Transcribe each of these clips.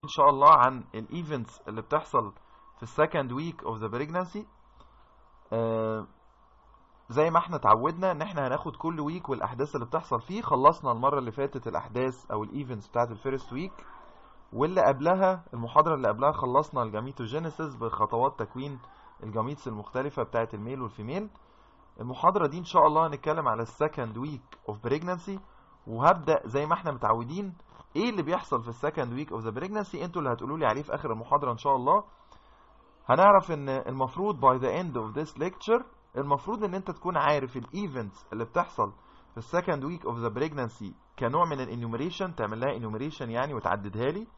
ان شاء الله عن الايفنتس اللي بتحصل في السكند ويك اوف ذا بريجنسي زي ما احنا اتعودنا ان احنا هناخد كل ويك والاحداث اللي بتحصل فيه خلصنا المره اللي فاتت الاحداث او الايفنتس بتاعت الفيرست ويك واللي قبلها المحاضره اللي قبلها خلصنا الجاميتوجينيسيس بخطوات تكوين الجاميتس المختلفه بتاعت الميل والفيميل المحاضره دي ان شاء الله هنتكلم على السكند ويك اوف بريجنسي وهبدا زي ما احنا متعودين ايه اللي بيحصل في السكند ويك اوف ذا بريجنسي انتوا اللي هتقولوا لي عليه في اخر المحاضره ان شاء الله هنعرف ان المفروض باي ذا اند اوف ذس ليكتشر المفروض ان انت تكون عارف الايفنتس اللي بتحصل في السكند ويك اوف ذا بريجنسي كنوع من الانيوميريشن تعمل لها انيوميريشن يعني وتعددها لي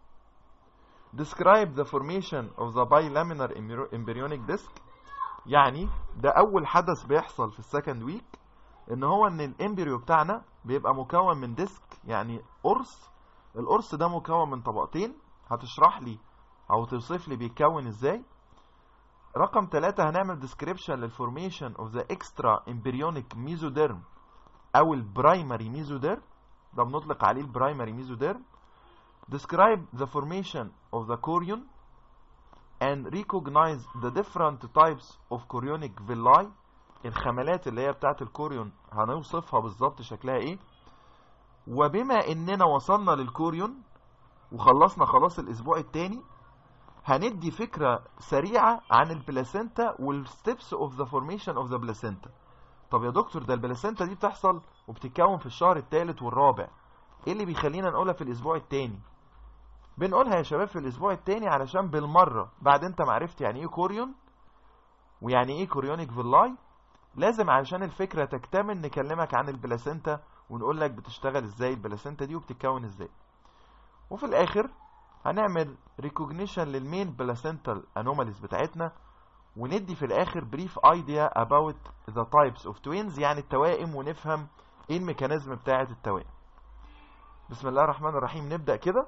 describe the formation of the bilaminar embryonic disc يعني ده اول حدث بيحصل في السكند ويك ان هو ان الامبريو بتاعنا بيبقى مكون من ديسك يعني قرص القرص ده مكون من طبقتين هتشرح لي او توصف لي بيتكون ازاي رقم ثلاثة هنعمل description للفورميشن of the extra embryonic mesoderm او البرايمري mesoderm ده بنطلق عليه البرايمري mesoderm describe the formation of the chorion and recognize the different types of chorionic villi الخملات اللي هي بتاعت الكوريون هنوصفها بالظبط شكلها ايه وبما اننا وصلنا للكوريون وخلصنا خلاص الاسبوع الثاني هندي فكرة سريعة عن البلاسينتا والستبس اوف ذا فورميشن اوف ذا بلاسينتا طب يا دكتور ده البلاسينتا دي بتحصل وبتتكون في الشهر الثالث والرابع ايه اللي بيخلينا نقولها في الاسبوع الثاني بنقولها يا شباب في الاسبوع الثاني علشان بالمرة بعد انت معرفت يعني ايه كوريون ويعني ايه كوريونيك فيلاي لازم علشان الفكرة تكتمل نكلمك عن البلاسينتا ونقول لك بتشتغل ازاي البلاسينتا دي وبتتكون ازاي وفي الاخر هنعمل ريكوجنيشن للمين بلاسنتال انوماليز بتاعتنا وندي في الاخر بريف ايديا اباوت ذا تايبس اوف توينز يعني التوائم ونفهم ايه الميكانيزم بتاعه التوائم بسم الله الرحمن الرحيم نبدا كده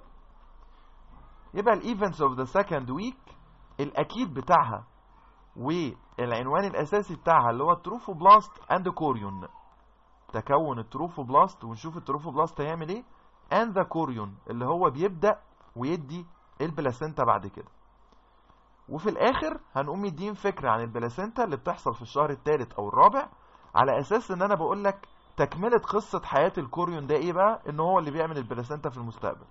يبقى الايفنتس اوف ذا سكند ويك الاكيد بتاعها والعنوان الاساسي بتاعها اللي هو التروفوبلاست اند كوريون تكون التروفوبلاست ونشوف التروفوبلاست هيعمل ايه اند ذا كوريون اللي هو بيبدا ويدي البلاسينتا بعد كده وفي الاخر هنقوم مدين فكره عن البلاسينتا اللي بتحصل في الشهر الثالث او الرابع على اساس ان انا بقول لك تكمله قصه حياه الكوريون ده ايه بقى ان هو اللي بيعمل البلاسينتا في المستقبل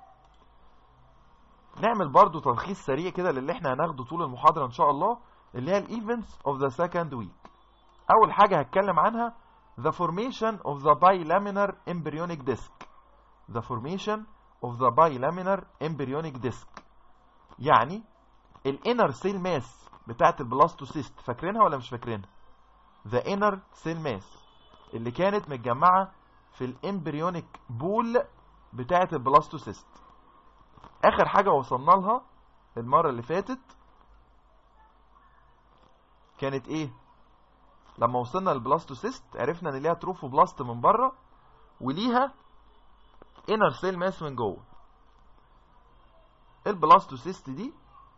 نعمل برضو تلخيص سريع كده للي احنا هناخده طول المحاضره ان شاء الله اللي هي الايفنتس اوف ذا سكند ويك اول حاجه هتكلم عنها the formation of the bilaminar embryonic disc the formation of the bilaminar embryonic disc يعني الانر سيل ماس بتاعت البلاستوسيست فاكرينها ولا مش فاكرينها the inner cell mass اللي كانت متجمعه في الامبريونيك بول بتاعت البلاستوسيست اخر حاجه وصلنا لها المره اللي فاتت كانت ايه لما وصلنا للبلاستوسيست عرفنا ان ليها تروفوبلاست من بره وليها انر سيل ماس من جوه البلاستوسيست دي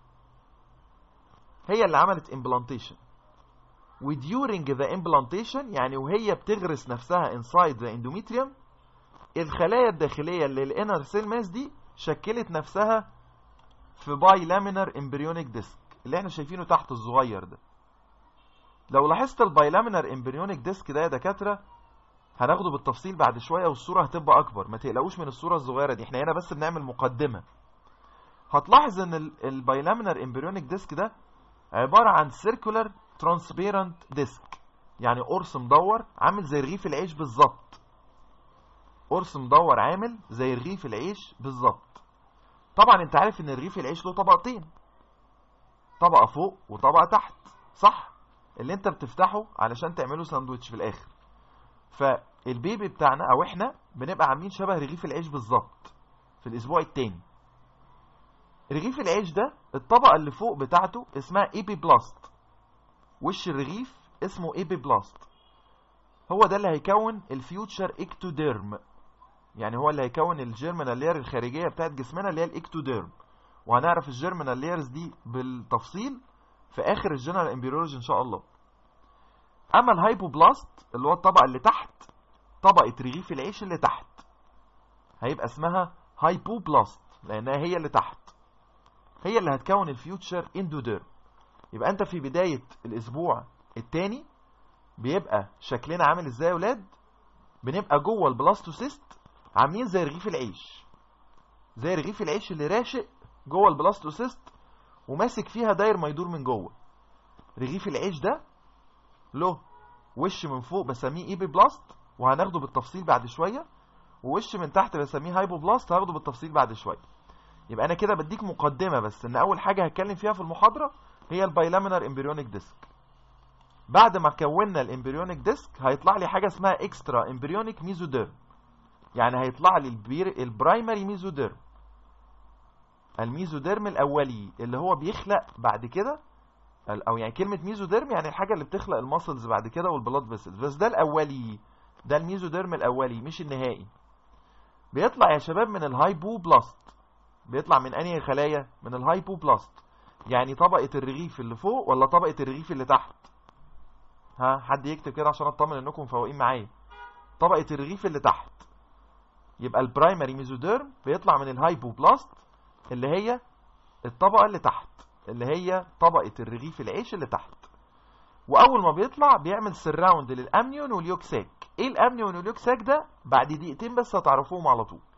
هي اللي عملت امبلانتيشن وديورنج ذا امبلانتيشن يعني وهي بتغرس نفسها انسايد ذا اندوميتريوم الخلايا الداخليه اللي الانر سيل ماس دي شكلت نفسها في باي لامينر امبريونيك ديسك اللي احنا شايفينه تحت الصغير ده لو لاحظت البايلامينر امبريونيك ديسك ده يا دكاتره هناخده بالتفصيل بعد شويه والصوره هتبقى اكبر ما تقلقوش من الصوره الصغيره دي احنا هنا بس بنعمل مقدمه هتلاحظ ان البايلامينر امبريونيك ديسك ده عباره عن سيركولار ترانسبيرنت ديسك يعني قرص مدور عامل زي رغيف العيش بالظبط قرص مدور عامل زي رغيف العيش بالظبط طبعا انت عارف ان رغيف العيش له طبقتين طبقه فوق وطبقه تحت صح اللي انت بتفتحه علشان تعمله ساندوتش في الاخر فالبيبي بتاعنا او احنا بنبقى عاملين شبه رغيف العيش بالظبط في الاسبوع التاني رغيف العيش ده الطبقه اللي فوق بتاعته اسمها ايبي بلاست وش الرغيف اسمه ايبي بلاست هو ده اللي هيكون الفيوتشر اكتوديرم يعني هو اللي هيكون الجيرمينال لير الخارجيه بتاعت جسمنا اللي هي الاكتوديرم وهنعرف الجيرمينال ليرز دي بالتفصيل في اخر الجنرال امبريولوجي ان شاء الله اما الهايبوبلاست اللي هو الطبقه اللي تحت طبقه رغيف العيش اللي تحت هيبقى اسمها هايبوبلاست لانها هي اللي تحت هي اللي هتكون الفيوتشر اندوديرم يبقى انت في بداية الاسبوع الثاني بيبقى شكلنا عامل ازاي يا ولاد بنبقى جوه البلاستوسيست عاملين زي رغيف العيش زي رغيف العيش اللي راشق جوه البلاستوسيست وماسك فيها داير ما يدور من جوه رغيف العيش ده له وش من فوق بسميه ايبي بلاست وهناخده بالتفصيل بعد شويه ووش من تحت بسميه هايبو بلاست هاخده بالتفصيل بعد شويه يبقى انا كده بديك مقدمه بس ان اول حاجه هتكلم فيها في المحاضره هي البايلامينر امبريونيك ديسك بعد ما كونا الامبريونيك ديسك هيطلع لي حاجه اسمها اكسترا امبريونيك ميزوديرم يعني هيطلع لي البير البرايمري ميزوديرم الميزوديرم الاولي اللي هو بيخلق بعد كده او يعني كلمه ميزوديرم يعني الحاجه اللي بتخلق الماسلز بعد كده والبلاد فيسلز بس ده الاولي ده الميزوديرم الاولي مش النهائي بيطلع يا شباب من الهايبو بلاست بيطلع من انهي خلايا من الهايبو بلاست يعني طبقه الرغيف اللي فوق ولا طبقه الرغيف اللي تحت ها حد يكتب كده عشان اطمن انكم مفوقين معايا طبقه الرغيف اللي تحت يبقى البرايمري ميزوديرم بيطلع من الهايبو بلاست اللي هي الطبقه اللي تحت اللي هي طبقه الرغيف العيش اللي تحت واول ما بيطلع بيعمل سراوند للامنيون واليوكساك ايه الامنيون واليوكساك ده بعد دقيقتين بس هتعرفوهم على طول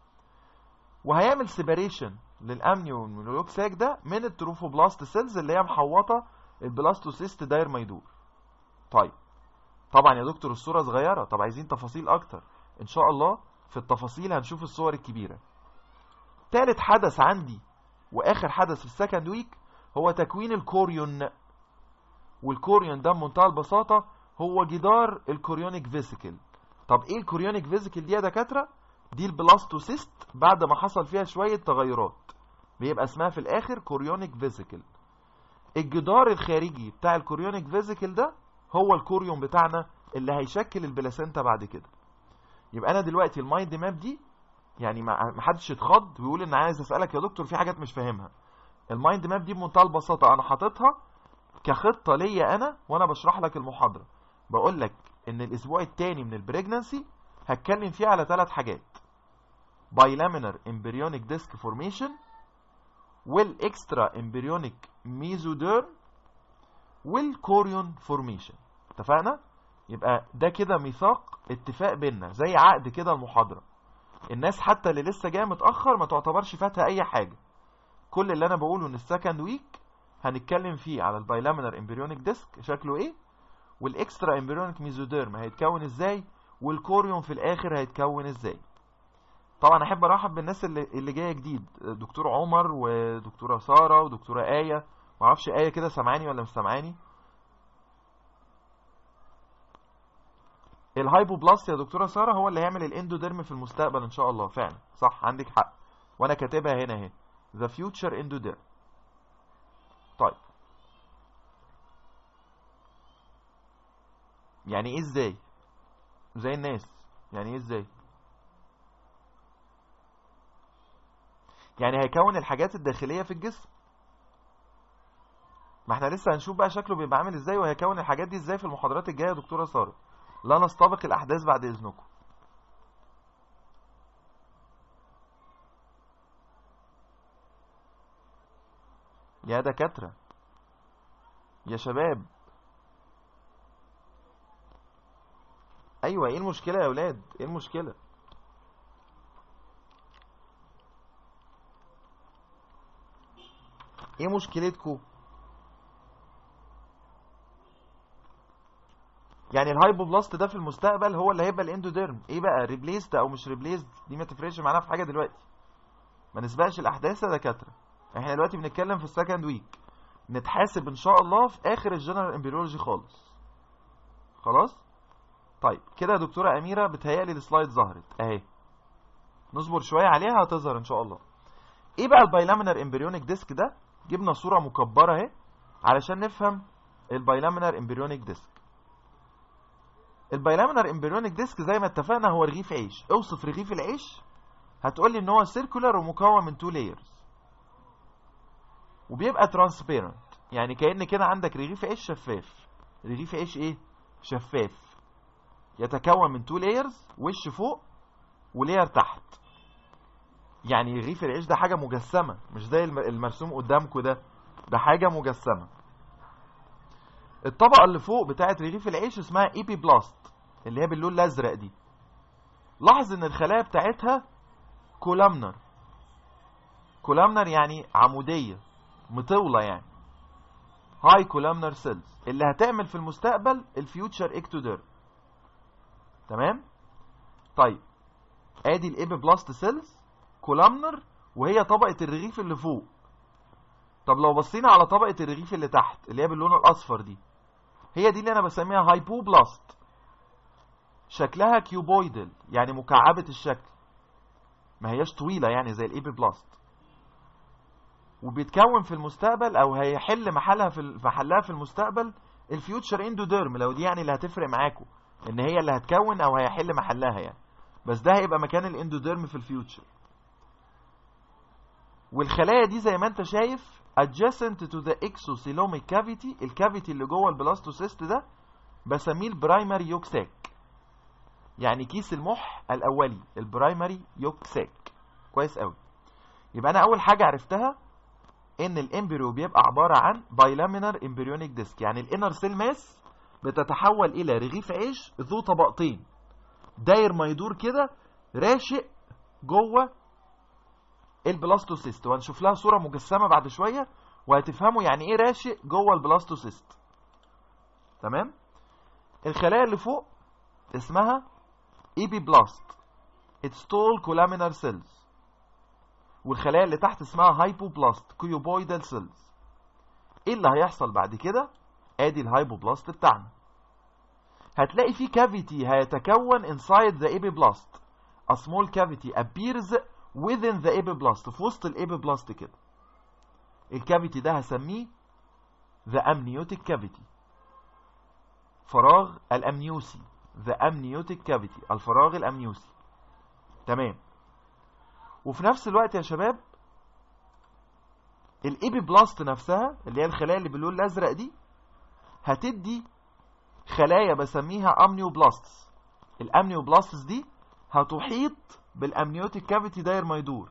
وهيعمل سيباريشن للامنيون واليوكساك ده من التروفوبلاست سيلز اللي هي محوطه البلاستوسيست داير ما يدور طيب طبعا يا دكتور الصوره صغيره طب عايزين تفاصيل اكتر ان شاء الله في التفاصيل هنشوف الصور الكبيره تالت حدث عندي واخر حدث في السكند ويك هو تكوين الكوريون والكوريون ده بمنتهى البساطه هو جدار الكوريونيك فيسيكل طب ايه الكوريونيك فيسيكل دي يا دكاتره دي البلاستوسيست بعد ما حصل فيها شويه تغيرات بيبقى اسمها في الاخر كوريونيك فيسيكل الجدار الخارجي بتاع الكوريونيك فيسيكل ده هو الكوريون بتاعنا اللي هيشكل البلاسينتا بعد كده يبقى انا دلوقتي المايند ماب دي يعني ما حدش يتخض ويقول ان عايز اسالك يا دكتور في حاجات مش فاهمها المايند ماب دي بمنتهى البساطه انا حاططها كخطه ليا انا وانا بشرح لك المحاضره بقول لك ان الاسبوع الثاني من البريجنانسي هتكلم فيه على ثلاث حاجات بايلامينر امبريونيك ديسك فورميشن والاكسترا امبريونيك ميزوديرم والكوريون فورميشن اتفقنا يبقى ده كده ميثاق اتفاق بينا زي عقد كده المحاضره الناس حتى اللي لسه جايه متاخر ما تعتبرش فاتها اي حاجه كل اللي انا بقوله ان السكند ويك هنتكلم فيه على البايلامينر امبريونيك ديسك شكله ايه والاكسترا امبريونيك ميزوديرم هيتكون ازاي والكوريون في الاخر هيتكون ازاي طبعا احب ارحب بالناس اللي اللي جايه جديد دكتور عمر ودكتوره ساره ودكتوره ايه ما اعرفش ايه كده سامعاني ولا مش سامعاني الهايبوبلاست يا دكتوره ساره هو اللي هيعمل الاندوديرم في المستقبل ان شاء الله فعلا صح عندك حق وانا كاتبها هنا اهي ذا فيوتشر اندوديرم طيب يعني ايه ازاي زي الناس يعني ايه ازاي يعني هيكون الحاجات الداخليه في الجسم ما احنا لسه هنشوف بقى شكله بيبقى عامل ازاي وهيكون الحاجات دي ازاي في المحاضرات الجايه يا دكتوره ساره لا نستبق الاحداث بعد اذنكم يا دكاتره يا شباب ايوه ايه المشكله يا اولاد ايه المشكله ايه مشكلتكم يعني الهايبوبلاست ده في المستقبل هو اللي هيبقى الاندوديرم ايه بقى ريبليسد او مش ريبليسد دي ما تفرقش معانا في حاجه دلوقتي ما نسبقش الاحداث يا دكاتره احنا دلوقتي بنتكلم في السكند ويك نتحاسب ان شاء الله في اخر الجنرال امبريولوجي خالص خلاص طيب كده يا دكتوره اميره بتهيالي السلايد ظهرت اهي نصبر شويه عليها هتظهر ان شاء الله ايه بقى البايلامينر امبريونيك ديسك ده جبنا صوره مكبره اهي علشان نفهم البايلامينر امبريونيك ديسك البايلامينر امبريونيك ديسك زي ما اتفقنا هو رغيف عيش اوصف رغيف العيش هتقول لي ان هو سيركولار ومكون من تو لايرز وبيبقى ترانسبيرنت يعني كأن كده عندك رغيف عيش شفاف رغيف عيش ايه شفاف يتكون من تو لايرز وش فوق ولير تحت يعني رغيف العيش ده حاجة مجسمة مش زي الم- المرسوم قدامكم ده ده حاجة مجسمة الطبقة اللي فوق بتاعت رغيف العيش اسمها ايبي بلاست اللي هي باللون الازرق دي لاحظ ان الخلايا بتاعتها كولامنر كولامنر يعني عمودية مطولة يعني هاي كولامنر سيلز اللي هتعمل في المستقبل الفيوتشر اكتودير تمام طيب ادي الايبي بلاست سيلز كولامنر وهي طبقة الرغيف اللي فوق طب لو بصينا على طبقة الرغيف اللي تحت اللي هي باللون الاصفر دي هي دي اللي انا بسميها هايبوبلاست شكلها كيوبويدل يعني مكعبة الشكل ما هياش طويلة يعني زي الايبي بلاست وبيتكون في المستقبل او هيحل محلها في ال- محلها في المستقبل الفيوتشر اندوديرم لو دي يعني اللي هتفرق معاكم ان هي اللي هتكون او هيحل محلها يعني بس ده هيبقى مكان الاندوديرم في الفيوتشر والخلايا دي زي ما انت شايف adjacent to the exocelomic cavity الكافيتي اللي جوه البلاستوسيست ده بسميه البرايمري يوكساك يعني كيس المح الاولي البرايمري يوكساك كويس قوي يبقى انا اول حاجه عرفتها ان الامبريو بيبقى عباره عن بايلامينر امبريونيك ديسك يعني الانر سيل ماس بتتحول الى رغيف عيش ذو طبقتين داير ما يدور كده راشق جوه البلاستوسيست وهنشوف لها صوره مجسمه بعد شويه وهتفهموا يعني ايه راشق جوه البلاستوسيست تمام الخلايا اللي فوق اسمها ايبي بلاست اتس تول كولامينار سيلز والخلايا اللي تحت اسمها هايبوبلاست كيوبويدال سيلز ايه اللي هيحصل بعد كده ادي الهايبوبلاست بتاعنا هتلاقي في كافيتي هيتكون inside the epiblast a small cavity appears within the epiblast في وسط الابيبلاست كده الكافيتي ده هسميه the amniotic cavity فراغ الامنيوسي the amniotic cavity الفراغ الامنيوسي تمام وفي نفس الوقت يا شباب الابيبلاست نفسها اللي هي الخلايا اللي باللون الازرق دي هتدي خلايا بسميها امنيوبلاستس الامنيوبلاستس دي هتحيط بالامنيوتيك كافيتي داير ما يدور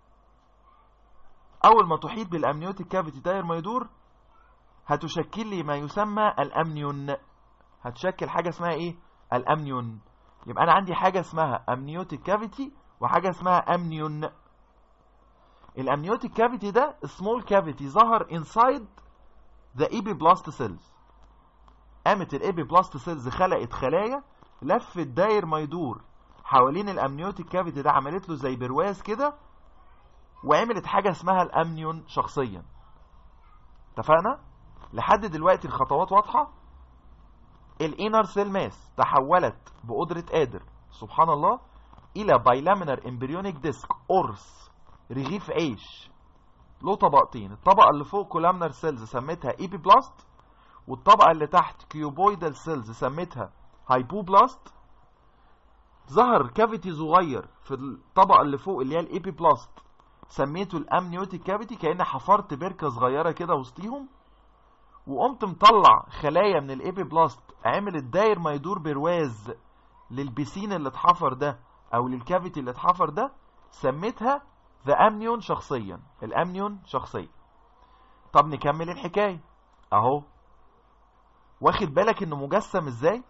اول ما تحيط بالامنيوتيك كافيتي داير ما يدور هتشكل لي ما يسمى الامنيون هتشكل حاجه اسمها ايه الامنيون يبقى انا عندي حاجه اسمها امنيوتيك كافيتي وحاجه اسمها امنيون الامنيوتيك كافيتي ده سمول كافيتي ظهر انسايد ذا ايبي بلاست سيلز قامت الايبي بلاست سيلز خلقت خلايا لفت داير ما يدور حوالين الامنيوتيك كافيتي ده عملت له زي برواز كده وعملت حاجه اسمها الامنيون شخصيا اتفقنا لحد دلوقتي الخطوات واضحه الانر سيل ماس تحولت بقدره قادر سبحان الله الى بايلامينر امبريونيك ديسك قرص رغيف عيش له طبقتين الطبقه اللي فوق كولامنر سيلز سميتها ايبي بلاست والطبقه اللي تحت كيوبويدال سيلز سميتها هايبوبلاست ظهر كافيتي صغير في الطبقه اللي فوق اللي هي الايبي بلاست سميته الامنيوتيك كافيتي كأن حفرت بركه صغيره كده وسطيهم وقمت مطلع خلايا من الايبي بلاست عملت داير ما يدور برواز للبسين اللي اتحفر ده او للكافيتي اللي اتحفر ده سميتها ذا امنيون شخصيا الامنيون شخصيا طب نكمل الحكايه اهو واخد بالك انه مجسم ازاي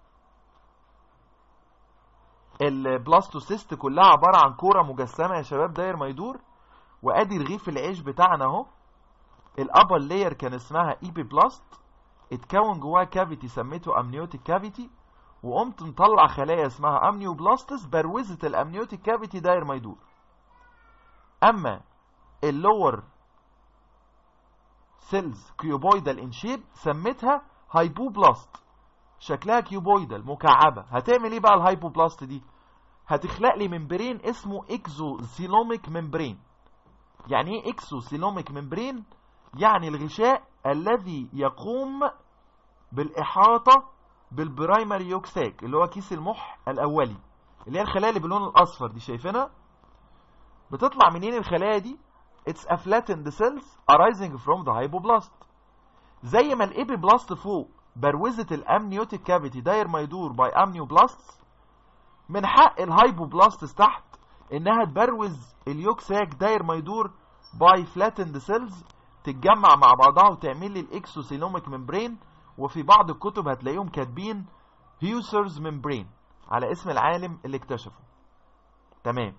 البلاستوسيست كلها عباره عن كوره مجسمه يا شباب داير ما يدور وادي رغيف العيش بتاعنا اهو الابر لاير كان اسمها ايبي بلاست اتكون جواها كافيتي سميته امنيوتيك كافيتي وقمت مطلع خلايا اسمها امنيوبلاستس بروزت الامنيوتيك كافيتي داير ما يدور اما اللور سيلز كيوبويدال ان شيب سميتها هايبوبلاست شكلها كيوبويدال مكعبه هتعمل ايه بقى الهايبوبلاست دي هتخلق لي ممبرين اسمه اكزوسيلوميك ممبرين يعني ايه اكزوسيلوميك ممبرين يعني الغشاء الذي يقوم بالاحاطه بالبرايمري يوكساك اللي هو كيس المح الاولي اللي هي الخلايا اللي باللون الاصفر دي شايفينها بتطلع منين الخلايا دي it's a flattened cells arising from the hypoblast زي ما الابيبلاست فوق بروزت الامنيوتيك كافيتي داير ما يدور باي امنيوبلاستس من حق الهايبوبلاستس تحت انها تبروز اليوك ساك داير ما يدور باي فلاتند سيلز تتجمع مع بعضها وتعمل لي الاكسوسيلوميك ممبرين وفي بعض الكتب هتلاقيهم كاتبين هيوسرز ممبرين على اسم العالم اللي اكتشفه تمام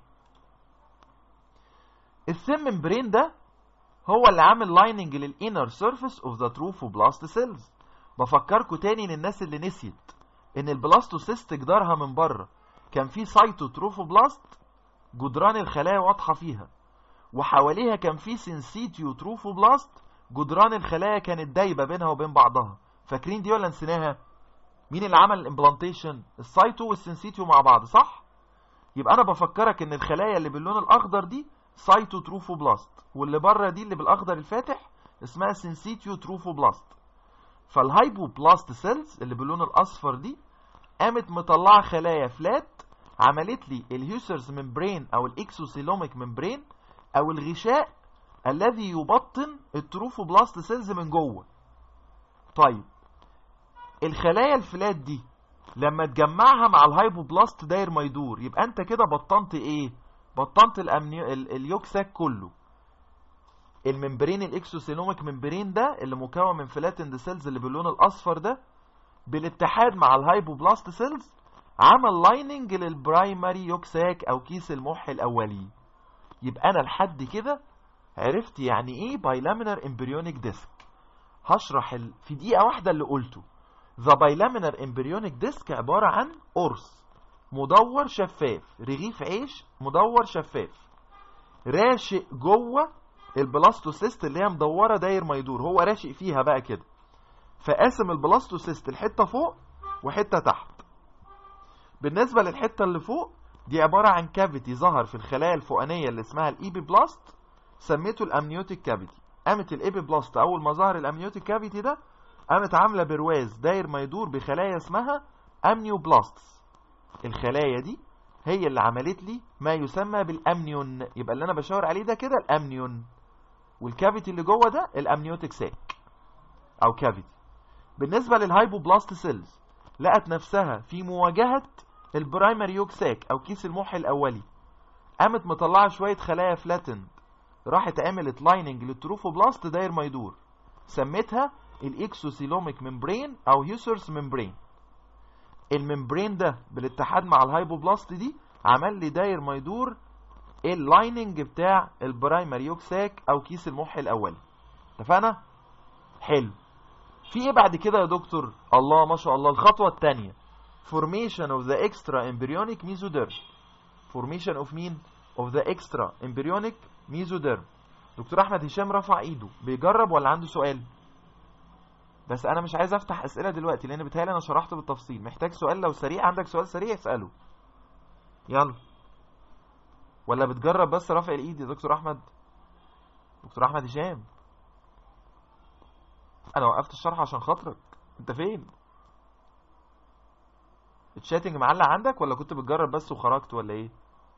السيم ممبرين ده هو اللي عامل لايننج للانر سيرفيس اوف ذا تروفوبلاست سيلز بفكركم تاني للناس اللي نسيت ان البلاستوسيست جدارها من بره كان في سايتو تروفوبلاست جدران الخلايا واضحه فيها وحواليها كان في سينسيتيو تروفوبلاست جدران الخلايا كانت دايبه بينها وبين بعضها فاكرين دي ولا نسيناها مين اللي عمل الامبلانتيشن السايتو والسينسيتيو مع بعض صح يبقى انا بفكرك ان الخلايا اللي باللون الاخضر دي سايتو تروفوبلاست واللي بره دي اللي بالاخضر الفاتح اسمها سينسيتيو تروفوبلاست فالهايبوبلاست سيلز اللي باللون الاصفر دي قامت مطلعه خلايا فلات عملت لي الهيوسرز ممبرين او الاكسوسيلوميك ممبرين او الغشاء الذي يبطن التروفوبلاست سيلز من جوه طيب الخلايا الفلات دي لما تجمعها مع الهايبوبلاست داير ما يدور يبقى انت كده بطنت ايه بطنت الأمنيو... اليوكساك كله الممبرين الاكسوسيلوميك ممبرين ده اللي مكون من فلاتند سيلز اللي باللون الاصفر ده بالاتحاد مع الهايبوبلاست سيلز عمل لايننج للبرايمري يوكساك او كيس المح الاولي يبقى انا لحد كده عرفت يعني ايه بايلامينر امبريونيك ديسك هشرح ال... في دقيقه واحده اللي قلته ذا بايلامينر امبريونيك ديسك عباره عن قرص مدور شفاف رغيف عيش مدور شفاف راشق جوه البلاستوسيست اللي هي مدوره داير ما يدور هو راشق فيها بقى كده فقاسم البلاستوسيست الحته فوق وحته تحت بالنسبه للحته اللي فوق دي عباره عن كافيتي ظهر في الخلايا الفوقانيه اللي اسمها الايبي بلاست سميته الامنيوتيك كافيتي قامت الايبي بلاست اول ما ظهر الامنيوتيك كافيتي ده قامت عامله برواز داير ما يدور بخلايا اسمها امنيو بلاستس الخلايا دي هي اللي عملت لي ما يسمى بالامنيون يبقى اللي انا بشاور عليه ده كده الامنيون والكافيتي اللي جوه ده الامنيوتيك ساك او كافيتي بالنسبه للهايبوبلاست سيلز لقت نفسها في مواجهه البرايمري يوك ساك او كيس المح الاولي قامت مطلعه شويه خلايا فلاتند راحت عملت لايننج للتروفوبلاست داير ما يدور سميتها الاكسوسيلوميك ممبرين او هيوسرس ممبرين الممبرين ده بالاتحاد مع الهايبوبلاست دي عمل لي داير ما يدور اللايننج بتاع البرايمري يوك ساك او كيس المح الاولي اتفقنا حلو في ايه بعد كده يا دكتور الله ما شاء الله الخطوه الثانيه formation of the extra embryonic mesoderm formation of مين of the extra embryonic mesoderm دكتور احمد هشام رفع ايده بيجرب ولا عنده سؤال بس انا مش عايز افتح اسئله دلوقتي لان بيتهيألي انا شرحت بالتفصيل محتاج سؤال لو سريع عندك سؤال سريع اساله يلا ولا بتجرب بس رفع الايد يا دكتور احمد دكتور احمد هشام انا وقفت الشرح عشان خاطرك انت فين الشاتنج معلق عندك ولا كنت بتجرب بس وخرجت ولا ايه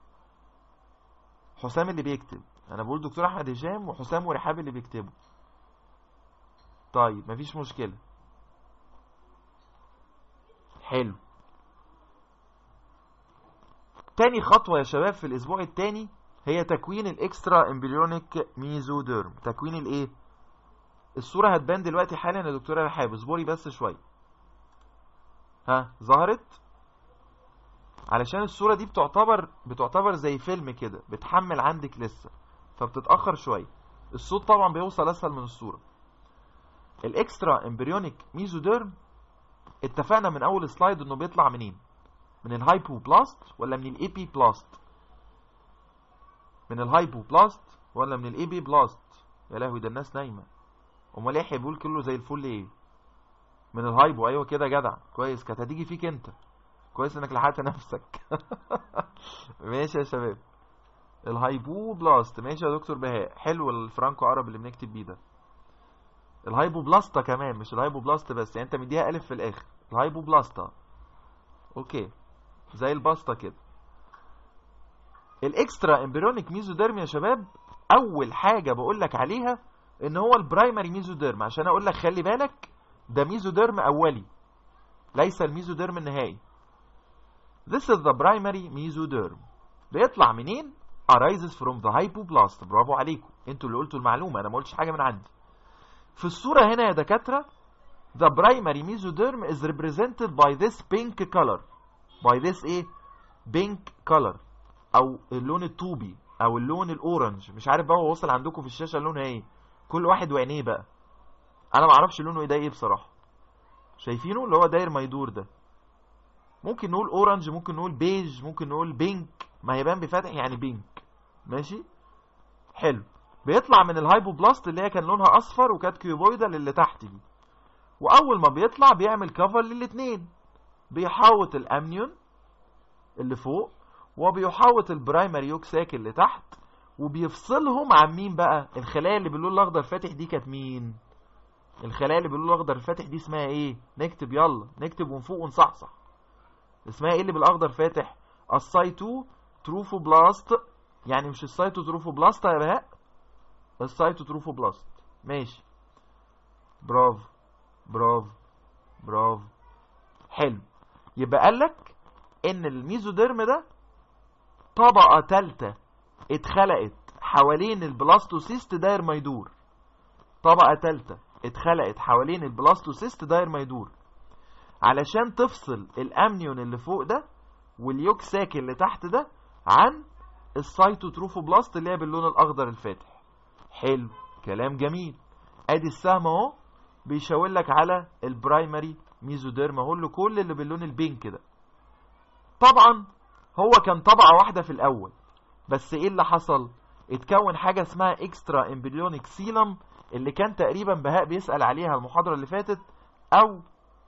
حسام اللي بيكتب انا بقول دكتور احمد هشام وحسام ورحاب اللي بيكتبوا طيب مفيش مشكلة حلو تاني خطوة يا شباب في الاسبوع التاني هي تكوين الاكسترا امبريونيك ميزوديرم تكوين الايه الصورة هتبان دلوقتي حالا يا دكتورة رحاب اصبري بس شوية ها ظهرت علشان الصورة دي بتعتبر بتعتبر زي فيلم كده بتحمل عندك لسه فبتتأخر شوية الصوت طبعا بيوصل اسهل من الصورة الاكسترا امبريونيك ميزوديرم اتفقنا من اول سلايد انه بيطلع منين من الهايبوبلاست ولا من الايبي بلاست من الهايبوبلاست ولا من الايبي بلاست يا لهوي ده الناس نايمه امال ايه بيقول كله زي الفل ايه من الهايبو ايوه كده جدع كويس كانت هتيجي فيك انت كويس انك لحقت نفسك ماشي يا شباب الهايبو بلاست ماشي يا دكتور بهاء حلو الفرانكو عربي اللي بنكتب بيه ده الهايبوبلاستا كمان مش الهايبوبلاست بس يعني انت مديها الف في الاخر الهايبوبلاستا اوكي زي الباستا كده الاكسترا امبريونيك ميزوديرم يا شباب اول حاجه بقول لك عليها ان هو البرايمري ميزوديرم عشان اقول لك خلي بالك ده ميزوديرم اولي ليس الميزوديرم النهائي This is the primary mesoderm بيطلع منين arises from the hypoblast برافو عليكم انتوا اللي قلتوا المعلومه انا ما قلتش حاجه من عندي في الصوره هنا يا دكاتره the primary mesoderm is represented by this pink color by this ايه pink color او اللون الطوبي او اللون الاورنج مش عارف بقى هو وصل عندكم في الشاشه لونه ايه كل واحد وعينيه بقى انا ما اعرفش لونه ايه ده ايه بصراحه شايفينه اللي هو داير ما يدور ده ممكن نقول اورنج ممكن نقول بيج ممكن نقول بينك ما هيبان بفاتح يعني بينك ماشي حلو بيطلع من الهايبوبلاست اللي هي كان لونها اصفر وكانت كيوبويدال اللي تحت دي واول ما بيطلع بيعمل كفر للاتنين بيحوط الامنيون اللي فوق وبيحوط البرايمري يوكساك اللي تحت وبيفصلهم عن مين بقى الخلايا اللي باللون الاخضر فاتح دي كانت مين الخلايا اللي باللون الاخضر الفاتح دي اسمها ايه نكتب يلا نكتب ونفوق ونصحصح اسمها ايه اللي بالاخضر فاتح السايتو تروفوبلاست يعني مش السايتو تروفوبلاست يا بهاء السايتو تروفوبلاست ماشي برافو برافو برافو حلو يبقى قالك ان الميزوديرم ده طبقة تالتة اتخلقت حوالين البلاستوسيست داير ما يدور طبقة تالتة اتخلقت حوالين البلاستوسيست داير ما يدور علشان تفصل الامنيون اللي فوق ده واليوكساك اللي تحت ده عن السايتوتروفوبلاست اللي هي باللون الاخضر الفاتح حلو كلام جميل ادي السهم اهو بيشاور لك على البرايمري ميزوديرم اهو له كل اللي باللون البينك ده طبعا هو كان طبقه واحده في الاول بس ايه اللي حصل اتكون حاجه اسمها اكسترا امبريونيك سيلم اللي كان تقريبا بهاء بيسال عليها المحاضره اللي فاتت او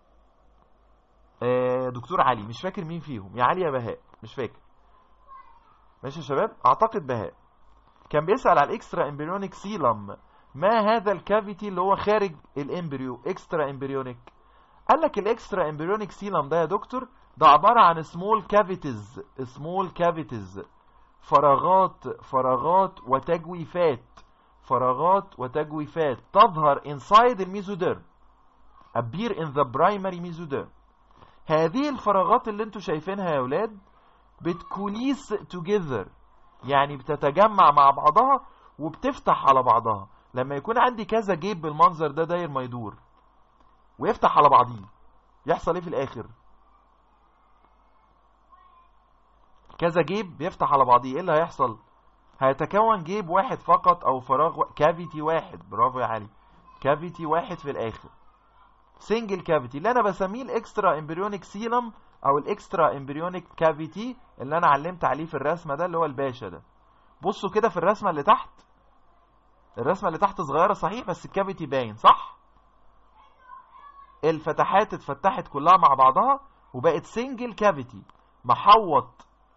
آه دكتور علي مش فاكر مين فيهم يا علي يا بهاء مش فاكر ماشي يا شباب اعتقد بهاء كان بيسال على الاكسترا امبريونيك سيلم ما هذا الكافيتي اللي هو خارج الامبريو اكسترا امبريونيك قال لك الاكسترا امبريونيك سيلم ده يا دكتور ده عباره عن سمول كافيتيز سمول كافيتيز فراغات فراغات وتجويفات فراغات وتجويفات تظهر inside الميزوديرم appear in the primary mesoderm هذه الفراغات اللي انتوا شايفينها يا ولاد بتكوليس together يعني بتتجمع مع بعضها وبتفتح على بعضها لما يكون عندي كذا جيب بالمنظر ده داير ما يدور ويفتح على بعضيه يحصل ايه في الاخر كذا جيب بيفتح على بعضيه ايه اللي هيحصل هيتكون جيب واحد فقط او فراغ و... كافيتي واحد برافو يا علي كافيتي واحد في الاخر سنجل كافيتي اللي انا بسميه الاكسترا امبريونيك سيلم او الاكسترا امبريونيك كافيتي اللي انا علمت عليه في الرسمه ده اللي هو الباشا ده بصوا كده في الرسمه اللي تحت الرسمه اللي تحت صغيره صحيح بس الكافيتي باين صح الفتحات اتفتحت كلها مع بعضها وبقت سنجل كافيتي محوط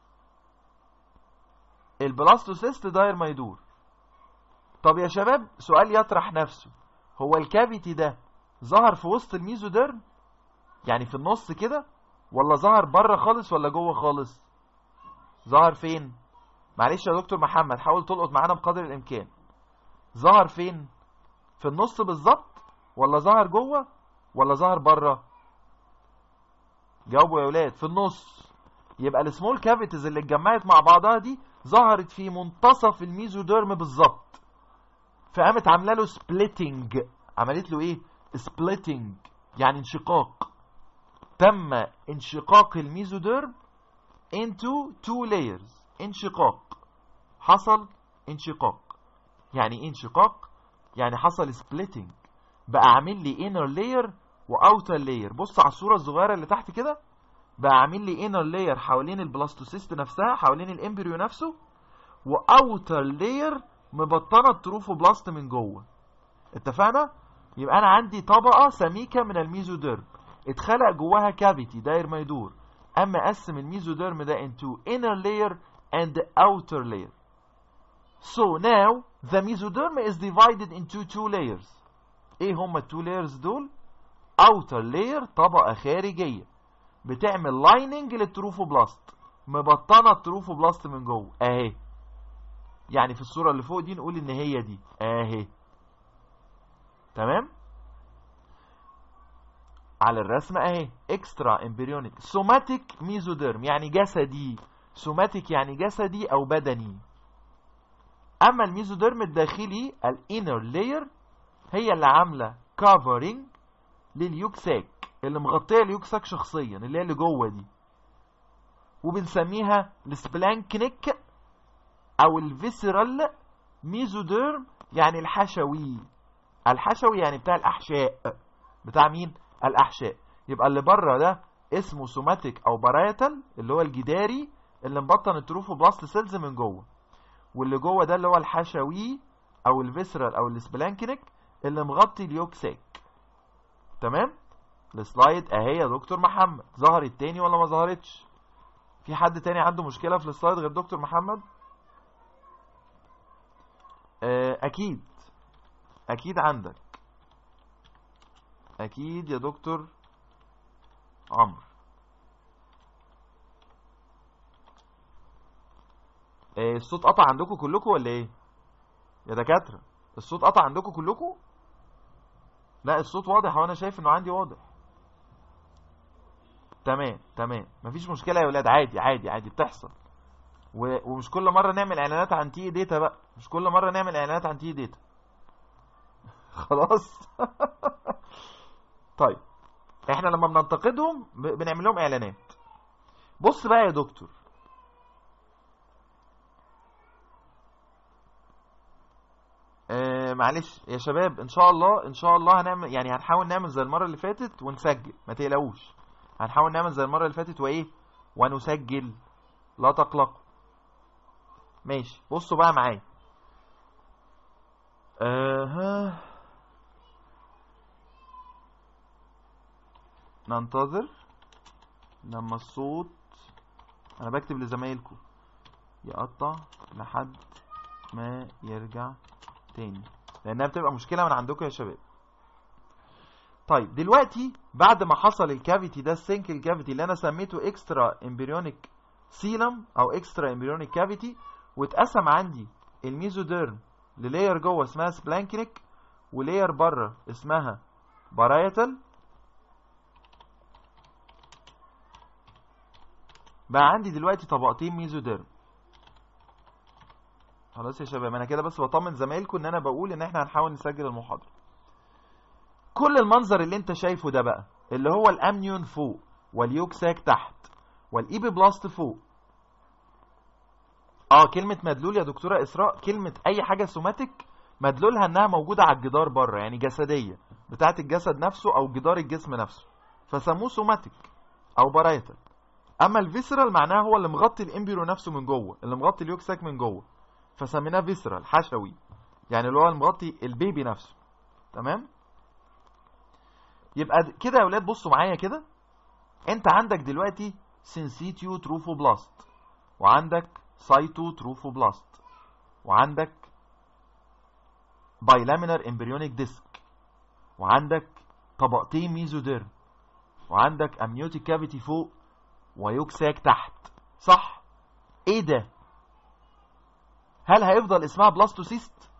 البلاستوسيست داير ما يدور طب يا شباب سؤال يطرح نفسه هو الكافيتي ده ظهر في وسط الميزوديرم يعني في النص كده ولا ظهر بره خالص ولا جوه خالص ظهر فين معلش يا دكتور محمد حاول تلقط معانا بقدر الامكان ظهر فين في النص بالظبط ولا ظهر جوه ولا ظهر بره جاوبوا يا ولاد في النص يبقى السمول كافيتيز اللي اتجمعت مع بعضها دي ظهرت في منتصف الميزوديرم بالظبط فقامت عامله له سبليتنج عملت له ايه سبليتنج يعني انشقاق تم انشقاق الميزوديرم into two layers انشقاق حصل انشقاق يعني ايه انشقاق يعني حصل سبليتنج بقى عامل لي inner layer واوتر layer بص على الصوره الصغيره اللي تحت كده بقى عامل لي inner layer حوالين البلاستوسيست نفسها حوالين الامبريو نفسه واوتر layer مبطنه التروفوبلاست من جوه اتفقنا يبقى انا عندي طبقه سميكه من الميزوديرم اتخلق جواها كافيتي داير ما يدور اما اقسم الميزوديرم ده into inner layer and outer layer so now the mesoderm is divided into two layers ايه هما التو layers دول outer layer طبقه خارجيه بتعمل لايننج للتروفوبلاست مبطنه التروفوبلاست من جوه اهي يعني في الصوره اللي فوق دي نقول ان هي دي اهي تمام على الرسمه اهي اكسترا امبريونيك سوماتيك ميزوديرم يعني جسدي سوماتيك يعني جسدي او بدني اما الميزوديرم الداخلي الانر لاير هي اللي عامله كفرنج لليوكساك اللي مغطيه اليوكساك شخصيا اللي هي اللي جوه دي وبنسميها السبلانكنيك او الفيسرال ميزوديرم يعني الحشوي الحشوي يعني بتاع الاحشاء بتاع مين الاحشاء يبقى اللي بره ده اسمه سوماتيك او بارايتال اللي هو الجداري اللي مبطن التروفوبلاست سيلز من جوه واللي جوه ده اللي هو الحشوي او الفيسرال او السبلانكنيك اللي مغطي اليوكساك تمام السلايد اهي يا دكتور محمد ظهرت تاني ولا ما ظهرتش في حد تاني عنده مشكله في السلايد غير دكتور محمد آه، اكيد اكيد عندك اكيد يا دكتور عمرو آه، الصوت قطع عندكم كلكم ولا ايه يا دكاتره الصوت قطع عندكم كلكم لا الصوت واضح وانا شايف انه عندي واضح تمام تمام مفيش مشكله يا ولاد عادي عادي عادي بتحصل و... ومش كل مره نعمل اعلانات عن تي داتا بقى مش كل مره نعمل اعلانات عن تي داتا خلاص طيب احنا لما بننتقدهم ب... بنعمل لهم اعلانات بص بقى يا دكتور آه معلش يا شباب ان شاء الله ان شاء الله هنعمل يعني هنحاول نعمل زي المره اللي فاتت ونسجل ما تقلقوش هنحاول نعمل زي المره اللي فاتت وايه ونسجل لا تقلقوا ماشي بصوا بقى معايا اها ننتظر لما الصوت انا بكتب لزمايلكم يقطع لحد ما يرجع تاني لانها بتبقى مشكله من عندكم يا شباب طيب دلوقتي بعد ما حصل الكافيتي ده السنكل كافيتي اللي انا سميته اكسترا امبريونيك سيلم او اكسترا امبريونيك كافيتي واتقسم عندي الميزوديرم للاير جوه اسمها سبلانكنيك ولاير بره اسمها بارايتال بقى عندي دلوقتي طبقتين ميزوديرم خلاص يا شباب انا كده بس بطمن زمايلكم ان انا بقول ان احنا هنحاول نسجل المحاضره كل المنظر اللي انت شايفه ده بقى اللي هو الامنيون فوق واليوكساك تحت والايبي بلاست فوق اه كلمة مدلول يا دكتورة اسراء كلمة اي حاجة سوماتيك مدلولها انها موجودة على الجدار بره يعني جسدية بتاعة الجسد نفسه او جدار الجسم نفسه فسموه سوماتيك او بارايتال اما الفيسرال معناها هو اللي مغطي الامبيرو نفسه من جوه اللي مغطي اليوكساك من جوه فسميناه فيسرال حشوي يعني اللي هو المغطي البيبي نفسه تمام يبقى كده يا ولاد بصوا معايا كده انت عندك دلوقتي سينسيتيو تروفوبلاست وعندك سايتو تروفوبلاست وعندك بايلامينر امبريونيك ديسك وعندك طبقتين ميزوديرم وعندك امنيوتيك كافيتي فوق ويوكساك تحت صح ايه ده هل هيفضل اسمها بلاستوسيست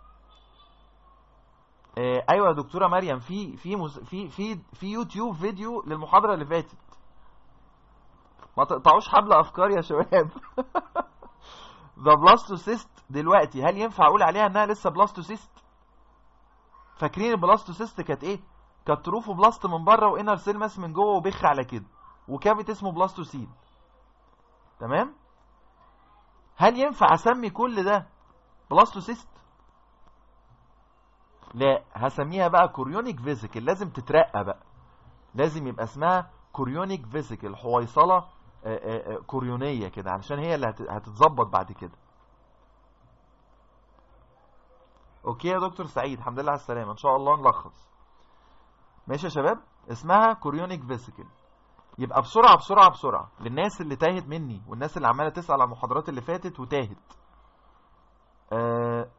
آه ايوه يا دكتوره مريم في في مز... في في في يوتيوب فيديو للمحاضره اللي فاتت ما تقطعوش حبل افكار يا شباب ذا بلاستوسيست دلوقتي هل ينفع اقول عليها انها لسه بلاستوسيست فاكرين البلاستوسيست كانت ايه كانت تروفوبلاست من بره وانر سيل ماس من جوه وبخ على كده وكافيت اسمه بلاستوسيل تمام هل ينفع اسمي كل ده بلاستوسيست لا هسميها بقى كوريونيك فيزيكال لازم تترقى بقى لازم يبقى اسمها كوريونيك فيزيكال حويصله كوريونيه كده علشان هي اللي هتتظبط بعد كده اوكي يا دكتور سعيد الحمد لله على السلامه ان شاء الله نلخص ماشي يا شباب اسمها كوريونيك فيزيكال يبقى بسرعه بسرعه بسرعه للناس اللي تاهت مني والناس اللي عماله تسال على المحاضرات اللي فاتت وتاهت آه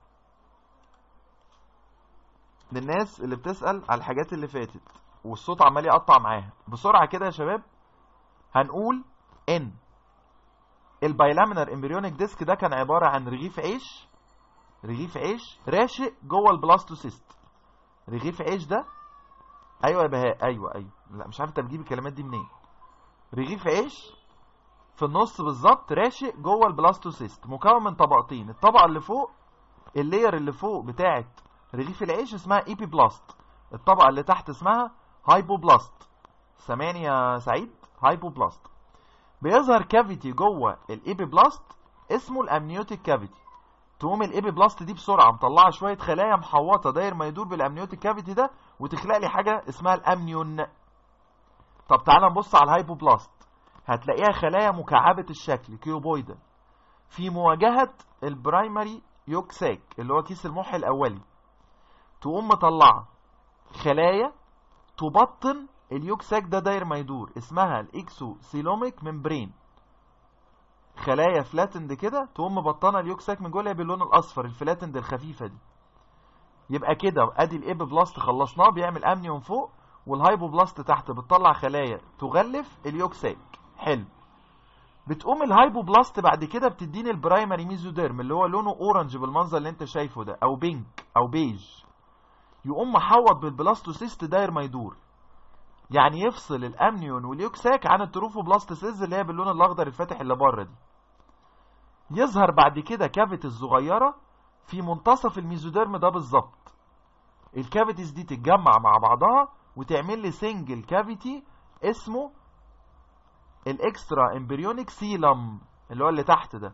للناس اللي بتسال على الحاجات اللي فاتت والصوت عمال يقطع معاها بسرعه كده يا شباب هنقول ان البايلامينر امبريونيك ديسك ده كان عباره عن رغيف عيش رغيف عيش راشق جوه البلاستوسيست رغيف عيش ده ايوه يا بهاء ايوه ايوه لا مش عارف انت بتجيب الكلمات دي منين رغيف عيش في النص بالظبط راشق جوه البلاستوسيست مكون من طبقتين الطبقه اللي فوق اللاير اللي فوق بتاعه رغيف العيش اسمها ايبي بلاست الطبقه اللي تحت اسمها هايبوبلاست سامعني يا سعيد هايبوبلاست بيظهر كافيتي جوه الايبي بلاست اسمه الامنيوتيك كافيتي تقوم الايبي بلاست دي بسرعه مطلعه شويه خلايا محوطه داير ما يدور بالامنيوتيك كافيتي ده وتخلق لي حاجه اسمها الامنيون طب تعالى نبص على الهايبوبلاست هتلاقيها خلايا مكعبه الشكل كيوبويدا في مواجهه البرايمري يوكساك اللي هو كيس المح الاولي تقوم مطلعه خلايا تبطن اليوكساك ده داير ما يدور اسمها الاكسو سيلوميك ممبرين خلايا فلاتند كده تقوم مبطنه اليوكساك من جوه باللون الاصفر الفلاتند الخفيفه دي يبقى كده ادي الايب بلاست خلصناه بيعمل امنيون فوق والهايبوبلاست تحت بتطلع خلايا تغلف اليوكساك حلو بتقوم الهايبوبلاست بعد كده بتديني البرايمري ميزوديرم اللي هو لونه اورنج بالمنظر اللي انت شايفه ده او بينك او بيج يقوم محوط بالبلاستوسيست داير ما يدور يعني يفصل الامنيون واليوكساك عن التروفوبلاست سيلز اللي هي باللون الاخضر الفاتح اللي بره دي يظهر بعد كده كافيتي الصغيره في منتصف الميزوديرم ده بالظبط الكافيتيز دي تتجمع مع بعضها وتعمل لي سنجل كافيتي اسمه الاكسترا امبريونيك سيلم اللي هو اللي تحت ده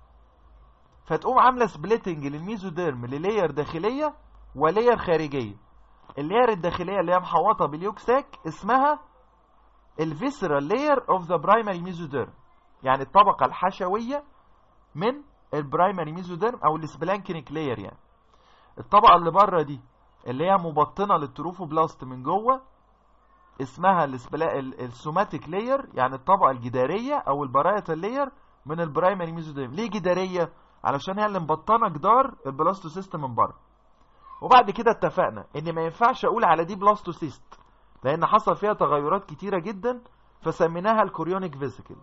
فتقوم عامله سبليتنج للميزوديرم للاير داخليه ولير خارجيه اللير الداخليه اللي هي محوطه باليوكساك اسمها الفيسرال لاير اوف ذا برايمري ميزوديرم يعني الطبقه الحشويه من البرايمري ميزوديرم او السبلانكينيك لاير يعني الطبقه اللي بره دي اللي هي مبطنه للتروفوبلاست من جوه اسمها السبلا... السوماتيك لاير يعني الطبقه الجداريه او البرايتال لاير من البرايمري ميزوديرم ليه جداريه علشان هي اللي مبطنه جدار البلاستوسيست من بره وبعد كده اتفقنا ان ما ينفعش اقول على دي بلاستوسيست لان حصل فيها تغيرات كتيره جدا فسميناها الكوريونيك فيسيكل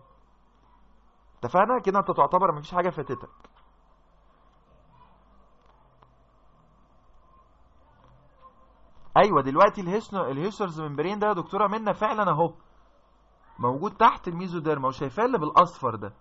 اتفقنا كده انت تعتبر مفيش حاجه فاتتك ايوه دلوقتي الهيسرز ممبرين ده يا دكتوره منا فعلا اهو موجود تحت الميزوديرما وشايفاه اللي بالاصفر ده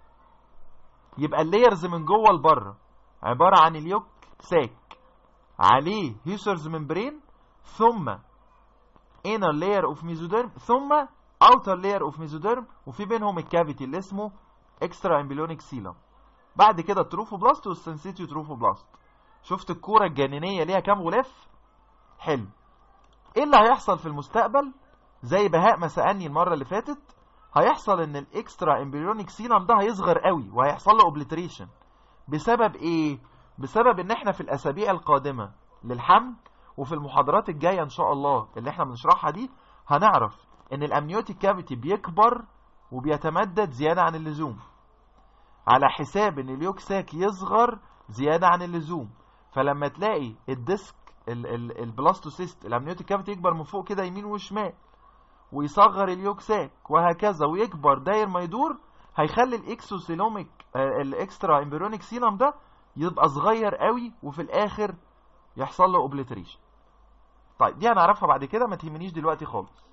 يبقى اللايرز من جوه لبره عباره عن اليوك ساك عليه هيسرز ممبرين ثم inner layer of mesoderm ثم outer layer of mesoderm وفي بينهم الكافيتي اللي اسمه extra embryonic coelom بعد كده التروفوبلاست والسنسيتيو تروفوبلاست شفت الكورة الجانينية ليها كام غلاف حلو ايه اللي هيحصل في المستقبل زي بهاء ما سألني المرة اللي فاتت هيحصل ان الاكسترا امبريونيك سيلم ده هيصغر قوي وهيحصل له اوبليتريشن بسبب ايه بسبب ان احنا في الاسابيع القادمة للحمل وفي المحاضرات الجاية ان شاء الله اللي احنا بنشرحها دي هنعرف ان الامنيوتيك كافيتي بيكبر وبيتمدد زيادة عن اللزوم على حساب ان اليوكساك يصغر زيادة عن اللزوم فلما تلاقي الديسك البلاستوسيست الامنيوتيك كافيتي يكبر من فوق كده يمين وشمال ويصغر اليوكساك وهكذا ويكبر داير ما يدور هيخلي الاكسوسيلوميك الاكسترا امبريونيك سيلم ده يبقى صغير قوي وفي الاخر يحصل له اوبليتريشن طيب دي هنعرفها بعد كده ما تهمنيش دلوقتي خالص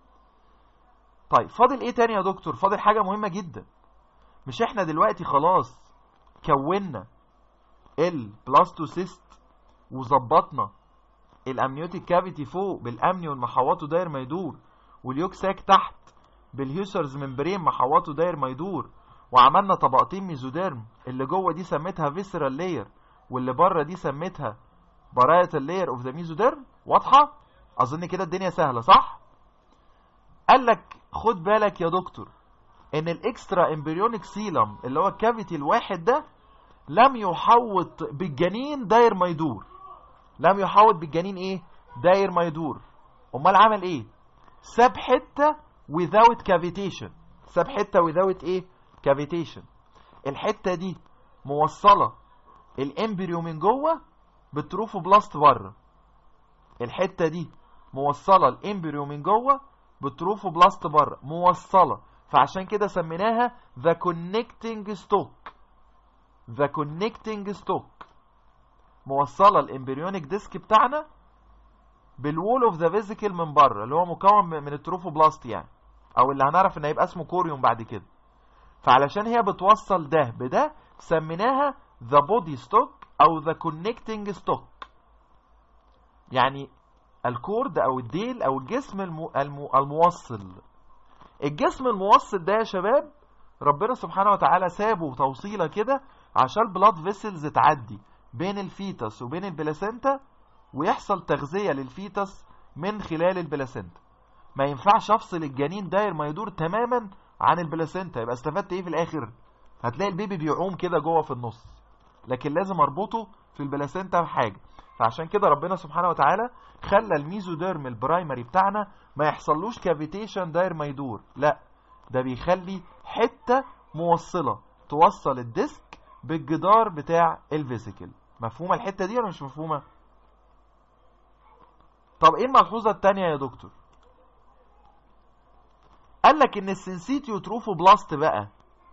طيب فاضل ايه تاني يا دكتور فاضل حاجة مهمة جدا مش احنا دلوقتي خلاص كونا البلاستوسيست وظبطنا الامنيوتيك كافيتي فوق بالامنيون محوطه داير ما يدور واليوكساك تحت بالهيوسرز ممبرين محوطه داير ما يدور وعملنا طبقتين ميزوديرم اللي جوه دي سميتها فيسرال لاير واللي بره دي سميتها برايتال لاير اوف ذا ميزوديرم واضحه اظن كده الدنيا سهله صح قال لك خد بالك يا دكتور ان الاكسترا امبريونيك سيلم اللي هو الكافيتي الواحد ده لم يحوط بالجنين داير ما يدور لم يحوط بالجنين ايه داير ما يدور امال عمل ايه ساب حته without cavitation ساب حته without ايه cavitation الحته دي موصله الامبريو من جوه بالتروفوبلاست بره الحته دي موصله الامبريو من جوه بالتروفوبلاست بره موصله فعشان كده سميناها the connecting stalk the connecting stalk موصله الامبريونيك ديسك بتاعنا بالوول اوف ذا فيزيكال من بره اللي هو مكون من التروفوبلاست يعني او اللي هنعرف ان هيبقى اسمه كوريوم بعد كده فعلشان هي بتوصل ده بده سميناها the body stock او the connecting stock يعني الكورد او الديل او الجسم المو المو الموصل الجسم الموصل ده يا شباب ربنا سبحانه وتعالى سابه توصيله كده عشان البلاد فيسلز تعدي بين الفيتس وبين البلاسنتا ويحصل تغذية للفيتس من خلال البلاسنتا ما ينفعش افصل الجنين داير ما يدور تماما عن البلاسنتا يبقى استفدت ايه في الاخر هتلاقي البيبي بيعوم كده جوه في النص لكن لازم اربطه في البلاسنتا بحاجه فعشان كده ربنا سبحانه وتعالى خلى الميزوديرم البرايمري بتاعنا ما يحصلوش كافيتيشن داير ما يدور لا ده بيخلي حته موصله توصل الديسك بالجدار بتاع الفيسيكل مفهومه الحته دي ولا مش مفهومه طب ايه الملحوظه الثانيه يا دكتور قال لك ان السنسيتيو تروفوبلاست بقى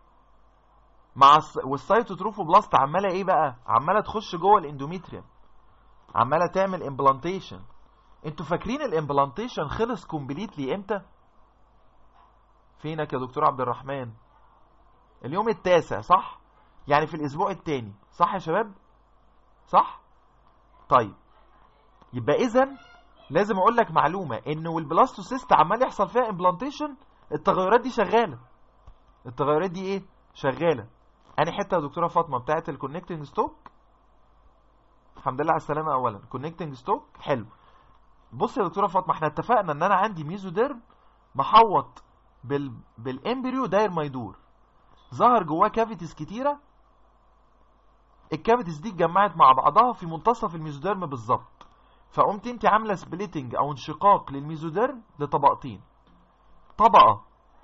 مع الس... والسايتوتروفوبلاست عماله ايه بقى عماله تخش جوه الاندوميتريوم عماله تعمل امبلانتيشن انتوا فاكرين الامبلانتيشن خلص كومبليتلي امتى فينك يا دكتور عبد الرحمن اليوم التاسع صح يعني في الاسبوع الثاني صح يا شباب صح طيب يبقى اذا لازم اقول لك معلومه ان والبلاستوسيست عمال يحصل فيها امبلانتيشن التغيرات دي شغاله التغيرات دي ايه شغاله اني حته يا دكتوره فاطمه بتاعه الكونكتنج ستوك الحمد لله على السلامه اولا كونكتنج ستوك حلو بص يا دكتوره فاطمه احنا اتفقنا ان انا عندي ميزوديرم محوط بال بالامبريو داير ما يدور ظهر جواه كافيتيز كتيره الكافيتيز دي اتجمعت مع بعضها في منتصف الميزوديرم بالظبط فقمت انت عامله سبليتنج او انشقاق للميزوديرم لطبقتين طبقه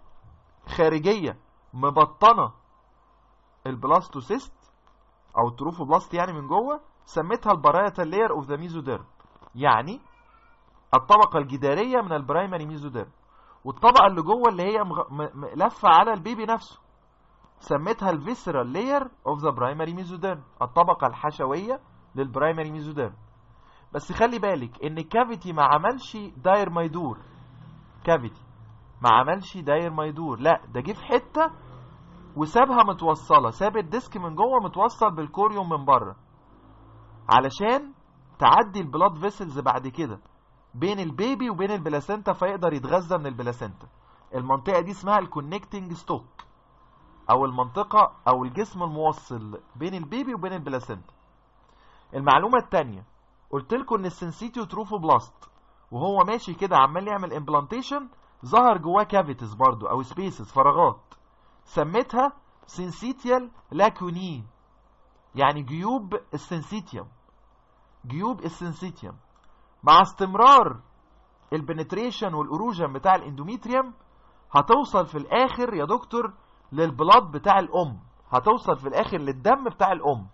خارجيه مبطنه البلاستوسيست او التروفوبلاست يعني من جوه سميتها البرايتال لاير اوف ذا ميزوديرم يعني الطبقه الجداريه من البرايمري ميزوديرم والطبقه اللي جوه اللي هي مغ... م... م... لفه على البيبي نفسه سميتها الفيسرال لاير اوف ذا برايمري ميزوديرم الطبقه الحشويه للبرايمري ميزوديرم بس خلي بالك ان الكافيتي ما عملش داير ما يدور كافيتي ما عملش داير ما يدور لا ده جه في حته وسابها متوصله ساب الديسك من جوه متوصل بالكوريوم من بره علشان تعدي البلاد فيسلز بعد كده بين البيبي وبين البلاسنتا فيقدر يتغذى من البلاسنتا المنطقه دي اسمها الكونكتنج ستوك او المنطقه او الجسم الموصل بين البيبي وبين البلاسنتا المعلومه الثانيه قلت لكم ان السنسيتيو تروفوبلاست وهو ماشي كده عمال يعمل امبلانتيشن ظهر جواه كافيتيز برضو او سبيسز فراغات سميتها سنسيتيال لاكوني يعني جيوب السنسيتيوم جيوب السنسيتيوم مع استمرار البنتريشن والاروجن بتاع الاندوميتريوم هتوصل في الاخر يا دكتور للبلاد بتاع الام هتوصل في الاخر للدم بتاع الام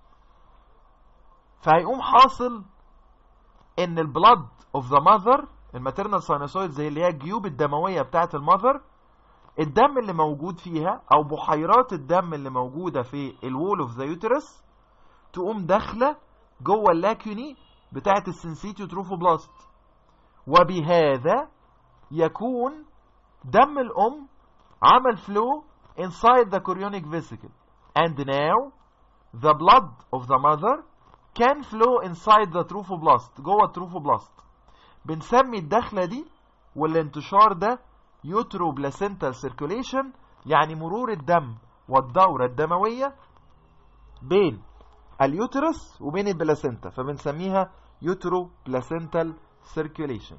فهيقوم حاصل ان البلاد اوف ذا ماذر الماتيرنال ساينوسويد زي اللي هي الجيوب الدمويه بتاعه الماذر الدم اللي موجود فيها او بحيرات الدم اللي موجوده في الوول اوف ذا يوترس تقوم داخله جوه اللاكيوني بتاعه السنسيتيو تروفوبلاست وبهذا يكون دم الام عمل فلو inside the chorionic vesicle and now the blood of the mother can flow inside the trophoblast جوه التروفوبلاست بنسمي الدخله دي والانتشار ده يوترو بلاسنتال سيركوليشن يعني مرور الدم والدورة الدموية بين اليوترس وبين البلاسنتا فبنسميها يوترو بلاسنتال سيركوليشن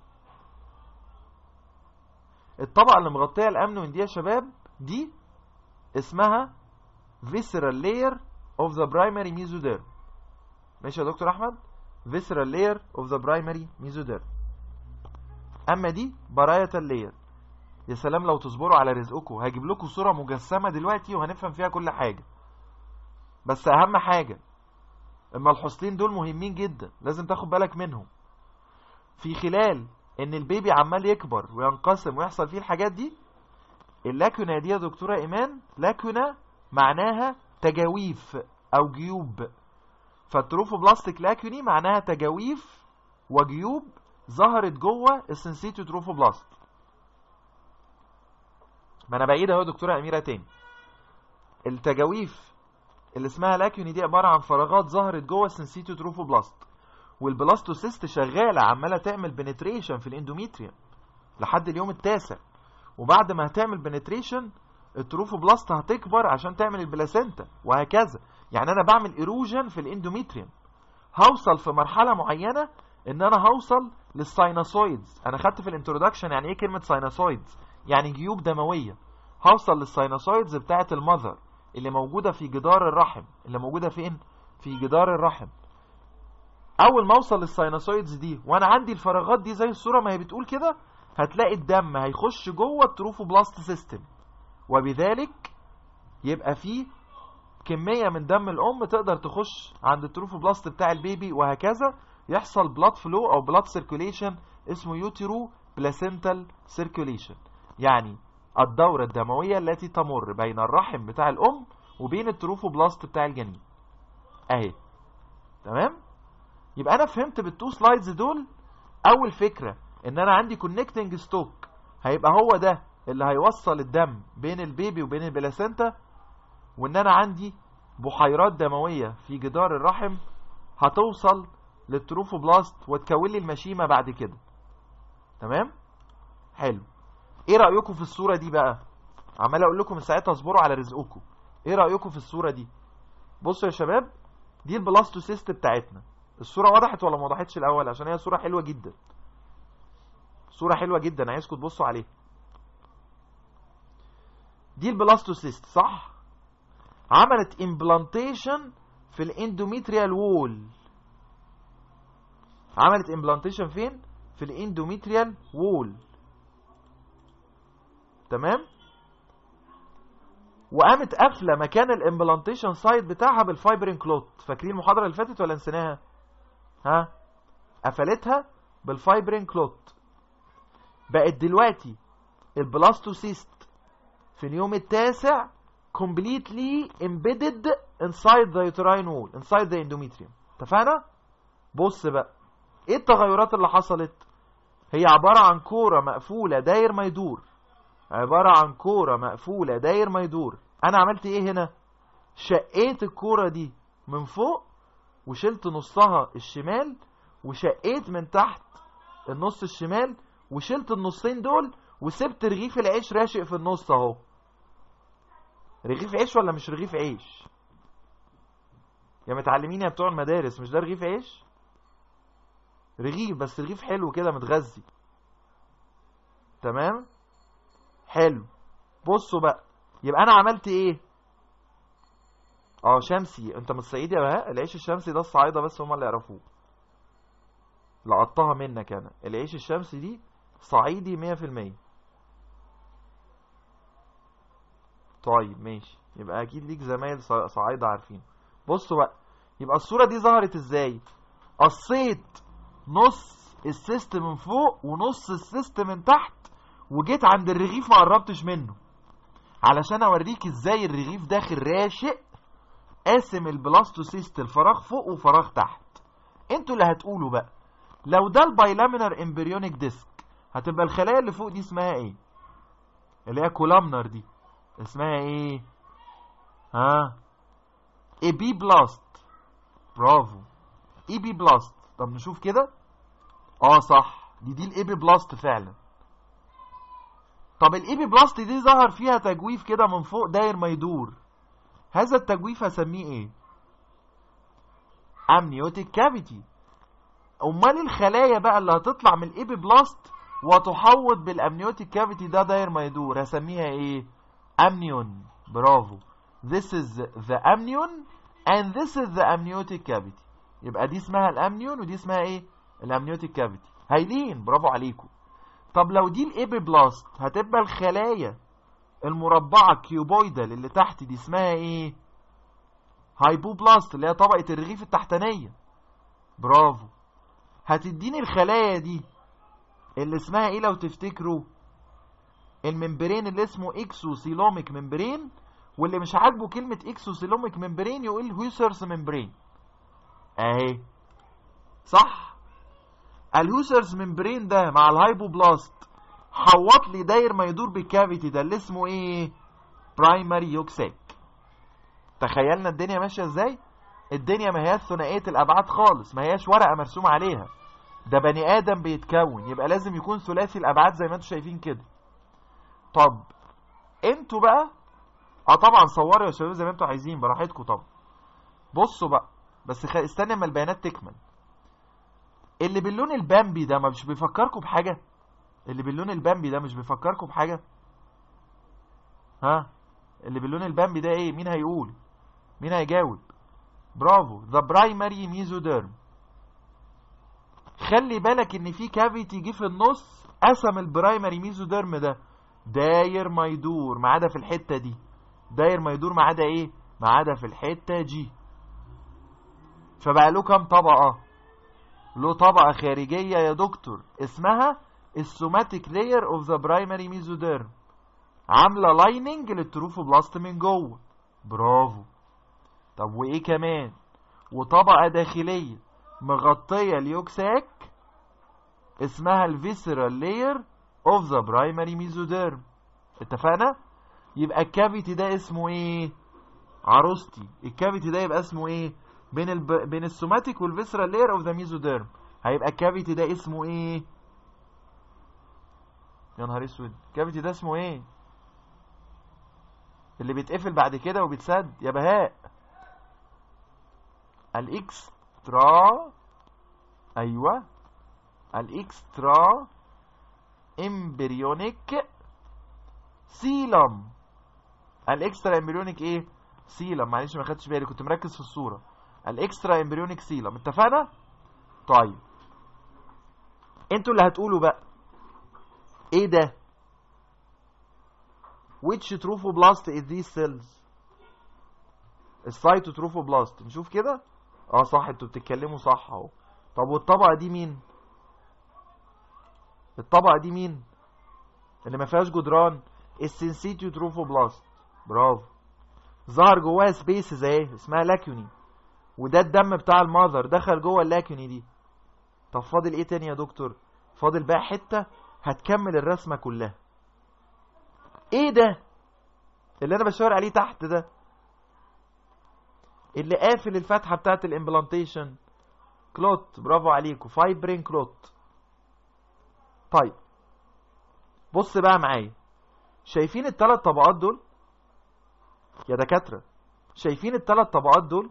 الطبقة اللي مغطية الأمنون دي يا شباب دي اسمها visceral layer of the primary mesoderm ماشي يا دكتور أحمد visceral layer of the primary mesoderm أما دي parietal layer يا سلام لو تصبروا على رزقكم هجيب لكم صورة مجسمة دلوقتي وهنفهم فيها كل حاجة بس أهم حاجة الملحوظتين دول مهمين جدا لازم تاخد بالك منهم في خلال ان البيبي عمال يكبر وينقسم ويحصل فيه الحاجات دي اللاكونا دي يا دكتورة ايمان لاكونا معناها تجاويف او جيوب فالتروفوبلاستيك لاكوني معناها تجاويف وجيوب ظهرت جوه السنسيتيو تروفوبلاست ما انا بعيد اهو يا دكتوره اميره تاني التجاويف اللي اسمها لاكيوني دي عباره عن فراغات ظهرت جوه السنسيتو تروفوبلاست والبلاستوسيست شغاله عماله تعمل بنتريشن في الاندوميتريوم لحد اليوم التاسع وبعد ما هتعمل بنتريشن التروفوبلاست هتكبر عشان تعمل البلاسينتا وهكذا يعني انا بعمل ايروجن في الاندوميتريوم هوصل في مرحله معينه ان انا هوصل للساينوسويدز انا خدت في الانترودكشن يعني ايه كلمه ساينوسويدز يعني جيوب دمويه هوصل للساينوسويدز بتاعه المذر اللي موجوده في جدار الرحم اللي موجوده فين في جدار الرحم اول ما اوصل للساينوسويدز دي وانا عندي الفراغات دي زي الصوره ما هي بتقول كده هتلاقي الدم هيخش جوه التروفوبلاست سيستم وبذلك يبقى فيه كمية من دم الأم تقدر تخش عند التروفوبلاست بتاع البيبي وهكذا يحصل بلاد فلو أو بلاد سيركوليشن اسمه يوتيرو بلاسنتال سيركوليشن يعني الدورة الدموية التي تمر بين الرحم بتاع الأم وبين التروفوبلاست بتاع الجنين أهي تمام يبقى أنا فهمت بالتو سلايدز دول أول فكرة إن أنا عندي كونكتنج ستوك هيبقى هو ده اللي هيوصل الدم بين البيبي وبين البلاسنتا وان انا عندي بحيرات دموية في جدار الرحم هتوصل للتروفوبلاست وتكون لي المشيمة بعد كده تمام حلو ايه رأيكم في الصورة دي بقى عمال اقول لكم ساعتها اصبروا على رزقكم ايه رأيكم في الصورة دي بصوا يا شباب دي البلاستوسيست بتاعتنا الصورة وضحت ولا ما وضحتش الاول عشان هي صورة حلوة جدا صورة حلوة جدا عايزكم تبصوا عليها دي البلاستوسيست صح عملت امبلانتيشن في الاندوميتريال وول عملت امبلانتيشن فين في الاندوميتريال وول تمام وقامت قافله مكان الامبلانتيشن سايت بتاعها بالفايبرين كلوت فاكرين المحاضره اللي فاتت ولا نسيناها ها قفلتها بالفايبرين كلوت بقت دلوقتي البلاستوسيست في اليوم التاسع completely embedded inside the uterine wall inside the endometrium اتفقنا بص بقى ايه التغيرات اللي حصلت هي عبارة عن كورة مقفولة داير ما يدور عبارة عن كورة مقفولة داير ما يدور انا عملت ايه هنا شقيت الكورة دي من فوق وشلت نصها الشمال وشقيت من تحت النص الشمال وشلت النصين دول وسبت رغيف العيش راشق في النص اهو رغيف عيش ولا مش رغيف عيش يا متعلمين يا بتوع المدارس مش ده رغيف عيش رغيف بس رغيف حلو كده متغذي تمام حلو بصوا بقى يبقى انا عملت ايه اه شمسي انت من الصعيد يا بهاء العيش الشمسي ده الصعايده بس هم اللي يعرفوه لقطتها منك انا العيش الشمسي دي صعيدي مية في المية طيب ماشي يبقى اكيد ليك زمايل صعايدة عارفين بصوا بقى يبقى الصورة دي ظهرت ازاي قصيت نص السيست من فوق ونص السيست من تحت وجيت عند الرغيف ما قربتش منه علشان اوريك ازاي الرغيف داخل راشق قاسم البلاستوسيست الفراغ فوق وفراغ تحت انتوا اللي هتقولوا بقى لو ده البايلامينر امبريونيك ديسك هتبقى الخلايا اللي فوق دي اسمها ايه اللي هي كولامنر دي اسمها ايه ها ايبي بلاست برافو ايبي بلاست طب نشوف كده اه صح دي دي الايبي بلاست فعلا طب الايبي بلاست دي ظهر فيها تجويف كده من فوق داير ما يدور هذا التجويف هسميه ايه امنيوتيك كافيتي امال الخلايا بقى اللي هتطلع من الايبي بلاست وتحوط بالامنيوتيك كافيتي ده داير ما يدور هسميها ايه امنيون برافو this is the amnion and this is the amniotic cavity يبقى دي اسمها الامنيون ودي اسمها ايه الامنيوتيك كافيتي هايلين برافو عليكم طب لو دي الابيبلاست هتبقى الخلايا المربعة كيوبويدال اللي تحت دي اسمها ايه هايبوبلاست اللي هي طبقة الرغيف التحتانية برافو هتديني الخلايا دي اللي اسمها ايه لو تفتكروا الممبرين اللي اسمه اكسوسيلوميك ممبرين واللي مش عاجبه كلمة اكسوسيلوميك ممبرين يقول هيوسرس ممبرين اهي صح الهيوسرس ممبرين ده مع الهايبوبلاست حوط لي داير ما يدور بالكافيتي ده اللي اسمه ايه برايمري يوكساك تخيلنا الدنيا ماشيه ازاي الدنيا ما هياش ثنائيه الابعاد خالص ما هياش ورقه مرسوم عليها ده بني ادم بيتكون يبقى لازم يكون ثلاثي الابعاد زي ما انتم شايفين كده طب انتوا بقى اه طبعا صوروا يا شباب زي ما انتوا عايزين براحتكم طبعا بصوا بقى بس خ... استنى اما البيانات تكمل اللي باللون البامبي ده ما مش بيفكركم بحاجه اللي باللون البامبي ده مش بيفكركم بحاجه ها اللي باللون البامبي ده ايه مين هيقول مين هيجاوب برافو ذا برايمري ميزوديرم خلي بالك ان في كافيتي جه في النص قسم البرايمري ميزوديرم ده داير ما يدور ما عدا في الحته دي داير ما يدور ما عدا ايه ما عدا في الحته دي فبقى له كام طبقه له طبقه خارجيه يا دكتور اسمها السوماتيك لاير اوف ذا برايمري ميزوديرم عامله لايننج للتروفوبلاست من جوه برافو طب وايه كمان وطبقه داخليه مغطيه اليوكساك اسمها الفيسرال لاير اوف ذا برايمري ميزوديرم اتفقنا يبقى الكافيتي ده اسمه ايه عروستي الكافيتي ده يبقى اسمه ايه بين الب... بين السوماتيك والفيسرال لاير اوف ذا ميزوديرم هيبقى الكافيتي ده اسمه ايه يا نهار اسود الكافيتي ده اسمه ايه اللي بيتقفل بعد كده وبيتسد يا بهاء الاكسترا ايوه الاكسترا امبريونيك سيلم الاكسترا امبريونيك ايه سيلم معلش ما خدتش بالي كنت مركز في الصوره الاكسترا امبريونيك سيلم اتفقنا طيب انتوا اللي هتقولوا بقى ايه ده which trophoblast is these cells السايتوتروفوبلاست نشوف كده اه صح انتوا بتتكلموا صح اهو طب والطبقه دي مين الطبقه دي مين اللي ما فيهاش جدران السنسيتيو تروفوبلاست برافو ظهر جواها سبيسز اهي اسمها لاكيوني وده الدم بتاع المذر دخل جوه اللاكيوني دي طب فاضل ايه تاني يا دكتور فاضل بقى حته هتكمل الرسمه كلها ايه ده اللي انا بشاور عليه تحت ده اللي قافل الفتحه بتاعت الامبلانتيشن كلوت برافو عليكم فايبرين كلوت طيب بص بقى معايا شايفين الثلاث طبقات دول يا دكاتره شايفين الثلاث طبقات دول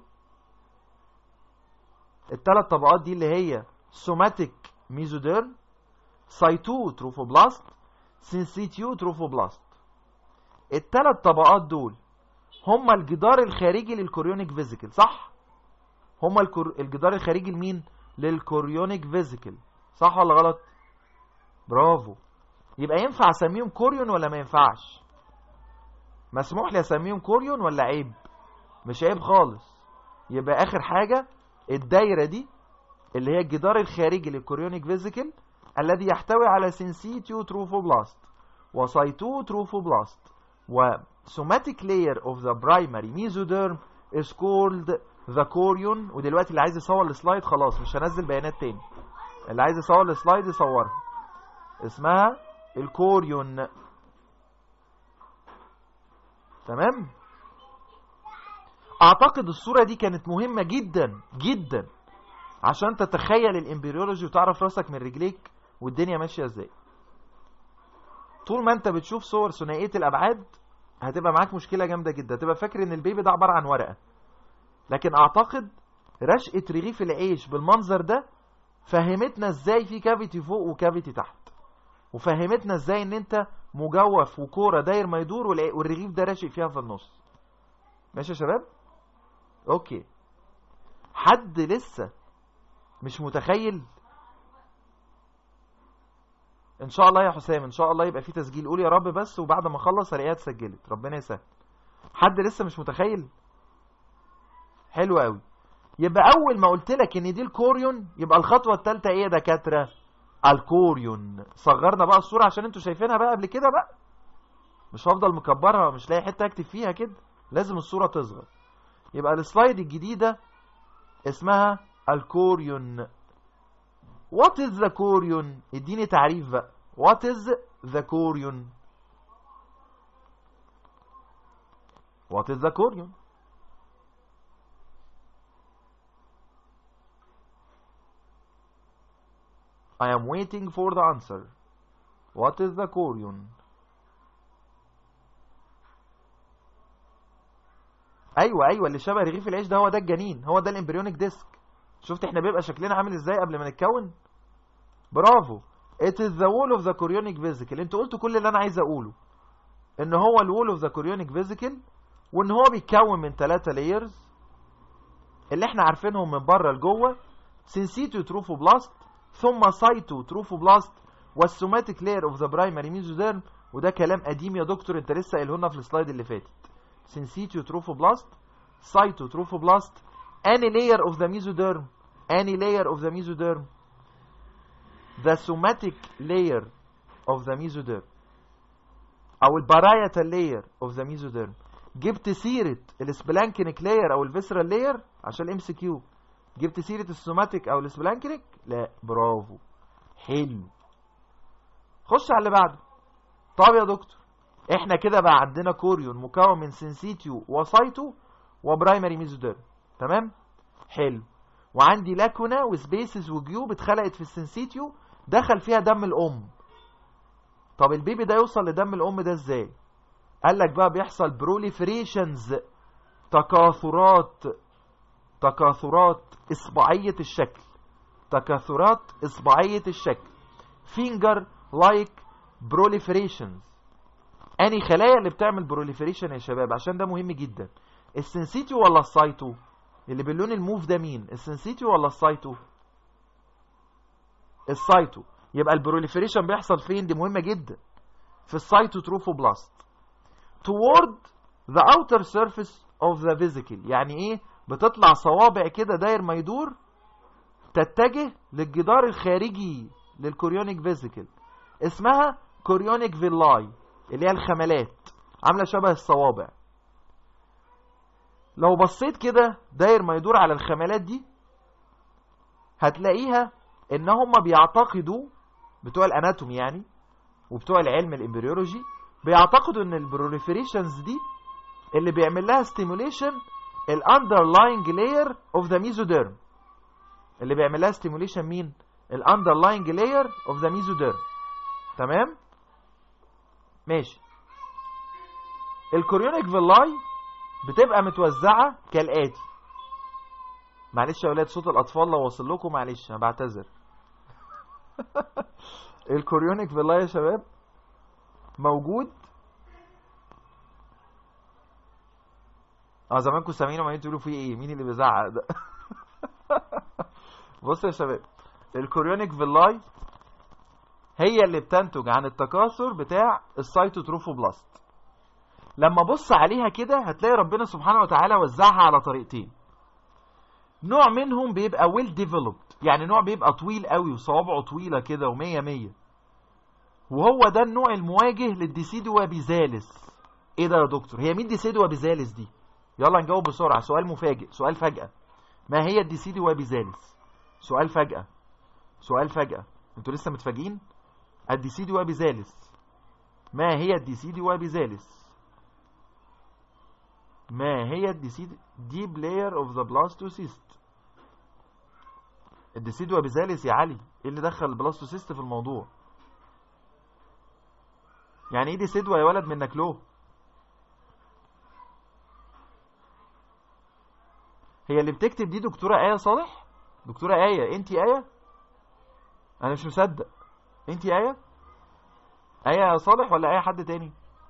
الثلاث طبقات دي اللي هي سوماتيك ميزوديرم سايتو تروفوبلاست سينسيتيو تروفوبلاست الثلاث طبقات دول هما الجدار الخارجي للكوريونيك فيزيكل صح هما الكور... الجدار الخارجي لمين للكوريونيك فيزيكل صح ولا غلط برافو يبقى ينفع اسميهم كوريون ولا ما ينفعش مسموح لي اسميهم كوريون ولا عيب مش عيب خالص يبقى اخر حاجه الدايره دي اللي هي الجدار الخارجي للكوريونيك فيزيكل الذي يحتوي على سينسيتيو تروفوبلاست وسايتو تروفوبلاست وسوماتيك layer of the primary mesoderm is called the chorion ودلوقتي اللي عايز يصور السلايد خلاص مش هنزل بيانات تاني اللي عايز يصور السلايد يصورها اسمها الكوريون تمام اعتقد الصورة دي كانت مهمة جدا جدا عشان تتخيل الامبريولوجي وتعرف راسك من رجليك والدنيا ماشية ازاي طول ما انت بتشوف صور ثنائية الابعاد هتبقى معاك مشكلة جامدة جدا تبقى فاكر ان البيبي ده عبارة عن ورقة لكن اعتقد رشقة رغيف العيش بالمنظر ده فهمتنا ازاي في كافيتي فوق وكافيتي تحت وفهمتنا ازاي ان انت مجوف وكوره داير ما يدور والرغيف ده راشق فيها في النص ماشي يا شباب اوكي حد لسه مش متخيل ان شاء الله يا حسام ان شاء الله يبقى في تسجيل قول يا رب بس وبعد ما اخلص الاقيها اتسجلت ربنا يسهل حد لسه مش متخيل حلو قوي يبقى اول ما قلت لك ان دي الكوريون يبقى الخطوه الثالثه ايه يا دكاتره الكوريون صغرنا بقى الصوره عشان انتوا شايفينها بقى قبل كده بقى مش هفضل مكبرها مش لاقي حته اكتب فيها كده لازم الصوره تصغر يبقى السلايد الجديده اسمها الكوريون What is the كوريون اديني تعريف بقى What is the كوريون What is the كوريون I am waiting for the answer what is the chorion ايوه ايوه اللي شبه رغيف العيش ده هو ده الجنين هو ده الامبريونيك ديسك شفت احنا بيبقى شكلنا عامل ازاي قبل ما نتكون برافو it is the wall of the chorionic vesicle انتوا قلتوا كل اللي انا عايز اقوله ان هو الوول اوف ذا chorionic vesicle وان هو بيتكون من ثلاثة layers اللي احنا عارفينهم من بره لجوه سينسيتو تروفوبلاست ثم سايتو تروفوبلاست والسوماتيك لاير اوف ذا برايمري ميزوديرم وده كلام قديم يا دكتور انت لسه قايله لنا في السلايد اللي فاتت سينسيتو تروفوبلاست سايتو تروفوبلاست any layer of the mesoderm any layer of the mesoderm the somatic layer of the mesoderm او البارايتال layer of the mesoderm جبت سيرة السبلانكينيك لاير او الفيسرال لاير عشان الام سي كيو جبت سيرة السوماتيك او السبلانكينيك لا برافو حلو خش على اللي بعده طب يا دكتور احنا كده بقى عندنا كوريون مكون من سنسيتيو وسايتو وبرايمري ميزوديرم تمام حلو وعندي لاكونا وسبيسز وجيوب اتخلقت في السنسيتيو دخل فيها دم الام طب البيبي ده يوصل لدم الام ده ازاي قال لك بقى بيحصل بروليفريشنز تكاثرات تكاثرات اصبعيه الشكل تكاثرات اصبعيه الشكل فينجر لايك بروليفريشنز اني خلايا اللي بتعمل بروليفريشن يا شباب عشان ده مهم جدا السنسيتيو ولا السايتو اللي باللون الموف ده مين السنسيتيو ولا السايتو السايتو يبقى البروليفريشن بيحصل فين دي مهمه جدا في السايتو تروفوبلاست toward the outer surface of the vesicle يعني ايه بتطلع صوابع كده داير ما يدور تتجه للجدار الخارجي للكوريونيك فيزيكل اسمها كوريونيك فيلاي اللي هي الخملات عامله شبه الصوابع لو بصيت كده داير ما يدور على الخملات دي هتلاقيها ان هم بيعتقدوا بتوع الاناتومي يعني وبتوع العلم الامبريولوجي بيعتقدوا ان البروليفريشنز دي اللي بيعمل لها ستيموليشن الاندرلاينج لاير اوف ذا ميزوديرم اللي بيعمل لها ستيموليشن مين الاندرلاينج لاير اوف ذا ميزوديرم تمام ماشي الكوريونيك فيلاي بتبقى متوزعه كالاتي معلش يا اولاد صوت الاطفال لو وصل لكم معلش انا بعتذر الكوريونيك فيلاي يا شباب موجود اه زمان كنتوا سامعين وما تقولوا فيه ايه مين اللي بيزعق ده بص يا شباب الكوريونيك فيلاي هي اللي بتنتج عن التكاثر بتاع السيتوتروفوبلاست لما بص عليها كده هتلاقي ربنا سبحانه وتعالى وزعها على طريقتين نوع منهم بيبقى ويل ديفلوبد يعني نوع بيبقى طويل قوي وصوابعه طويله كده ومية مية وهو ده النوع المواجه للديسيدوا بيزالس ايه ده يا دكتور هي مين ديسيدوا بيزالس دي يلا نجاوب بسرعه سؤال مفاجئ سؤال فجأة ما هي الديسيدوا بيزالس سؤال فجأة سؤال فجأة انتوا لسه متفاجئين الديسيدوا بيزالس ما هي الديسيدوا بيزالس ما هي الديسيد ديب لاير اوف ذا بلاستوسيست الديسيدوا بيزالس يا علي ايه اللي دخل البلاستوسيست في الموضوع يعني ايه دي سدوة يا ولد منك له هي اللي بتكتب دي دكتورة آية صالح دكتورة آية انت آية انا مش مصدق انت آية آية يا صالح ولا آية حد تاني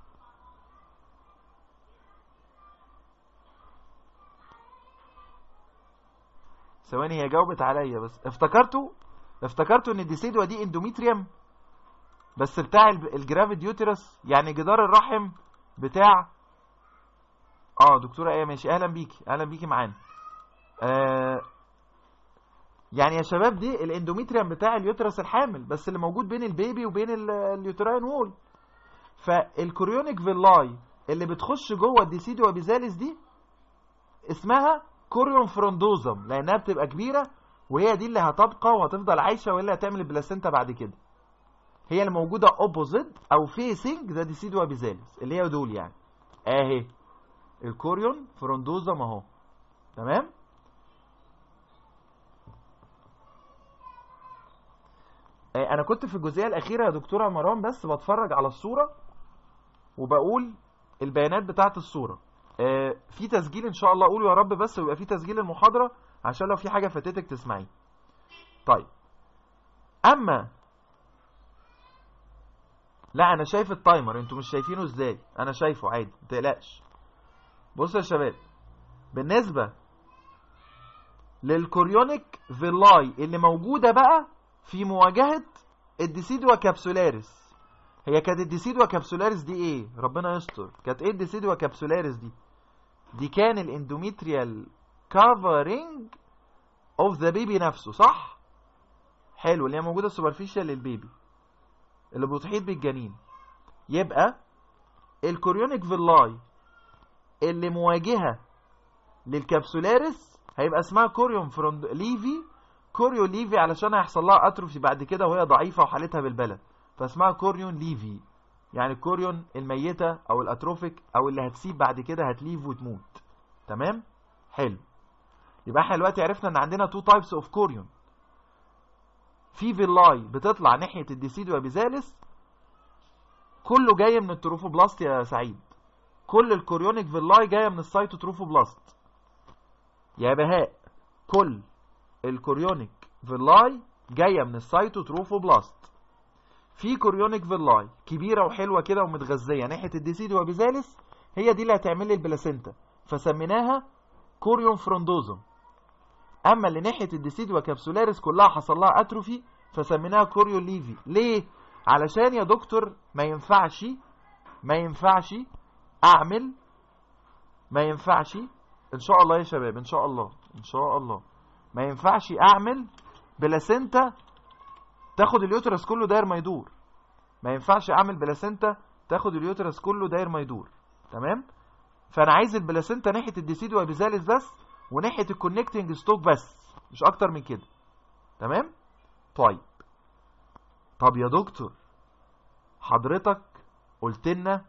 ثواني هي جاوبت عليا بس افتكرتوا افتكرتوا ان الديسيدوا دي اندوميتريوم بس بتاع الجرافيد يوترس يعني جدار الرحم بتاع اه دكتوره ايه ماشي اهلا بيكي اهلا بيكي معانا آه يعني يا شباب دي الاندوميتريوم بتاع اليوترس الحامل بس اللي موجود بين البيبي وبين اليوتراين وول فالكوريونيك فيلاي اللي بتخش جوه الديسيدو وبيزاليس دي اسمها كوريون فروندوزم لانها بتبقى كبيره وهي دي اللي هتبقى وهتفضل عايشه واللي هتعمل البلاسينتا بعد كده هي اللي موجوده اوبوزيت او فيسنج ذا ديسيدوا بيزاليس اللي هي دول يعني اهي الكوريون فروندوزم اهو تمام انا كنت في الجزئيه الاخيره يا دكتوره مرام بس بتفرج على الصوره وبقول البيانات بتاعه الصوره آه في تسجيل ان شاء الله اقول يا رب بس ويبقى في تسجيل المحاضره عشان لو في حاجه فاتتك تسمعيه طيب اما لا انا شايف التايمر انتوا مش شايفينه ازاي انا شايفه عادي ما تقلقش بصوا يا شباب بالنسبه للكوريونيك فيلاي اللي موجوده بقى في مواجهه الديسيدوا كابسولاريس هي كانت الديسيدوا كابسولاريس دي ايه ربنا يستر كانت ايه الديسيدوا كابسولاريس دي دي كان الاندوميتريال كفرنج اوف ذا بيبي نفسه صح حلو اللي هي موجوده سوبرفيشال للبيبي اللي بتحيط بالجنين يبقى الكوريونيك فيلاي اللي مواجهه للكابسولاريس هيبقى اسمها كوريون فروند ليفي كوريو ليفي علشان هيحصل لها اتروفي بعد كده وهي ضعيفه وحالتها بالبلد فاسمها كوريون ليفي يعني الكوريون الميته او الاتروفيك او اللي هتسيب بعد كده هتليف وتموت تمام حلو يبقى احنا دلوقتي عرفنا ان عندنا تو تايبس اوف كوريون في فيلاي بتطلع ناحيه الديسيدوا بيزالس كله جاي من التروفوبلاست يا سعيد كل الكوريونيك فيلاي جايه من السايتوتروفوبلاست يا بهاء كل الكوريونيك فيلاي جايه من السايتوتروفوبلاست في كوريونيك فيلاي كبيره وحلوه كده ومتغذيه ناحيه الديسيدوا بيزالس هي دي اللي هتعمل لي البلاسينتا فسميناها كوريون فروندوزوم اما اللي ناحيه الديسيدوا كابسولاريس كلها حصل لها اتروفي فسميناها كوريو ليفي ليه علشان يا دكتور ما ينفعش ما ينفعش اعمل ما ينفعش ان شاء الله يا شباب ان شاء الله ان شاء الله ما ينفعش اعمل بلاسينتا تاخد اليوترس كله داير ما يدور ما ينفعش اعمل بلاسينتا تاخد اليوترس كله داير ما يدور تمام فانا عايز البلاسينتا ناحيه الديسيدوا بيزالس بس وناحيه الكونكتنج ستوك بس مش اكتر من كده تمام طيب طب يا دكتور حضرتك قلت لنا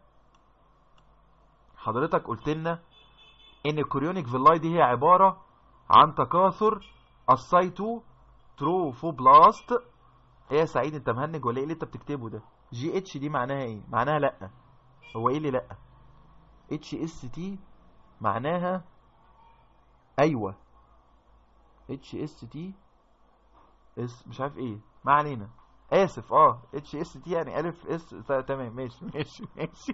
حضرتك قلت لنا ان الكوريونيك فيلاي دي هي عباره عن تكاثر السايتو تروفوبلاست ايه يا سعيد انت مهنج ولا ايه اللي انت بتكتبه ده جي اتش دي معناها ايه معناها لا هو ايه اللي لا اتش اس تي معناها ايوه اتش اس تي اس مش عارف ايه ما علينا اسف اه اتش اس تي يعني الف اس تمام ماشي ماشي ماشي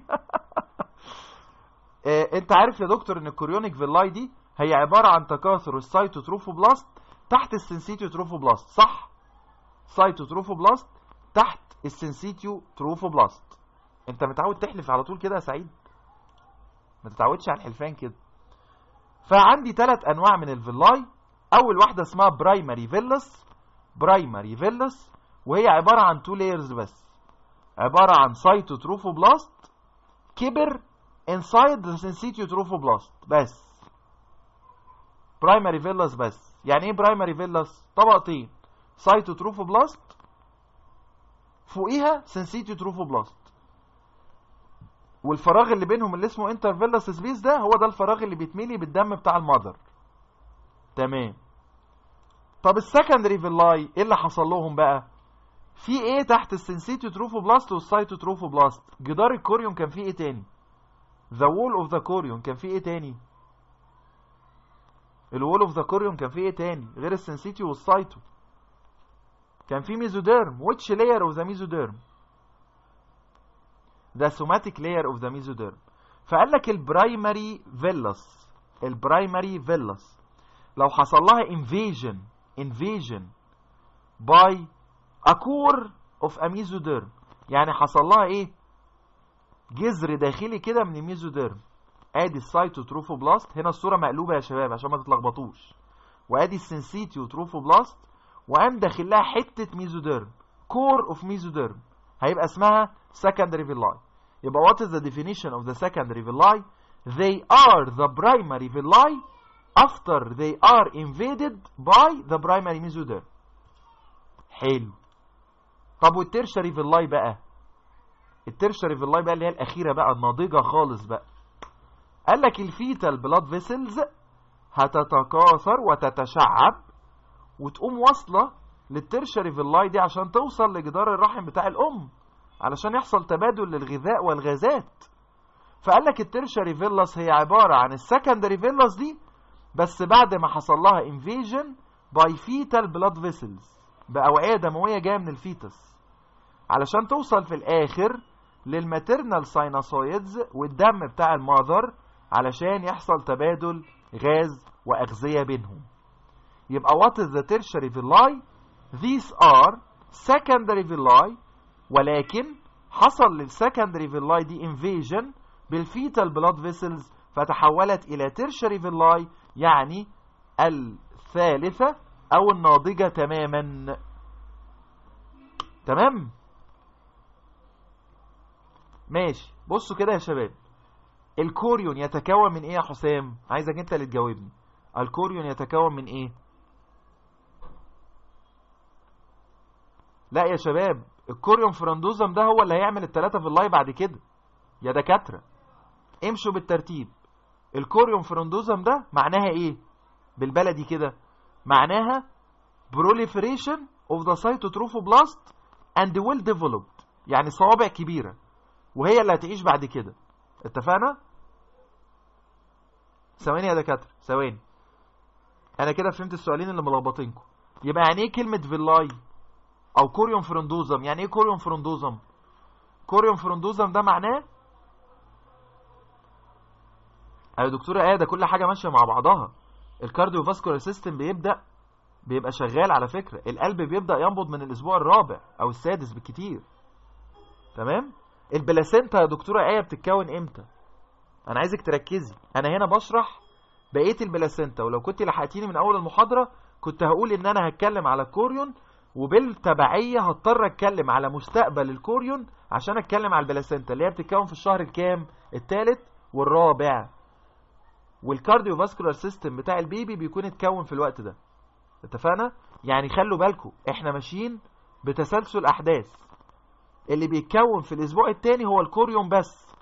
آه انت عارف يا دكتور ان الكوريونيك فيلاي دي هي عباره عن تكاثر السايتوتروفوبلاست تحت السنسيتيو تروفوبلاست صح سايتوتروفوبلاست تحت السنسيتيو تروفوبلاست انت متعود تحلف على طول كده يا سعيد ما تتعودش على الحلفان كده فعندي ثلاث انواع من الفيلاي اول واحده اسمها برايمري فيلس برايمري فيلس وهي عباره عن تو لايرز بس عباره عن سايتوتروفوبلاست كبر inside the syncytial trophoblast بس برايمري فيلس بس يعني ايه برايمري فيلس طبقتين سايتوتروفوبلاست فوقيها syncytial trophoblast والفراغ اللي بينهم اللي اسمه انترفيلس سبيس ده هو ده الفراغ اللي بيتملي بالدم بتاع المذر تمام طب السكندري فيلاي ايه اللي حصل لهم بقى في ايه تحت السنسيتيو تروفوبلاست والسايتوتروفوبلاست جدار الكوريون كان فيه ايه تاني ذا وول اوف ذا كوريون كان فيه ايه تاني الوول اوف ذا كوريون كان فيه ايه تاني غير السنسيتيو والسايتو كان فيه ميزوديرم which layer of the mesoderm the somatic layer of the mesoderm فقال لك البرايمري فيلس البرايمري فيلس لو حصل لها invasion invasion by a core of a mesoderm يعني حصل لها ايه جذر داخلي كده من الميزوديرم ادي السايتوتروفوبلاست هنا الصوره مقلوبه يا شباب عشان ما تتلخبطوش وادي السنسيتيو تروفوبلاست وقام داخل لها حته ميزوديرم كور اوف ميزوديرم هيبقى اسمها secondary villi يبقى what is the definition of the secondary villi they are the primary villi after they are invaded by the primary mesoderm حلو طب والترشري villi بقى الترشري villi بقى اللي هي الاخيره بقى الناضجه خالص بقى قال لك الفيتال بلاد فيسلز هتتكاثر وتتشعب وتقوم واصله للترشري فيلاي دي عشان توصل لجدار الرحم بتاع الام علشان يحصل تبادل للغذاء والغازات فقال لك الترشري فيلاس هي عبارة عن السكندري فيلاس دي بس بعد ما حصل لها انفيجن باي فيتال بلاد فيسلز بأوعية دموية جاية من الفيتس علشان توصل في الآخر للماترنال سايناسويدز والدم بتاع الماذر علشان يحصل تبادل غاز وأغذية بينهم يبقى what is the tertiary villi these are secondary villi ولكن حصل للسكندري villi دي invasion بالفيتال بلاد فيسلز فتحولت إلى tertiary villi يعني الثالثة أو الناضجة تماما تمام ماشي بصوا كده يا شباب الكوريون يتكون من ايه يا حسام عايزك انت اللي تجاوبني الكوريون يتكون من ايه لا يا شباب الكوريون فرندوزم ده هو اللي هيعمل التلاتة في اللاي بعد كده يا دكاترة امشوا بالترتيب الكوريون فرندوزم ده معناها ايه بالبلدي كده معناها proliferation of the cytotrophoblast and well developed يعني صوابع كبيرة وهي اللي هتعيش بعد كده اتفقنا ثواني يا دكاتره ثواني انا كده فهمت السؤالين اللي ملخبطينكم يبقى يعني ايه كلمه فيلاي او كوريون فرندوزم يعني ايه كوريون فرندوزم كوريون فرندوزم ده معناه ايوه دكتوره ايه ده كل حاجه ماشيه مع بعضها الكارديو فاسكولار سيستم بيبدا بيبقى شغال على فكره القلب بيبدا ينبض من الاسبوع الرابع او السادس بالكتير تمام البلاسينتا يا دكتوره ايه بتتكون امتى انا عايزك تركزي انا هنا بشرح بقيه البلاسينتا ولو كنت لحقتيني من اول المحاضره كنت هقول ان انا هتكلم على الكوريون وبالتبعيه هضطر اتكلم على مستقبل الكوريون عشان اتكلم على البلاسينتا اللي هي بتتكون في الشهر الكام الثالث والرابع والكارديو فاسكولار سيستم بتاع البيبي بيكون اتكون في الوقت ده اتفقنا يعني خلوا بالكم احنا ماشيين بتسلسل احداث اللي بيتكون في الاسبوع الثاني هو الكوريون بس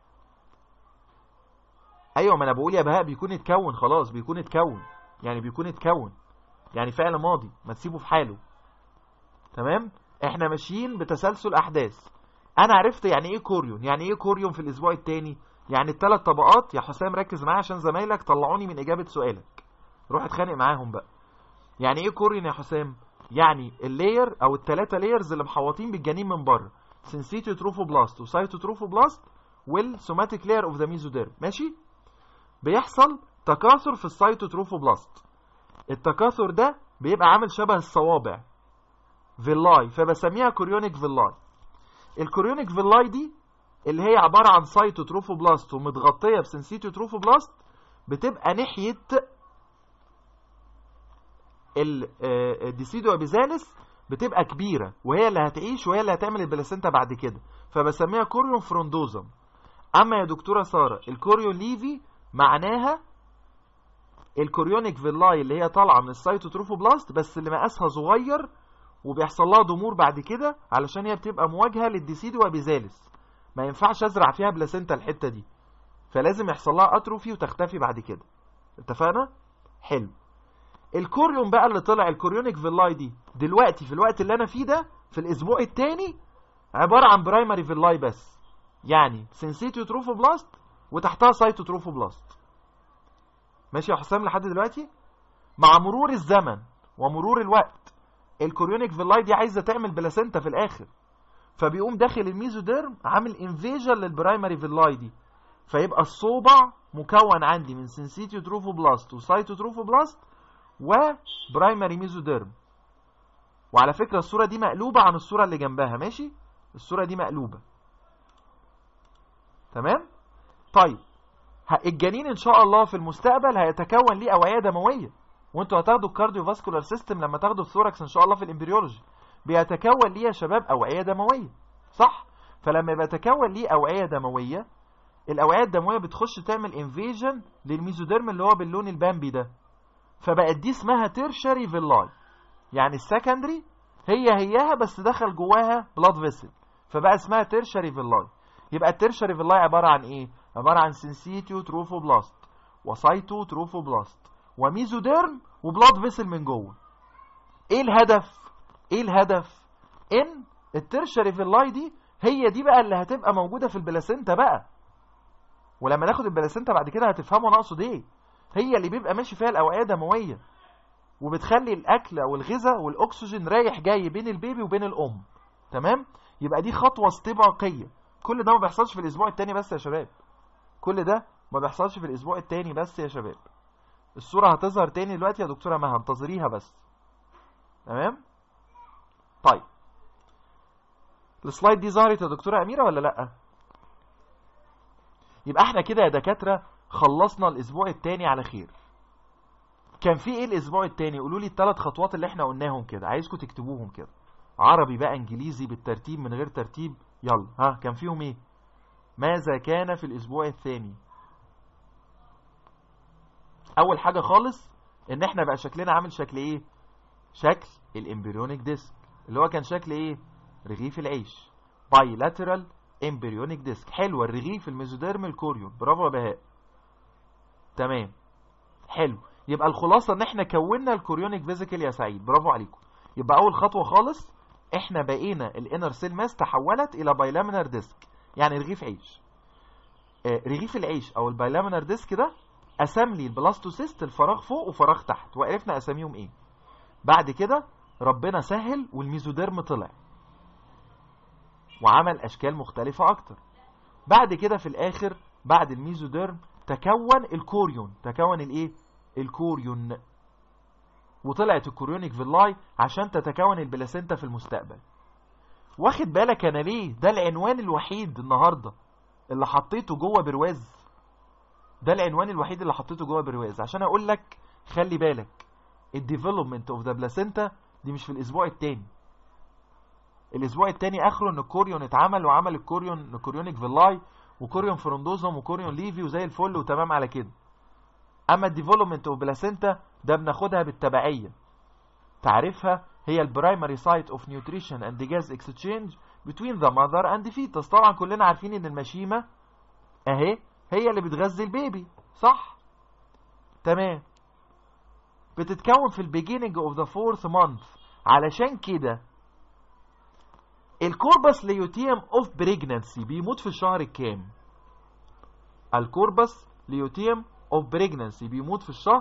ايوه ما انا بقول يا بهاء بيكون اتكون خلاص بيكون اتكون يعني بيكون اتكون يعني فعل ماضي ما تسيبه في حاله تمام احنا ماشيين بتسلسل احداث انا عرفت يعني ايه كوريون يعني ايه كوريون في الاسبوع الثاني يعني الثلاث طبقات يا حسام ركز معايا عشان زمايلك طلعوني من اجابه سؤالك روح اتخانق معاهم بقى يعني ايه كوريون يا حسام يعني اللاير او الثلاثه لايرز اللي محوطين بالجنين من بره سنسيتيو تروفوبلاست وسايتو تروفوبلاست والسوماتيك لاير اوف ذا ميزوديرم ماشي بيحصل تكاثر في السايتو تروفوبلاست التكاثر ده بيبقى عامل شبه الصوابع فيلاي فبسميها كوريونيك فيلاي الكوريونيك فيلاي دي اللي هي عبارة عن سايتو تروفوبلاست ومتغطية بسنسيتو تروفوبلاست بتبقى ناحية الديسيدو ابيزالس بتبقى كبيرة وهي اللي هتعيش وهي اللي هتعمل البلاسينتا بعد كده فبسميها كوريون فرندوزم اما يا دكتورة سارة الكوريون ليفي معناها الكوريونيك فيلاي اللي هي طالعة من السايتوتروفوبلاست بس اللي مقاسها صغير وبيحصل لها ضمور بعد كده علشان هي بتبقى مواجهة للديسيدو ابيزالس ما ينفعش ازرع فيها بلاسينتا الحتة دي فلازم يحصل لها اتروفي وتختفي بعد كده اتفقنا حلو الكوريون بقى اللي طلع الكوريونيك فيلاي دي دلوقتي في الوقت اللي انا فيه ده في الاسبوع الثاني عبارة عن برايمري فيلاي بس يعني سنسيتيو تروفوبلاست وتحتها سايتو تروفوبلاست ماشي يا حسام لحد دلوقتي مع مرور الزمن ومرور الوقت الكوريونيك فيلاي دي عايزه تعمل بلاسينتا في الاخر فبيقوم داخل الميزوديرم عامل انفيجن للبرايمري فيلاي دي فيبقى الصوبع مكون عندي من سنسيتيو تروفوبلاست وسايتو تروفوبلاست وبرايمري ميزوديرم وعلى فكرة الصورة دي مقلوبة عن الصورة اللي جنبها ماشي الصورة دي مقلوبة تمام طيب الجنين ان شاء الله في المستقبل هيتكون ليه اوعية دموية وانتوا هتاخدوا الكارديو فاسكولار سيستم لما تاخدوا الثوركس ان شاء الله في الامبريولوجي بيتكون ليه يا شباب اوعية دموية صح فلما بيتكون ليه اوعية دموية الاوعية الدموية بتخش تعمل انفيجن للميزوديرم اللي هو باللون البامبي ده فبقت دي اسمها تيرشري فيلاي يعني السكندري هي هياها بس دخل جواها بلاد فيسل فبقى اسمها تيرشري فيلاي يبقى التيرشري فيلاي عبارة عن ايه عبارة عن سنسيتيو تروفوبلاست وسايتو تروفوبلاست وميزوديرم وبلاد فيسل من جوه ايه الهدف ايه الهدف ان الترشري فيلاي دي هي دي بقى اللي هتبقى موجودة في البلاسينتا بقى ولما ناخد البلاسينتا بعد كده هتفهموا انا اقصد ايه هي اللي بيبقى ماشي فيها الاوعيه الدمويه وبتخلي الاكل او الغذاء والاكسجين رايح جاي بين البيبي وبين الام تمام يبقى دي خطوه استباقيه كل ده ما بيحصلش في الاسبوع الثاني بس يا شباب كل ده ما بيحصلش في الاسبوع الثاني بس يا شباب الصوره هتظهر تاني دلوقتي يا دكتوره مها انتظريها بس تمام طيب السلايد دي ظهرت يا دكتوره اميره ولا لا يبقى احنا كده يا دكاتره خلصنا الاسبوع الثاني على خير كان في ايه الاسبوع الثاني قولوا لي الثلاث خطوات اللي احنا قلناهم كده عايزكم تكتبوهم كده عربي بقى انجليزي بالترتيب من غير ترتيب يلا ها كان فيهم ايه ماذا كان في الاسبوع الثاني اول حاجه خالص ان احنا بقى شكلنا عامل شكل ايه شكل الامبريونيك ديسك اللي هو كان شكل ايه رغيف العيش بايلاترال امبريونيك ديسك حلوه الرغيف الميزوديرمال كوريون برافو يا بهاء تمام حلو يبقى الخلاصه ان احنا كونا الكوريونيك فيزيكال يا سعيد برافو عليكم يبقى اول خطوه خالص احنا بقينا الانر سيل ماس تحولت الى بايلامينر ديسك يعني رغيف عيش آه رغيف العيش او البايلامينر ديسك ده قسم لي البلاستوسيست الفراغ فوق وفراغ تحت وعرفنا اساميهم ايه بعد كده ربنا سهل والميزوديرم طلع وعمل اشكال مختلفة اكتر بعد كده في الاخر بعد الميزوديرم تكون الكوريون تكون الايه الكوريون وطلعت الكوريونيك فيلاي عشان تتكون البلاسينتا في المستقبل واخد بالك انا ليه ده العنوان الوحيد النهاردة اللي حطيته جوه برواز ده العنوان الوحيد اللي حطيته جوه برواز عشان اقول لك خلي بالك الديفلوبمنت اوف ذا بلاسينتا دي مش في الاسبوع الثاني الاسبوع الثاني اخره ان الكوريون اتعمل وعمل الكوريون كوريونيك فيلاي وكوريون فروندوزوم وكوريون ليفي وزي الفل وتمام على كده اما الديفلوبمنت اوف بلاسينتا ده بناخدها بالتبعيه تعرفها هي البرايمري سايت اوف نيوتريشن اند جاز اكسشينج بتوين ذا ماذر اند فيتس طبعا كلنا عارفين ان المشيمه اهي هي اللي بتغذي البيبي صح تمام بتتكون في البيجيننج اوف ذا فورث مانث علشان كده الكوربس ليوتيوم اوف بريجنانسي بيموت في الشهر الكام الكوربس ليوتيوم اوف بريجنانسي بيموت في الشهر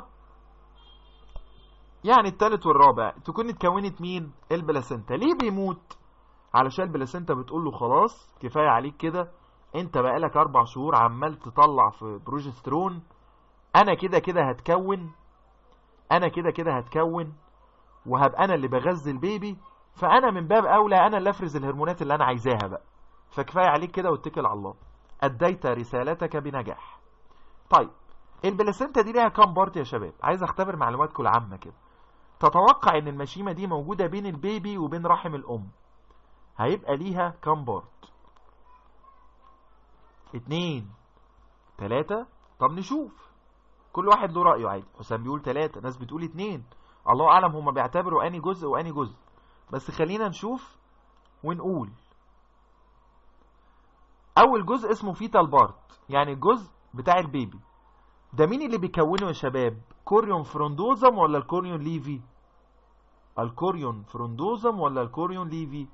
يعني الثالث والرابع تكون اتكونت مين البلاسينتا ليه بيموت علشان البلاسينتا بتقول له خلاص كفايه عليك كده انت بقالك اربع شهور عمال تطلع في بروجسترون انا كده كده هتكون انا كده كده هتكون وهبقى انا اللي بغذي البيبي فانا من باب اولى انا اللي افرز الهرمونات اللي انا عايزاها بقى فكفايه عليك كده واتكل على الله اديت رسالتك بنجاح طيب البلاسينتا دي ليها كام بارت يا شباب عايز اختبر معلوماتكم العامه كده تتوقع ان المشيمه دي موجوده بين البيبي وبين رحم الام هيبقى ليها كام بارت اتنين تلاتة طب نشوف كل واحد له رأيه عادي حسام بيقول تلاتة ناس بتقول اتنين الله أعلم هما بيعتبروا أني جزء وأني جزء بس خلينا نشوف ونقول أول جزء اسمه فيتال بارت يعني الجزء بتاع البيبي ده مين اللي بيكونه يا شباب كوريون فروندوزم ولا الكوريون ليفي الكوريون فروندوزم ولا الكوريون ليفي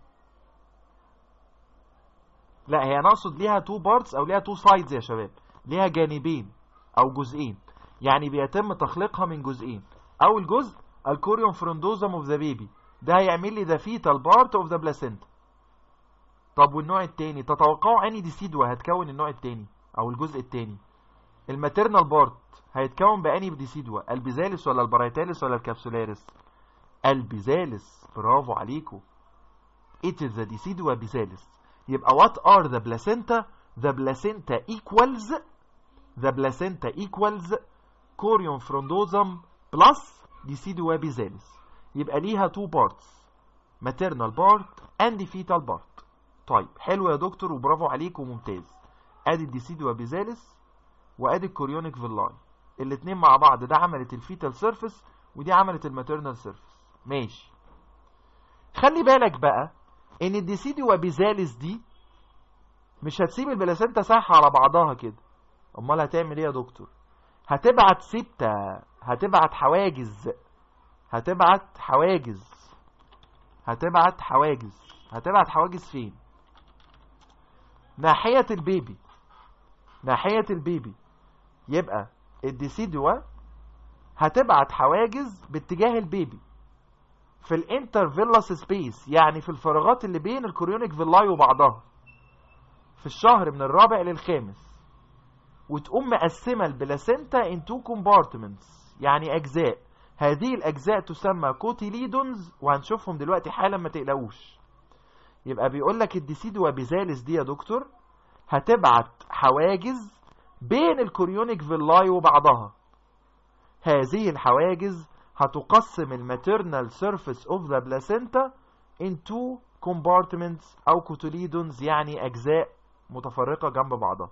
لا هي نقصد ليها تو بارتس او ليها تو سايدز يا شباب ليها جانبين او جزئين يعني بيتم تخليقها من جزئين اول جزء الكوريون فروندوزم اوف ذا بيبي ده هيعمل لي ذا فيتال بارت اوف ذا بلاسينتا طب والنوع التاني تتوقعوا اني ديسيدوا هتكون النوع التاني او الجزء التاني الماتيرنال بارت هيتكون باني ديسيدوا البيزاليس ولا البرايتاليس ولا الكابسولاريس البيزاليس برافو عليكم it is the decidua bizalis يبقى what are the placenta the placenta equals the placenta equals chorion frondosum plus decidua bizalis يبقى ليها two parts maternal part and fetal part طيب حلو يا دكتور وبرافو عليك وممتاز ادي الديسيدوا بيزالس وادي الكوريونيك فيلاي الاتنين مع بعض ده عملت الفيتال سيرفيس ودي عملت الماتيرنال سيرفيس ماشي خلي بالك بقى ان الديسيدوا بيزالس دي مش هتسيب البلاسينتا سايحه على بعضها كده امال هتعمل ايه يا دكتور هتبعت سبتة هتبعت حواجز هتبعت حواجز هتبعت حواجز هتبعت حواجز فين ناحية البيبي ناحية البيبي يبقى الديسيدوا هتبعت حواجز باتجاه البيبي في الانترفيلاس سبيس يعني في الفراغات اللي بين الكوريونيك فيلاي وبعضها في الشهر من الرابع للخامس وتقوم مقسمة البلاسينتا انتو كومبارتمنتس يعني اجزاء هذه الاجزاء تسمى كوتيليدونز وهنشوفهم دلوقتي حالا ما تقلقوش يبقى بيقول لك الديسيدوا بيزالس دي يا دكتور هتبعت حواجز بين الكوريونيك فيلاي وبعضها هذه الحواجز هتقسم الماتيرنال سيرفيس اوف ذا بلاسينتا into compartments او كوتوليدونز يعني اجزاء متفرقة جنب بعضها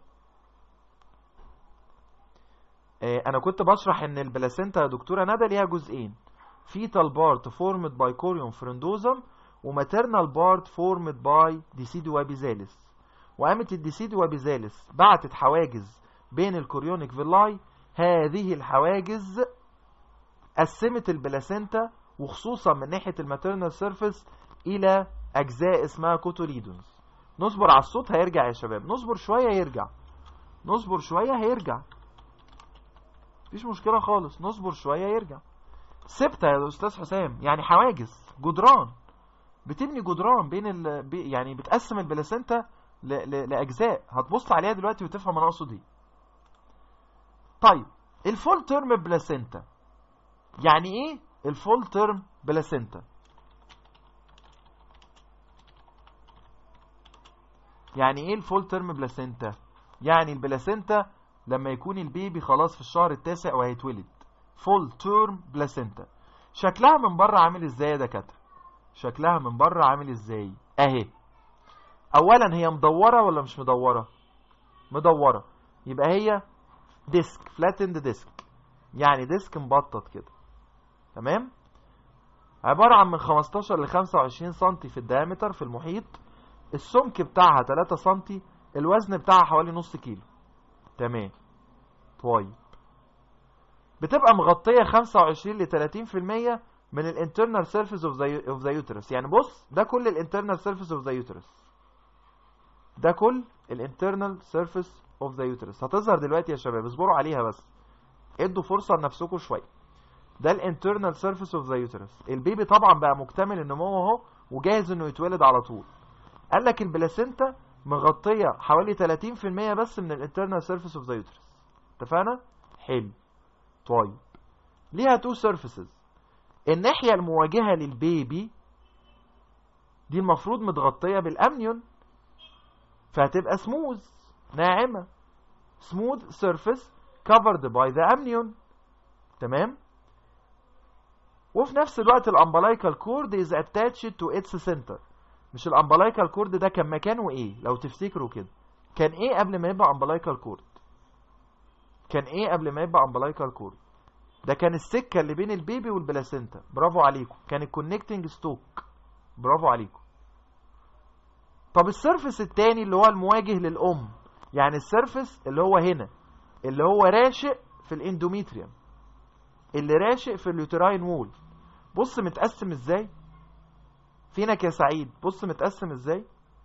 آه، انا كنت بشرح ان البلاسينتا يا دكتورة ندى ليها جزئين fetal part formed by corium frondosum وماتيرنال بارت فورمد باي ديسيدوا بيزالس وقامت الديسيدوا بيزالس بعتت حواجز بين الكوريونيك فيلاي هذه الحواجز قسمت البلاسينتا وخصوصا من ناحية الماتيرنال سيرفيس الى اجزاء اسمها كوتوليدونز نصبر على الصوت هيرجع يا شباب نصبر شوية هيرجع نصبر شوية هيرجع مفيش مشكلة خالص نصبر شوية يرجع سبتة يا استاذ حسام يعني حواجز جدران بتبني جدران بين ال... بي- يعني بتقسم البلاسينتا ل... ل... لاجزاء هتبص عليها دلوقتي وتفهم انا اقصد ايه طيب الفول تيرم بلاسينتا يعني ايه الفول تيرم بلاسينتا يعني ايه الفول تيرم بلاسينتا يعني البلاسينتا لما يكون البيبي خلاص في الشهر التاسع وهيتولد فول تيرم بلاسينتا شكلها من بره عامل ازاي يا دكاتره شكلها من بره عامل ازاي اهي اولا هي مدوره ولا مش مدوره مدوره يبقى هي ديسك فلاتند ديسك يعني ديسك مبطط كده تمام عبارة عن من 15 ل 25 سنتي في الديامتر في المحيط السمك بتاعها 3 سنتي الوزن بتاعها حوالي نص كيلو تمام طيب بتبقى مغطية 25 ل 30% من الانترنال سيرفيس اوف ذا اوف ذا يوترس يعني بص ده كل الانترنال سيرفيس اوف ذا يوترس ده كل الانترنال سيرفيس اوف ذا يوترس هتظهر دلوقتي يا شباب اصبروا عليها بس ادوا فرصة لنفسكم شوية ده الانترنال سيرفيس اوف ذا يوترس البيبي طبعا بقى مكتمل النمو اهو وجاهز انه يتولد على طول قال لك البلاسينتا مغطية حوالي 30% بس من الانترنال سيرفيس اوف ذا يوترس اتفقنا حلو طيب ليها تو سيرفيسز الناحية المواجهة للبيبي دي المفروض متغطية بالامنيون فهتبقى سموز ناعمة smooth surface covered by the amnion تمام وفي نفس الوقت الامبلايكال كورد is attached to its center مش الامبلايكال كورد ده كان مكانه ايه لو تفتكروا كده كان ايه قبل ما يبقى امبلايكال كورد كان ايه قبل ما يبقى امبلايكال كورد ده كان السكه اللي بين البيبي والبلاسينتا برافو عليكم كان الكونكتنج ستوك برافو عليكم طب السيرفس التاني اللي هو المواجه للام يعني السيرفس اللي هو هنا اللي هو راشق في الاندوميتريوم اللي راشق في اليوتراين وول بص متقسم ازاي فينك يا سعيد بص متقسم ازاي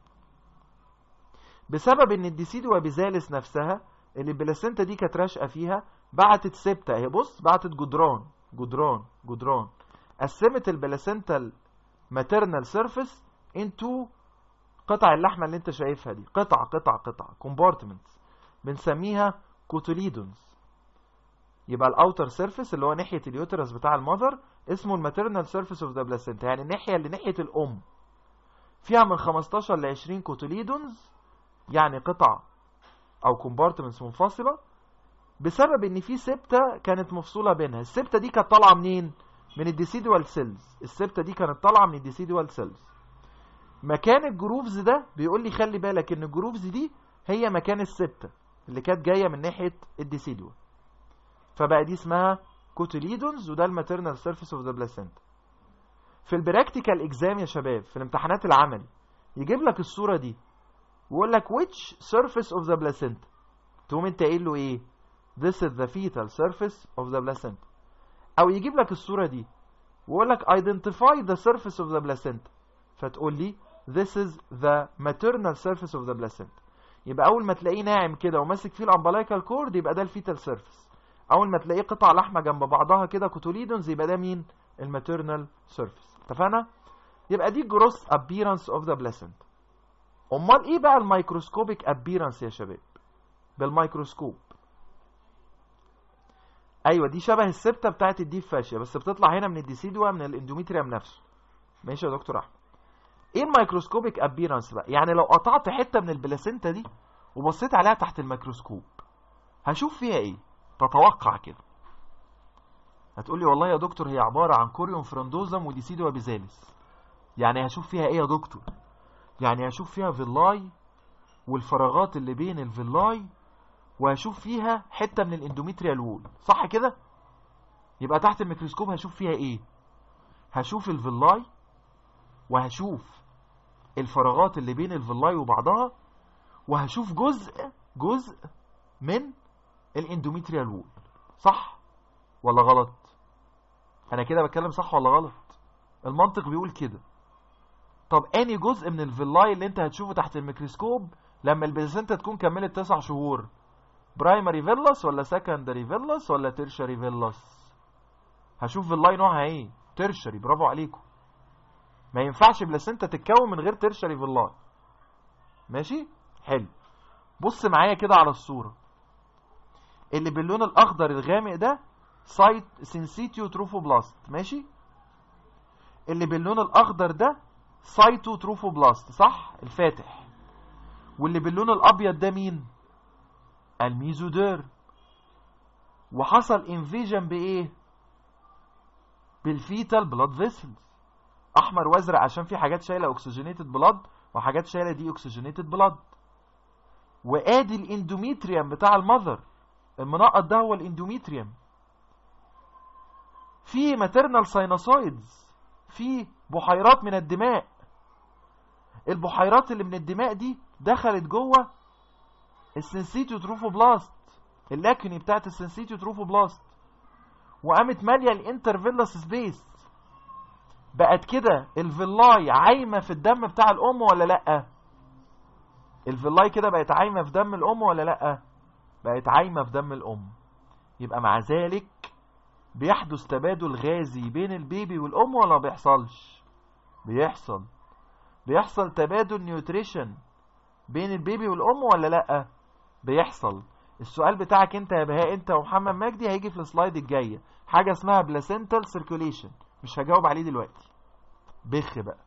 بسبب ان الديسيدوا بيزالس نفسها اللي البلاسينتا دي كانت راشقه فيها بعتت سبتة اهي بص بعتت جدران جدران جدران قسمت البلاسينتا الماتيرنال سيرفيس انتو قطع اللحمه اللي انت شايفها دي قطع قطع قطع كومبارتمنتس بنسميها كوتوليدونز يبقى الاوتر سيرفيس اللي هو ناحيه اليوترس بتاع المذر اسمه الماتيرنال سيرفيس اوف ذا بلاسينتا يعني الناحيه اللي ناحيه الام فيها من 15 ل 20 كوتوليدونز يعني قطع او كومبارتمنتس منفصله بسبب ان في سبته كانت مفصوله بينها السبته دي كانت طالعه منين من الديسيدوال سيلز السبته دي كانت طالعه من الديسيدوال سيلز مكان الجروفز ده بيقول لي خلي بالك ان الجروفز دي هي مكان السبته اللي كانت جايه من ناحيه الديسيدوا فبقى دي اسمها كوتوليدونز وده الماتيرنال سيرفيس اوف ذا بلاسينتا في البراكتيكال اكزام يا شباب في الامتحانات العملي يجيب لك الصوره دي ويقول لك which surface of the placenta تقوم انت قايل له ايه this is the fetal surface of the placenta او يجيب لك الصوره دي ويقول لك identify the surface of the placenta فتقول لي this is the maternal surface of the placenta يبقى اول ما تلاقيه ناعم كده وماسك فيه الامبلايكال كورد يبقى ده الفيتال سيرفيس اول ما تلاقيه قطع لحمه جنب بعضها كده كوتوليدونز يبقى ده مين الماتيرنال سيرفيس اتفقنا يبقى دي جروس ابيرنس اوف ذا بلاسنت امال ايه بقى الميكروسكوبيك ابيرنس يا شباب بالميكروسكوب ايوه دي شبه السبته بتاعت الديب فاشيا بس بتطلع هنا من الديسيدوا من الاندوميتريوم نفسه ماشي يا دكتور احمد ايه الميكروسكوبيك ابيرنس بقى يعني لو قطعت حته من البلاسينتا دي وبصيت عليها تحت الميكروسكوب هشوف فيها ايه تتوقع كده هتقول لي والله يا دكتور هي عباره عن كوريون فرندوزم وديسيدوا بيزاليس يعني هشوف فيها ايه يا دكتور يعني هشوف فيها فيلاي والفراغات اللي بين الفيلاي وهشوف فيها حته من الاندوميتريال وول صح كده يبقى تحت الميكروسكوب هشوف فيها ايه هشوف الفيلاي وهشوف الفراغات اللي بين الفيلاي وبعضها وهشوف جزء جزء من الاندوميتريال وول صح ولا غلط انا كده بتكلم صح ولا غلط المنطق بيقول كده طب اني جزء من الفيلاي اللي انت هتشوفه تحت الميكروسكوب لما البلاسنتا تكون كملت تسع شهور برايمري فيلاس ولا سكندري فيلاس ولا تيرشري فيلاس هشوف فيلاي نوعها ايه تيرشري برافو عليكم ما ينفعش بلاسنتا تتكون من غير تيرشري فيلاي ماشي حلو بص معايا كده على الصوره اللي باللون الاخضر الغامق ده سايت سينسيتيو تروفوبلاست ماشي اللي باللون الاخضر ده سايتو تروفوبلاست صح الفاتح واللي باللون الابيض ده مين الميزودير وحصل انفيجن بايه بالفيتال بلاد فيسلز احمر وازرق عشان في حاجات شايله اوكسجينيتد بلاد وحاجات شايله دي اوكسجينيتد بلاد وادي الاندوميتريوم بتاع المذر المنقط ده هو الاندوميتريوم في ماتيرنال ساينوسويدز في بحيرات من الدماء البحيرات اللي من الدماء دي دخلت جوه السنسيتيو تروفوبلاست اللاكني بتاعت السنسيتيو تروفوبلاست وقامت ماليه الانترفيلاس سبيس بقت كده الفيلاي عايمه في الدم بتاع الام ولا لا الفيلاي كده بقت عايمه في دم الام ولا لا بقت عايمه في دم الام يبقى مع ذلك بيحدث تبادل غازي بين البيبي والام ولا ما بيحصلش بيحصل بيحصل تبادل نيوتريشن بين البيبي والام ولا لا بيحصل السؤال بتاعك انت يا بهاء انت ومحمد مجدي هيجي في السلايد الجايه حاجه اسمها بلاسنتال سيركوليشن مش هجاوب عليه دلوقتي بخ بقى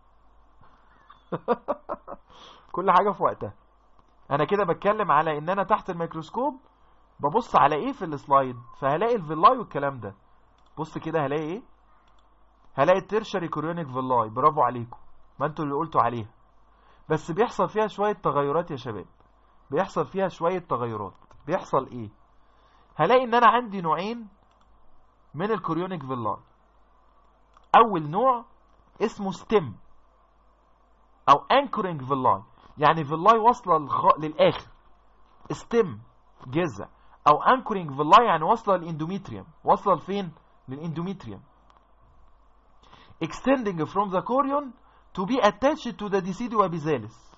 كل حاجه في وقتها انا كده بتكلم على ان انا تحت الميكروسكوب ببص على ايه في السلايد فهلاقي الفيلاي والكلام ده بص كده هلاقي ايه هلاقي الترشري كوريونيك فيلاي برافو عليكم ما انتوا اللي قلتوا عليها بس بيحصل فيها شويه تغيرات يا شباب بيحصل فيها شويه تغيرات بيحصل ايه هلاقي ان انا عندي نوعين من الكوريونيك فيلاي اول نوع اسمه ستيم او انكورنج فيلاي يعني فيلاي واصله للخ... للاخر ستيم جذع او انكورنج فيلاي يعني واصله للاندوميتريوم واصله لفين للاندوميتريوم extending from the chorion to be attached to the deciduous abisalis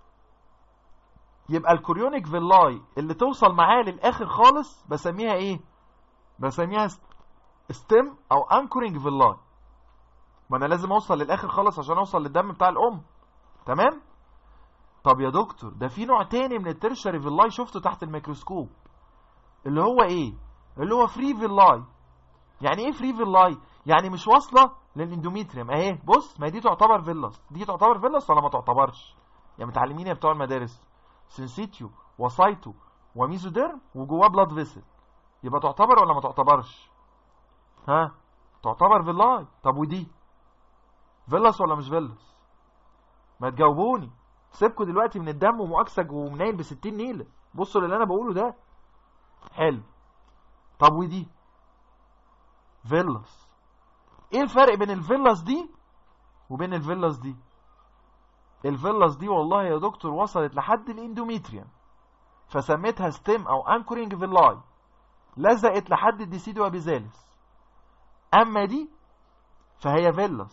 يبقى الكوريونيك فيلاي اللي توصل معاه للاخر خالص بسميها ايه بسميها ستيم او انكورنج فيلاي ما انا لازم اوصل للاخر خالص عشان اوصل للدم بتاع الام تمام طب يا دكتور ده في نوع تاني من الترشري فيلاي شفته تحت الميكروسكوب اللي هو ايه اللي هو فري فيلاي يعني ايه فري فيلاي يعني مش واصله للاندوميتريوم اهي بص ما دي تعتبر فيلاس دي تعتبر فيلاس ولا ما تعتبرش يا متعلمين يا بتوع المدارس سنسيتيو وسايتو وميزوديرم وجواه بلاد فيسل يبقى تعتبر ولا ما تعتبرش ها تعتبر فيلاي طب ودي فيلاس ولا مش فيلاس ما تجاوبوني سيبكوا دلوقتي من الدم ومؤكسج ومنايل ب 60 نيله بصوا للي انا بقوله ده حلو طب ودي فيلاس ايه الفرق بين الفيلاس دي وبين الفيلاس دي الفيلاس دي والله يا دكتور وصلت لحد الاندوميتريوم فسميتها ستيم او انكورينج فيلاي لزقت لحد الديسيدو ابيزالس اما دي فهي فيلاس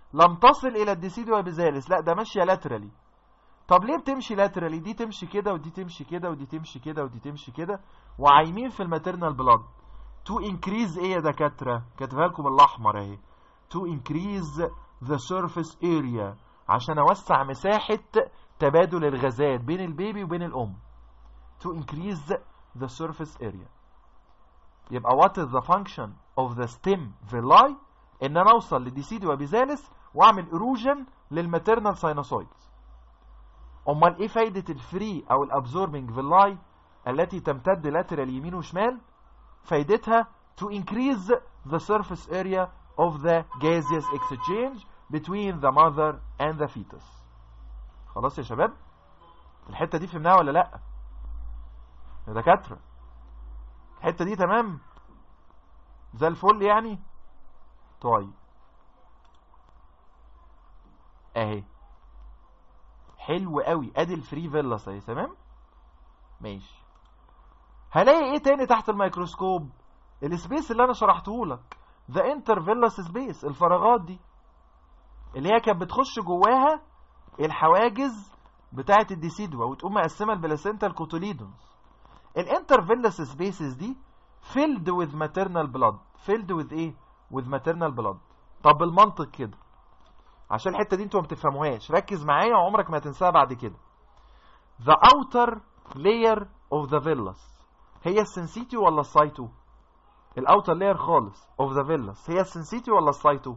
لم تصل الى الديسيدوا بيزالس لا ده ماشيه لاترالي طب ليه بتمشي لاترالي دي تمشي كده ودي تمشي كده ودي تمشي كده ودي تمشي كده وعايمين في الماتيرنال بلاد تو انكريز ايه يا دكاتره كاتبها لكم بالاحمر اهي تو انكريز ذا سيرفيس اريا عشان اوسع مساحه تبادل الغازات بين البيبي وبين الام to increase the surface area يبقى what is the function of the stem villi ان انا اوصل لديسيديو بيزالس واعمل erosion للماتيرنال ساينوسويدز امال ايه فايده الفري او الابزوربنج فيلاي التي تمتد لاترال يمين وشمال فايدتها to increase the surface area of the gaseous exchange between the mother and the fetus خلاص يا شباب الحته دي فهمناها ولا لا يا دكاتره الحته دي تمام زي الفل يعني طيب اهي حلو قوي ادي الفري فيلاس اهي تمام ماشي هلاقي ايه تاني تحت الميكروسكوب السبيس اللي انا شرحته لك ذا انتر فيلاس سبيس الفراغات دي اللي هي كانت بتخش جواها الحواجز بتاعه الديسيدوا وتقوم مقسمه البلاسينتا الكوتوليدونز الانتر فيلاس سبيسز دي filled with maternal blood filled with ايه with maternal blood طب بالمنطق كده عشان الحته دي انتوا ما بتفهموهاش ركز معايا وعمرك ما هتنساها بعد كده the outer layer of the villus هي السنسيتيو ولا السايتو الاوتر لاير خالص of the villus هي السنسيتيو ولا السايتو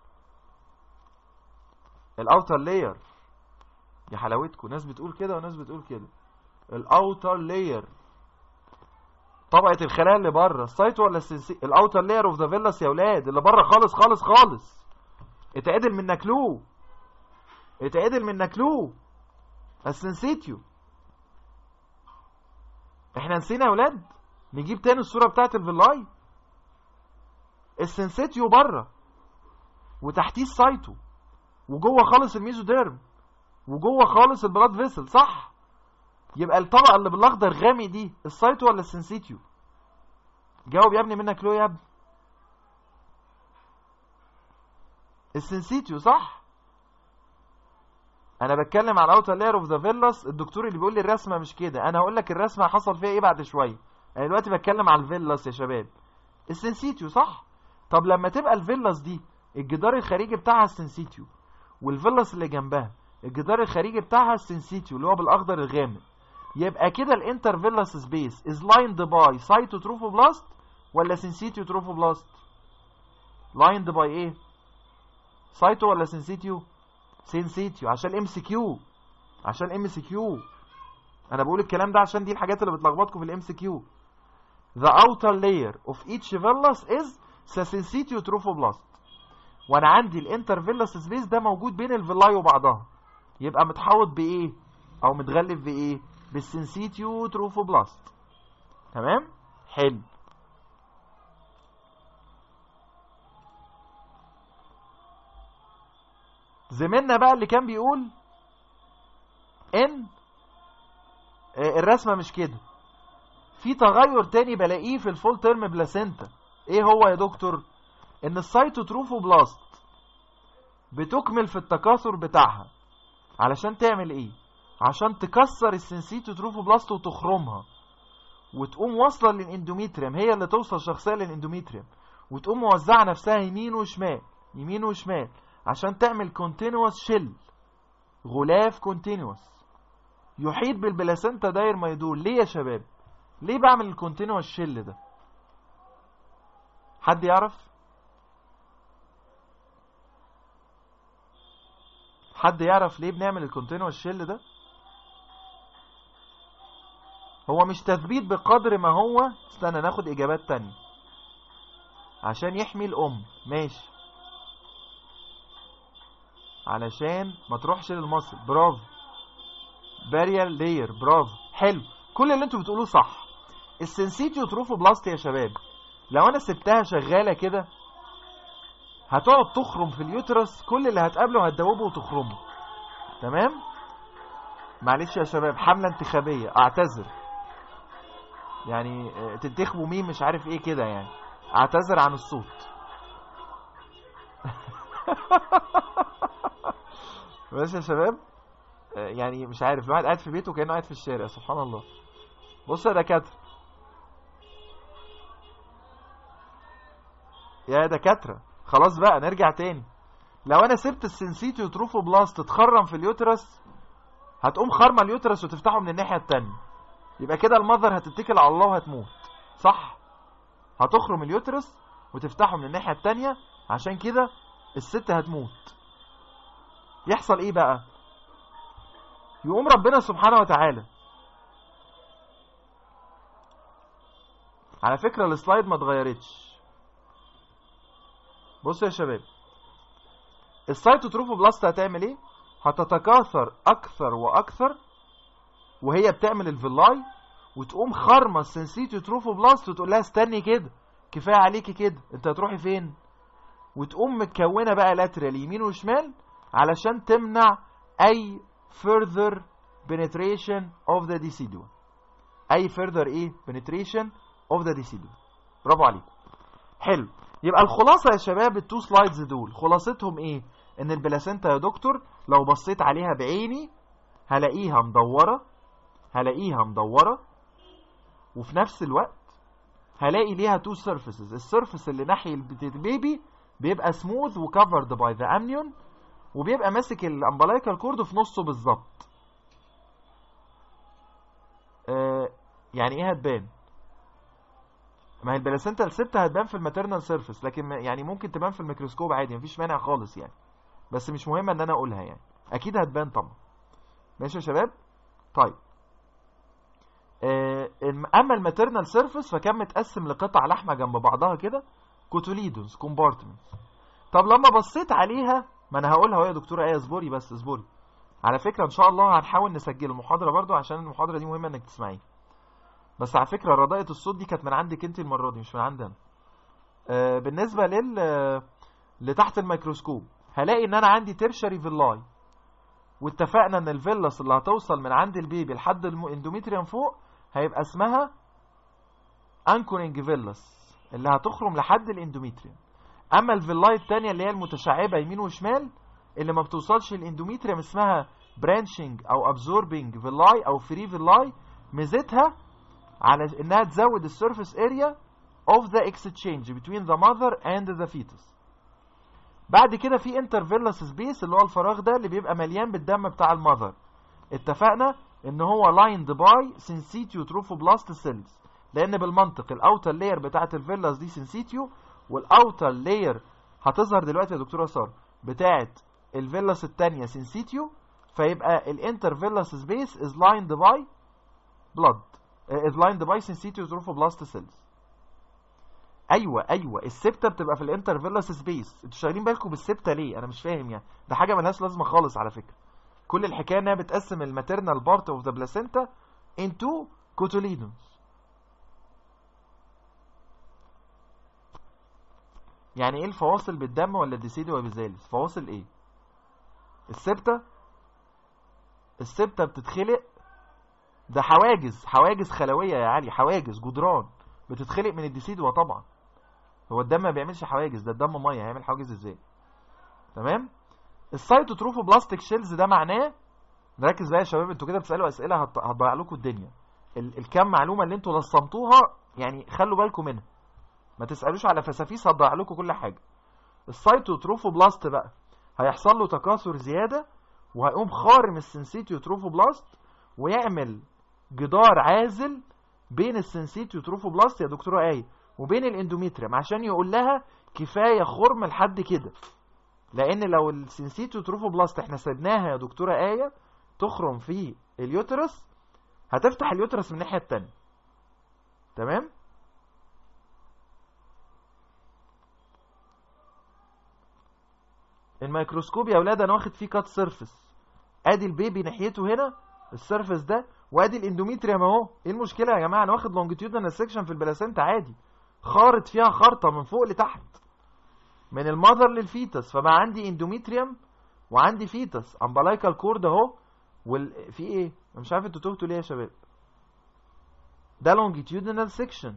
الاوتر لاير يا حلاوتكم ناس بتقول كده وناس بتقول كده الاوتر لاير طبقه الخلايا اللي بره السايتو ولا السنسي الاوتر لاير اوف ذا فيلاس يا اولاد اللي بره خالص خالص خالص اتعدل من نكلوه اتعدل من نكلوه السنسيتيو احنا نسينا يا اولاد نجيب تاني الصوره بتاعت الفيلاي السنسيتيو بره وتحتيه السايتو وجوه خالص الميزوديرم وجوه خالص البلاد فيسل صح يبقى الطبقه اللي بالاخضر غامق دي السايتو ولا السنسيتيو جاوب يا ابني منك لو يا ابني السنسيتيو صح انا بتكلم على اوتر لاير اوف ذا فيلاس الدكتور اللي بيقول لي الرسمه مش كده انا هقول لك الرسمه حصل فيها ايه بعد شويه انا دلوقتي بتكلم على الفيلاس يا شباب السنسيتيو صح طب لما تبقى الفيلاس دي الجدار الخارجي بتاعها السنسيتيو والفيلاس اللي جنبها الجدار الخارجي بتاعها السنسيتيو اللي هو بالاخضر الغامق يبقى كده الانتر فيلاس سبيس از لايند باي سايتوتروفوبلاست ولا سنسيتيو تروفوبلاست لايند باي ايه سايتو ولا سنسيتيو سنسيتيو عشان ام سي كيو عشان ام سي كيو انا بقول الكلام ده عشان دي الحاجات اللي بتلخبطكم في الام سي كيو the outer layer of each villus is sensitio trophoblast وانا عندي الانتر فيلاس سبيس ده موجود بين الفيلاي وبعضها يبقى متحوط بايه او متغلف بايه بالسنسيتيو تروفوبلاست تمام حلو زميلنا بقى اللي كان بيقول ان الرسمه مش كده في تغير تاني بلاقيه في الفول تيرم بلاسينتا ايه هو يا دكتور ان السيتوتروفوبلاست بتكمل في التكاثر بتاعها علشان تعمل ايه عشان تكسر السنسيتوتروفوبلاست وتخرمها وتقوم واصله للاندوميتريم هي اللي توصل شخصيا للاندوميتريم وتقوم موزعه نفسها يمين وشمال يمين وشمال عشان تعمل كونتينوس شيل غلاف كونتينوس يحيط بالبلاسنتا داير ما يدور ليه يا شباب ليه بعمل الكونتينوس شيل ده حد يعرف حد يعرف ليه بنعمل الكونتينوس شيل ده هو مش تثبيت بقدر ما هو استنى ناخد اجابات تانية عشان يحمي الام ماشي علشان ما تروحش للمصل برافو باريال لاير برافو حلو كل اللي انتوا بتقولوه صح السنسيتيو تروفوبلاست يا شباب لو انا سبتها شغاله كده هتقعد تخرم في اليوترس كل اللي هتقابله هتدوبه وتخرمه تمام معلش يا شباب حمله انتخابيه اعتذر يعني تنتخبوا مين مش عارف ايه كده يعني اعتذر عن الصوت ماشي يا شباب آه، يعني مش عارف الواحد قاعد في بيته كانه قاعد في الشارع سبحان الله بص يا دكاتره يا دكاتره خلاص بقى نرجع تاني لو انا سبت السنسيتي بلاست تتخرم في اليوترس هتقوم خرمه اليوترس وتفتحه من الناحيه التانية يبقى كده المذر هتتكل على الله وهتموت صح هتخرم اليوترس وتفتحه من الناحيه التانية عشان كده الست هتموت يحصل ايه بقى يقوم ربنا سبحانه وتعالى على فكرة السلايد ما اتغيرتش بصوا يا شباب السيتوتروفوبلاست هتعمل ايه هتتكاثر اكثر واكثر وهي بتعمل الفيلاي وتقوم خرمه السنسيتوتروفوبلاست وتقول لها استني كده كفايه عليكي كده انت هتروحي فين وتقوم متكونه بقى لاترال يمين وشمال علشان تمنع اي further penetration of the decidua اي further ايه penetration of the decidua برافو عليكم حلو يبقى الخلاصه يا شباب التو سلايدز دول خلاصتهم ايه ان البلاسينتا يا دكتور لو بصيت عليها بعيني هلاقيها مدوره هلاقيها مدوره وفي نفس الوقت هلاقي ليها تو سيرفيسز السيرفيس اللي ناحيه البيبي بيبقى سموث وكفرد باي ذا امنيون وبيبقى ماسك الامبلايكال كورد في نصه بالظبط آه يعني ايه هتبان ما هي البلاسنتا السبتة هتبان في الماتيرنال سيرفيس لكن يعني ممكن تبان في الميكروسكوب عادي مفيش مانع خالص يعني بس مش مهم ان انا اقولها يعني اكيد هتبان طبعا ماشي يا شباب طيب آه اما الماتيرنال سيرفيس فكان متقسم لقطع لحمه جنب بعضها كده كوتوليدونز كومبارتمنتس طب لما بصيت عليها ما انا هقولها يا دكتوره ايه اصبري بس اصبري على فكره ان شاء الله هنحاول نسجل المحاضره برضو عشان المحاضره دي مهمه انك تسمعيها بس على فكره رضاءه الصوت دي كانت من عندك انت المره دي مش من عندي انا آه بالنسبه لل لتحت الميكروسكوب هلاقي ان انا عندي ترشري فيلاي واتفقنا ان الفيلس اللي هتوصل من عند البيبي لحد الاندوميتريوم فوق هيبقى اسمها انكورنج فيلس اللي هتخرم لحد الاندوميتريوم اما الفيلاي الثانيه اللي هي المتشعبه يمين وشمال اللي ما بتوصلش الاندوميتريوم اسمها برانشنج او ابزوربنج فيلاي او فري فيلاي ميزتها على انها تزود السيرفيس اريا of the exchange between the mother and the fetus بعد كده في انترفيلس سبيس اللي هو الفراغ ده اللي بيبقى مليان بالدم بتاع المذر اتفقنا ان هو لايند باي سينسيتيو تروفوبلاست سيلز لان بالمنطق الاوتر لاير بتاعه الفيلس دي سينسيتيو والاوتر لاير هتظهر دلوقتي يا دكتوره ساره بتاعه الفيلس الثانيه سينسيتيو فيبقى الانترفيلس سبيس از لايند باي بلاد از لايند باي سينسيتيو تروفوبلاست سيلز ايوه ايوه السبته بتبقى في الانترفيلس سبيس انتوا شايلين بالكم بالسبته ليه انا مش فاهم يعني ده حاجه ملهاش لازمه خالص على فكره كل الحكايه انها بتقسم الماتيرنال بارت اوف ذا بلاسينتا انتو كوتوليدونز يعني ايه الفواصل بالدم ولا الديسيدي وبالزالس فواصل ايه السبتة السبتة بتتخلق ده حواجز حواجز خلوية يا علي حواجز جدران بتتخلق من الديسيدوا طبعا هو الدم ما بيعملش حواجز ده الدم ميه هيعمل حواجز ازاي تمام السايتوتروفو بلاستيك شيلز ده معناه نركز بقى يا شباب انتوا كده بتسالوا اسئله هتضيع لكم الدنيا الكم معلومه اللي انتوا لصمتوها يعني خلوا بالكم منها ما تسالوش على فسافيس هتضيع لكم كل حاجه السايتوتروفو بلاست بقى هيحصل له تكاثر زياده وهيقوم خارم السنسيتيو بلاست ويعمل جدار عازل بين السنسيتيو بلاست يا دكتوره ايه وبين الاندوميتريم عشان يقول لها كفايه خرم لحد كده لان لو السنسيتيو بلاست احنا سيبناها يا دكتوره ايه تخرم في اليوترس هتفتح اليوترس من الناحيه الثانيه تمام الميكروسكوب يا اولاد انا واخد فيه كات سيرفيس ادي البيبي ناحيته هنا السيرفيس ده وادي الاندوميتريوم اهو ايه المشكله يا جماعه انا واخد لونجيتيودنال سيكشن في البلاسنتا عادي خارط فيها خرطه من فوق لتحت من المذر للفيتس فبقى عندي اندوميتريوم وعندي فيتس امبلايكال كورد اهو وال... في ايه انا مش عارف انتوا تهتوا ليه يا شباب ده لونجيتيودنال سيكشن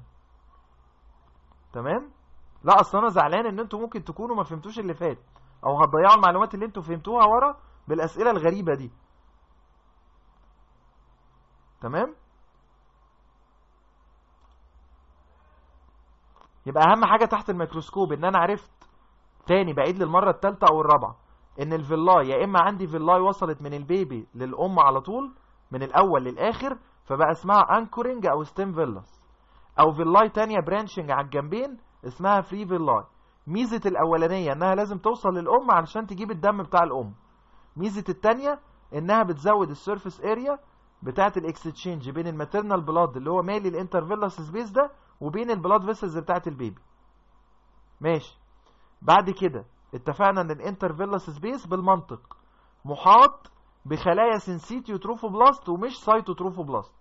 تمام لا اصل انا زعلان ان انتوا ممكن تكونوا ما فهمتوش اللي فات او هتضيعوا المعلومات اللي انتوا فهمتوها ورا بالاسئله الغريبه دي تمام يبقى اهم حاجه تحت الميكروسكوب ان انا عرفت تاني بعيد للمره الثالثه او الرابعه ان الفيلاي يا اما عندي فيلاي وصلت من البيبي للام على طول من الاول للاخر فبقى اسمها انكورنج او ستيم فيلاس او فيلاي تانية برانشنج على الجنبين اسمها فري فيلاي ميزة الاولانية انها لازم توصل للام علشان تجيب الدم بتاع الام ميزة التانية انها بتزود السيرفيس اريا بتاعة الاكستشينج بين الماتيرنال بلاد اللي هو مالي الانترفيلاس سبيس ده وبين البلاد فيسلز بتاعة البيبي ماشي بعد كده اتفقنا ان الانترفيلاس سبيس بالمنطق محاط بخلايا سنسيتيو تروفوبلاست ومش سايتوتروفوبلاست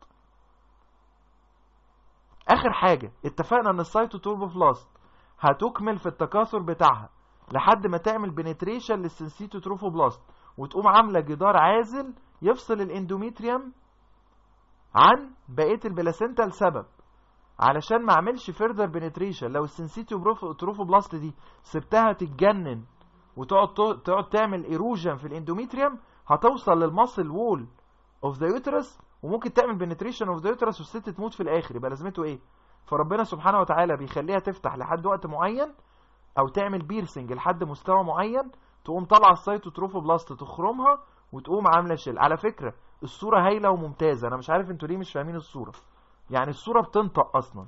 اخر حاجة اتفقنا ان السايتوتروفوبلاست هتكمل في التكاثر بتاعها لحد ما تعمل بنتريشن للسنسيتيو تروفوبلاست وتقوم عاملة جدار عازل يفصل الاندوميتريوم عن بقية البلاسينتا لسبب علشان ما اعملش فيردر بنتريشن لو السنسيتيو تروفوبلاست دي سبتها تتجنن وتقعد تقعد تعمل ايروجن في الاندوميتريوم هتوصل للماسل وول اوف ذا يوترس وممكن تعمل بنتريشن اوف ذا يوترس والست تموت في الاخر يبقى لازمته ايه فربنا سبحانه وتعالى بيخليها تفتح لحد وقت معين او تعمل بيرسنج لحد مستوى معين تقوم طالعه السيتوتروفوبلاست تخرمها وتقوم عامله شيل على فكره الصوره هايله وممتازه انا مش عارف انتوا ليه مش فاهمين الصوره يعني الصوره بتنطق اصلا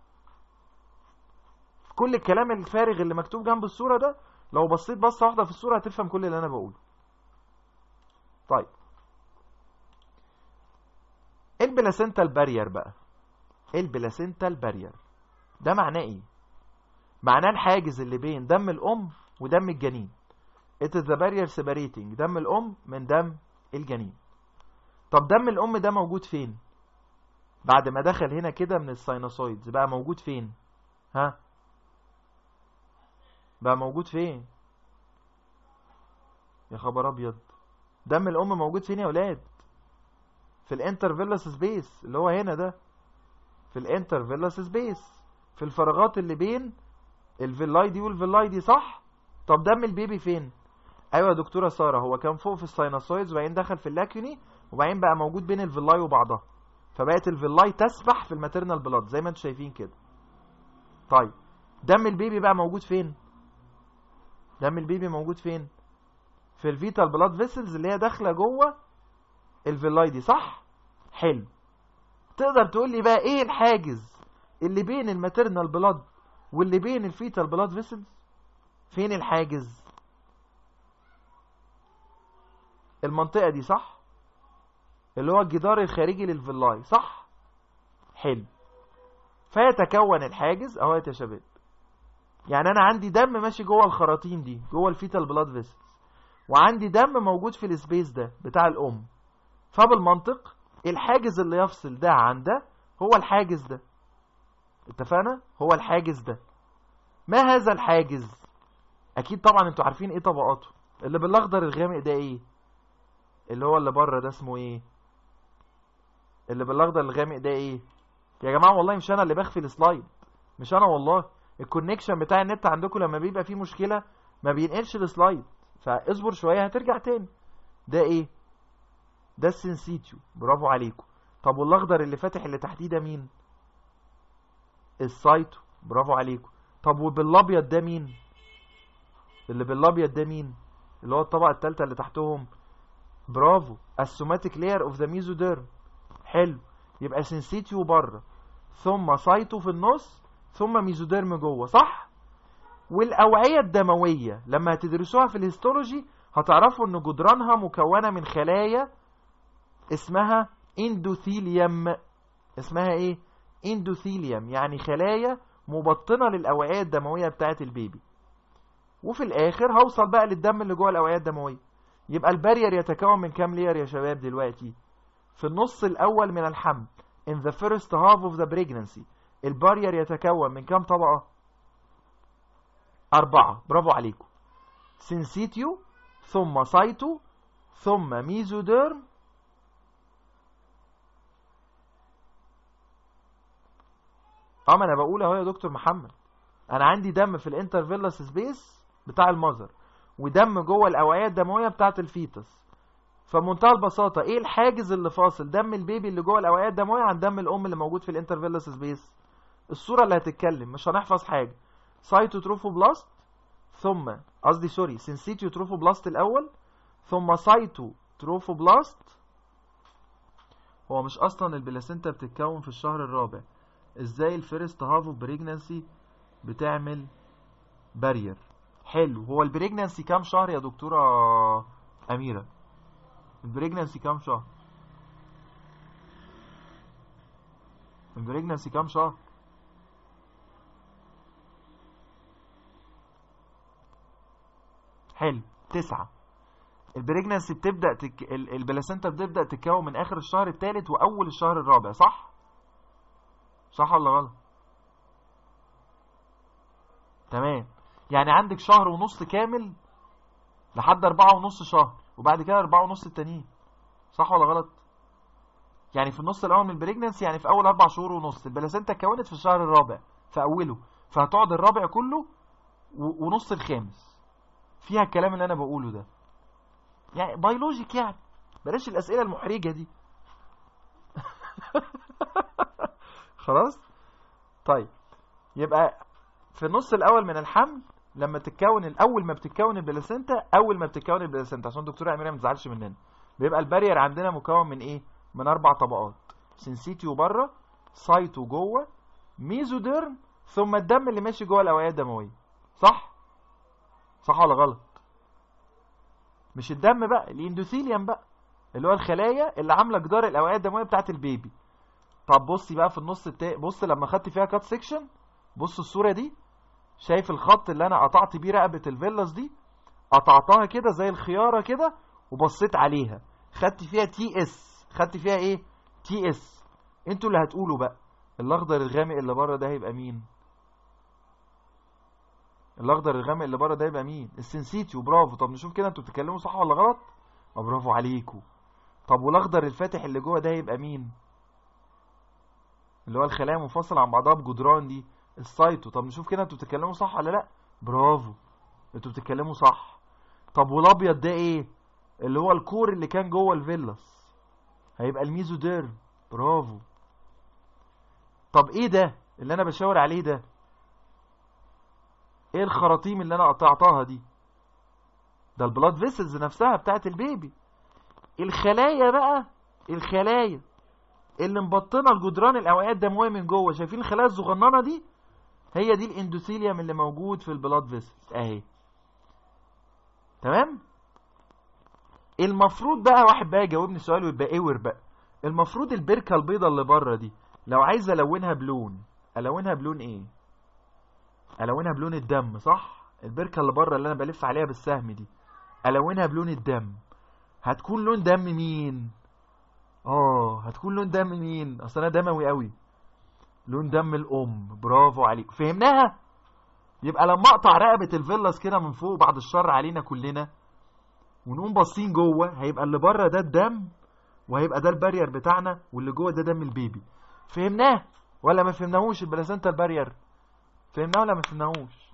كل الكلام الفارغ اللي مكتوب جنب الصوره ده لو بصيت بصه واحده في الصوره هتفهم كل اللي انا بقوله طيب البلاسنتال بارير بقى البلاسنتال بارير ده معناه ايه معناه الحاجز اللي بين دم الام ودم الجنين it is the barrier separating دم الام من دم الجنين طب دم الام ده موجود فين بعد ما دخل هنا كده من الساينوسويدز بقى موجود فين ها بقى موجود فين يا خبر ابيض دم الام موجود فين يا ولاد في الانترفيلس سبيس اللي هو هنا ده في الانترفيلس سبيس في الفراغات اللي بين الفيلاي دي والفيلاي دي صح طب دم البيبي فين ايوه يا دكتوره ساره هو كان فوق في الساينوسويدز وبعدين دخل في اللاكيوني وبعدين بقى موجود بين الفيلاي وبعضها فبقت الفيلاي تسبح في الماتيرنال بلاد زي ما انتم شايفين كده طيب دم البيبي بقى موجود فين دم البيبي موجود فين في الفيتال بلاد فيسلز اللي هي داخله جوه الفيلاي دي صح حلو تقدر تقول لي بقى ايه الحاجز اللي بين الماتيرنال بلاد واللي بين الفيتال بلاد فيسلز فين الحاجز المنطقه دي صح اللي هو الجدار الخارجي للفيلاي صح حلو فيتكون الحاجز اهو يا شباب يعني انا عندي دم ماشي جوه الخراطيم دي جوه الفيتال بلاد فيسلز وعندي دم موجود في السبيس ده بتاع الام فبالمنطق الحاجز اللي يفصل ده عن ده هو الحاجز ده اتفقنا هو الحاجز ده ما هذا الحاجز اكيد طبعا انتوا عارفين ايه طبقاته اللي بالاخضر الغامق ده ايه اللي هو اللي بره ده اسمه ايه اللي بالاخضر الغامق ده ايه يا جماعه والله مش انا اللي بخفي السلايد مش انا والله الكونكشن بتاع النت عندكم لما بيبقى فيه مشكله ما بينقلش السلايد فاصبر شويه هترجع تاني ده ايه ده السنسيتيو برافو عليكم طب والاخضر اللي فاتح اللي تحتيه ده مين السايتو برافو عليكم طب وبالابيض ده مين اللي بالابيض ده مين اللي هو الطبقه الثالثه اللي تحتهم برافو السوماتيك لاير اوف ذا ميزوديرم حلو يبقى سنسيتيو بره ثم سايتو في النص ثم ميزوديرم جوه صح والاوعيه الدمويه لما هتدرسوها في الهيستولوجي هتعرفوا ان جدرانها مكونه من خلايا اسمها اندوثيليوم اسمها ايه اندوثيليوم يعني خلايا مبطنه للاوعيه الدمويه بتاعه البيبي وفي الاخر هوصل بقى للدم اللي جوه الاوعيه الدمويه يبقى البارير يتكون من كام لير يا شباب دلوقتي في النص الاول من الحمل in the first half of the pregnancy البارير يتكون من كام طبقه أربعة برافو عليكم سنسيتيو ثم سايتو ثم ميزوديرم اه ما انا بقول اهو يا دكتور محمد انا عندي دم في الانترفيلاس سبيس بتاع المذر ودم جوه الاوعيه الدمويه بتاعه الفيتس فمنتهى البساطه ايه الحاجز اللي فاصل دم البيبي اللي جوه الاوعيه الدمويه عن دم الام اللي موجود في الانترفيلس سبيس الصوره اللي هتتكلم مش هنحفظ حاجه سايتوتروفوبلاست ثم قصدي سوري سنسيتيوتروفوبلاست الاول ثم سايتوتروفوبلاست هو مش اصلا البلاسينتا بتتكون في الشهر الرابع ازاي الفيرست هاف اوف بريجنانسي بتعمل بارير حلو هو البريجنانسي كام شهر يا دكتوره اميره البريجنانسي كام شهر البريجنانسي كام شهر حلو تسعة البريجنانسي بتبدأ تك... ال- البلاسينتا بتبدأ تتكون من آخر الشهر الثالث وأول الشهر الرابع صح؟ صح ولا غلط؟ تمام يعني عندك شهر ونص كامل لحد أربعة ونص شهر وبعد كده أربعة ونص التانيين صح ولا غلط؟ يعني في النص الأول من البريجنانسي يعني في أول أربع شهور ونص البلاسينتا اتكونت في الشهر الرابع في أوله فهتقعد الرابع كله و... ونص الخامس فيها الكلام اللي أنا بقوله ده يعني بيولوجيك يعني بلاش الأسئلة المحرجة دي خلاص طيب يبقى في النص الأول من الحمل لما تتكون الأول ما بتتكون البلاسينتا أول ما بتتكون البلاسينتا عشان الدكتورة أميرة ما تزعلش مننا بيبقى البارير عندنا مكون من إيه؟ من أربع طبقات سنسيتيو بره سايتو جوه ميزوديرم ثم الدم اللي ماشي جوه الأوعية الدموية صح؟ صح ولا غلط؟ مش الدم بقى الاندوثيليوم بقى اللي هو الخلايا اللي عامله جدار الاوعيه الدمويه بتاعت البيبي طب بصي بقى في النص التاني بص لما خدت فيها كات سيكشن بص الصوره دي شايف الخط اللي انا قطعت بيه رقبه الفيلاس دي قطعتها كده زي الخياره كده وبصيت عليها خدت فيها تي اس خدت فيها ايه تي اس انتوا اللي هتقولوا بقى الاخضر الغامق اللي بره ده هيبقى مين الاخضر الغامق اللي بره ده يبقى مين السنسيتيو برافو طب نشوف كده انتوا بتتكلموا صح ولا غلط ما برافو عليكم طب والاخضر الفاتح اللي جوه ده يبقى مين اللي هو الخلايا منفصله عن بعضها بجدران دي السايتو طب نشوف كده انتوا بتتكلموا صح ولا لا برافو انتوا بتتكلموا صح طب والابيض ده ايه اللي هو الكور اللي كان جوه الفيلاس هيبقى الميزوديرم برافو طب ايه ده اللي انا بشاور عليه ده ايه الخراطيم اللي انا قطعتها دي ده البلاد فيسلز نفسها بتاعت البيبي الخلايا بقى الخلايا اللي مبطنه الجدران الاوعيه الدمويه من جوه شايفين الخلايا الصغننه دي هي دي الاندوثيليوم اللي موجود في البلاد فيسلز اهي تمام المفروض بقى واحد بقى يجاوبني السؤال ويبقى اور بقى المفروض البركه البيضه اللي بره دي لو عايز الونها بلون الونها بلون ايه الونها بلون الدم صح البركه اللي بره اللي انا بلف عليها بالسهم دي الونها بلون الدم هتكون لون دم مين اه هتكون لون دم مين اصل انا دموي قوي لون دم الام برافو عليك فهمناها يبقى لما اقطع رقبه الفيلاس كده من فوق بعد الشر علينا كلنا ونقوم باصين جوه هيبقى اللي بره ده الدم وهيبقى ده البارير بتاعنا واللي جوه ده دم البيبي فهمناه ولا ما فهمناهوش البلاسنتا البارير فهمناه ولا ما فهمناهوش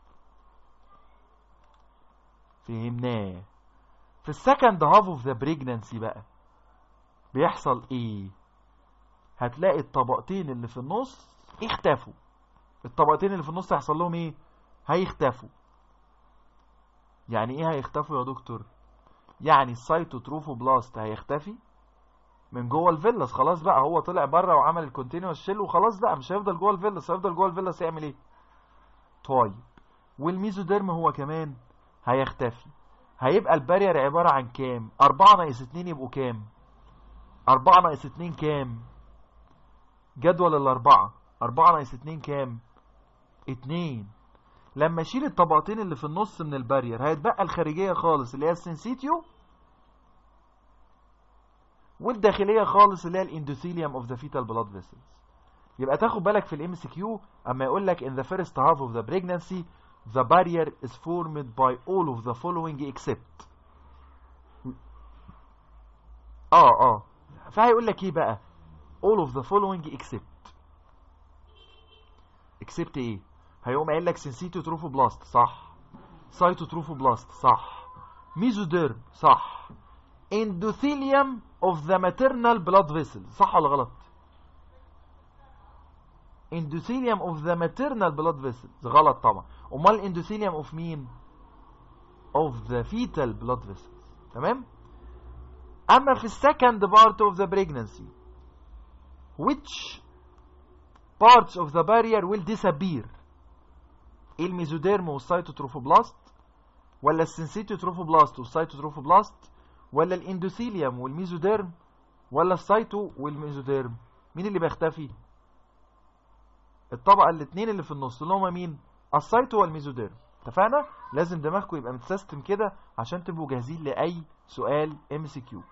فهمناه في السكند هاف اوف ذا بريجنانسي بقى بيحصل ايه هتلاقي الطبقتين اللي في النص اختفوا الطبقتين اللي في النص هيحصل لهم ايه هيختفوا يعني ايه هيختفوا يا دكتور يعني السيتوتروفوبلاست هيختفي من جوه الفيلاس خلاص بقى هو طلع بره وعمل الكونتينوس شيل وخلاص بقى مش هيفضل جوه الفيلاس هيفضل جوه الفيلاس يعمل ايه طيب والميزوديرم هو كمان هيختفي هيبقى البارير عبارة عن كام أربعة ناقص اتنين يبقوا كام أربعة ناقص اتنين كام جدول الأربعة أربعة ناقص اتنين كام اتنين لما اشيل الطبقتين اللي في النص من البارير هيتبقى الخارجية خالص اللي هي السنسيتيو والداخلية خالص اللي هي الاندوثيليوم اوف ذا فيتال بلاد فيسلز يبقى تاخد بالك في الام سي كيو اما يقول لك in the first half of the pregnancy the barrier is formed by all of the following except اه اه فهيقول لك ايه بقى all of the following except except ايه هيقوم قايل لك سنسيتوتروفوبلاست صح سايتوتروفوبلاست صح ميزوديرم صح endothelium of the maternal blood vessels صح ولا غلط endothelium of the maternal blood vessels غلط طبعا امال endothelium of مين of the fetal blood vessels تمام اما في second part of the pregnancy which parts of the barrier will disappear الميزوديرم والسيتوتروفوبلاست ولا السنسيتوتروفوبلاست والسيتوتروفوبلاست ولا الاندوثيليوم والميزوديرم ولا السيتو والميزوديرم مين اللي بيختفي الطبقه الاثنين اللي في النص اللي هما مين السيتو والميزوديرم اتفقنا لازم دماغكم يبقى متسيستم كده عشان تبقوا جاهزين لاي سؤال ام سي كيو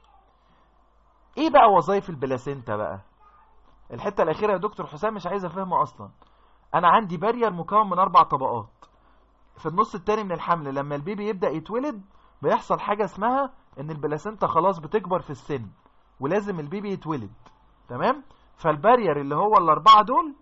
ايه بقى وظايف البلاسينتا بقى الحته الاخيره يا دكتور حسام مش عايز افهمها اصلا انا عندي بارير مكون من اربع طبقات في النص التاني من الحمل لما البيبي يبدا يتولد بيحصل حاجه اسمها ان البلاسينتا خلاص بتكبر في السن ولازم البيبي يتولد تمام فالبارير اللي هو الاربعه دول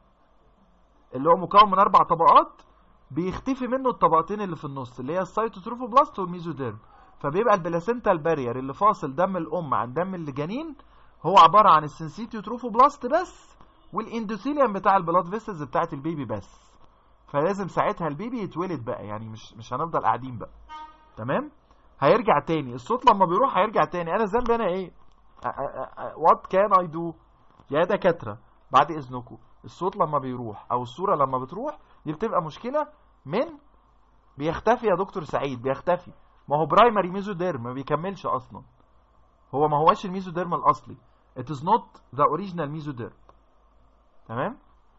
اللي هو مكون من اربع طبقات بيختفي منه الطبقتين اللي في النص اللي هي السيتوتروفوبلاست والميزوديرم فبيبقى البلاسينتا البارير اللي فاصل دم الام عن دم الجنين هو عباره عن السنسيتيوتروفوبلاست بس والاندوثيليوم بتاع البلاد فيسلز بتاعت البيبي بس فلازم ساعتها البيبي يتولد بقى يعني مش مش هنفضل قاعدين بقى تمام هيرجع تاني الصوت لما بيروح هيرجع تاني انا ذنبي انا ايه وات كان اي دو يا دكاتره بعد اذنكم الصوت لما بيروح او الصوره لما بتروح دي بتبقى مشكله من بيختفي يا دكتور سعيد بيختفي ما هو برايمري ميزوديرم ما بيكملش اصلا هو ما هوش الميزوديرم الاصلي it is not the original mesoderm تمام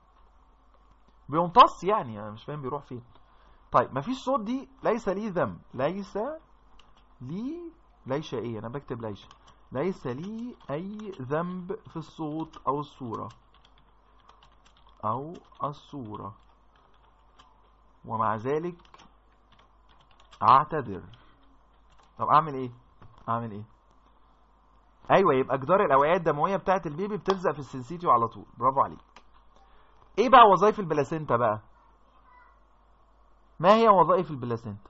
بيمتص يعني انا مش فاهم بيروح فين طيب مفيش صوت دي ليس لي ذنب ليس لي ليش ايه انا بكتب ليش ليس لي اي ذنب في الصوت او الصورة او الصورة ومع ذلك اعتذر طب اعمل ايه اعمل ايه ايوه يبقى جدار الاوعيه الدمويه بتاعه البيبي بتلزق في السنسيتيو على طول برافو عليك ايه بقى وظائف البلاسينتا بقى ما هي وظائف البلاسينتا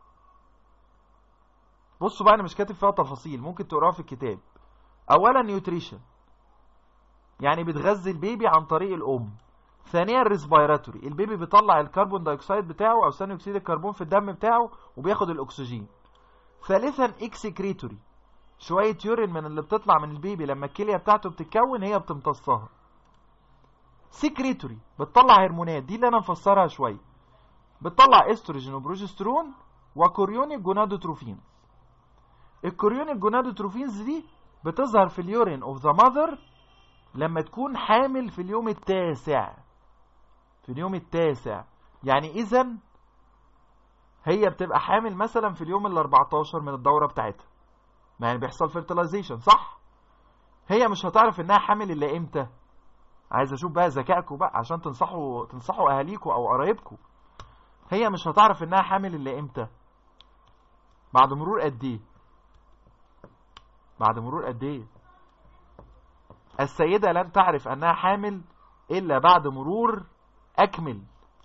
بصوا بقى انا مش كاتب فيها تفاصيل ممكن تقراها في الكتاب اولا نيوتريشن يعني بتغذي البيبي عن طريق الام ثانيا ريسبيراتوري البيبي بيطلع الكربون دايوكسيد بتاعه او ثاني اكسيد الكربون في الدم بتاعه وبياخد الاكسجين ثالثا اكسكريتوري شوية يورين من اللي بتطلع من البيبي لما الكلية بتاعته بتتكون هي بتمتصها سكريتوري بتطلع هرمونات دي اللي انا مفسرها شوية بتطلع استروجين وبروجسترون وكوريونيك جونادوتروفينز الكوريونيك جونادوتروفينز دي بتظهر في اليورين اوف ذا ماذر لما تكون حامل في اليوم التاسع في اليوم التاسع يعني اذا هي بتبقى حامل مثلا في اليوم ال 14 من الدورة بتاعتها ما يعني بيحصل فيرتلايزيشن صح هي مش هتعرف انها حامل الا امتى عايز اشوف بقى ذكائكم بقى عشان تنصحوا تنصحوا اهاليكم او قرايبكم هي مش هتعرف انها حامل الا امتى بعد مرور قد ايه بعد مرور قد ايه السيدة لن تعرف انها حامل الا بعد مرور اكمل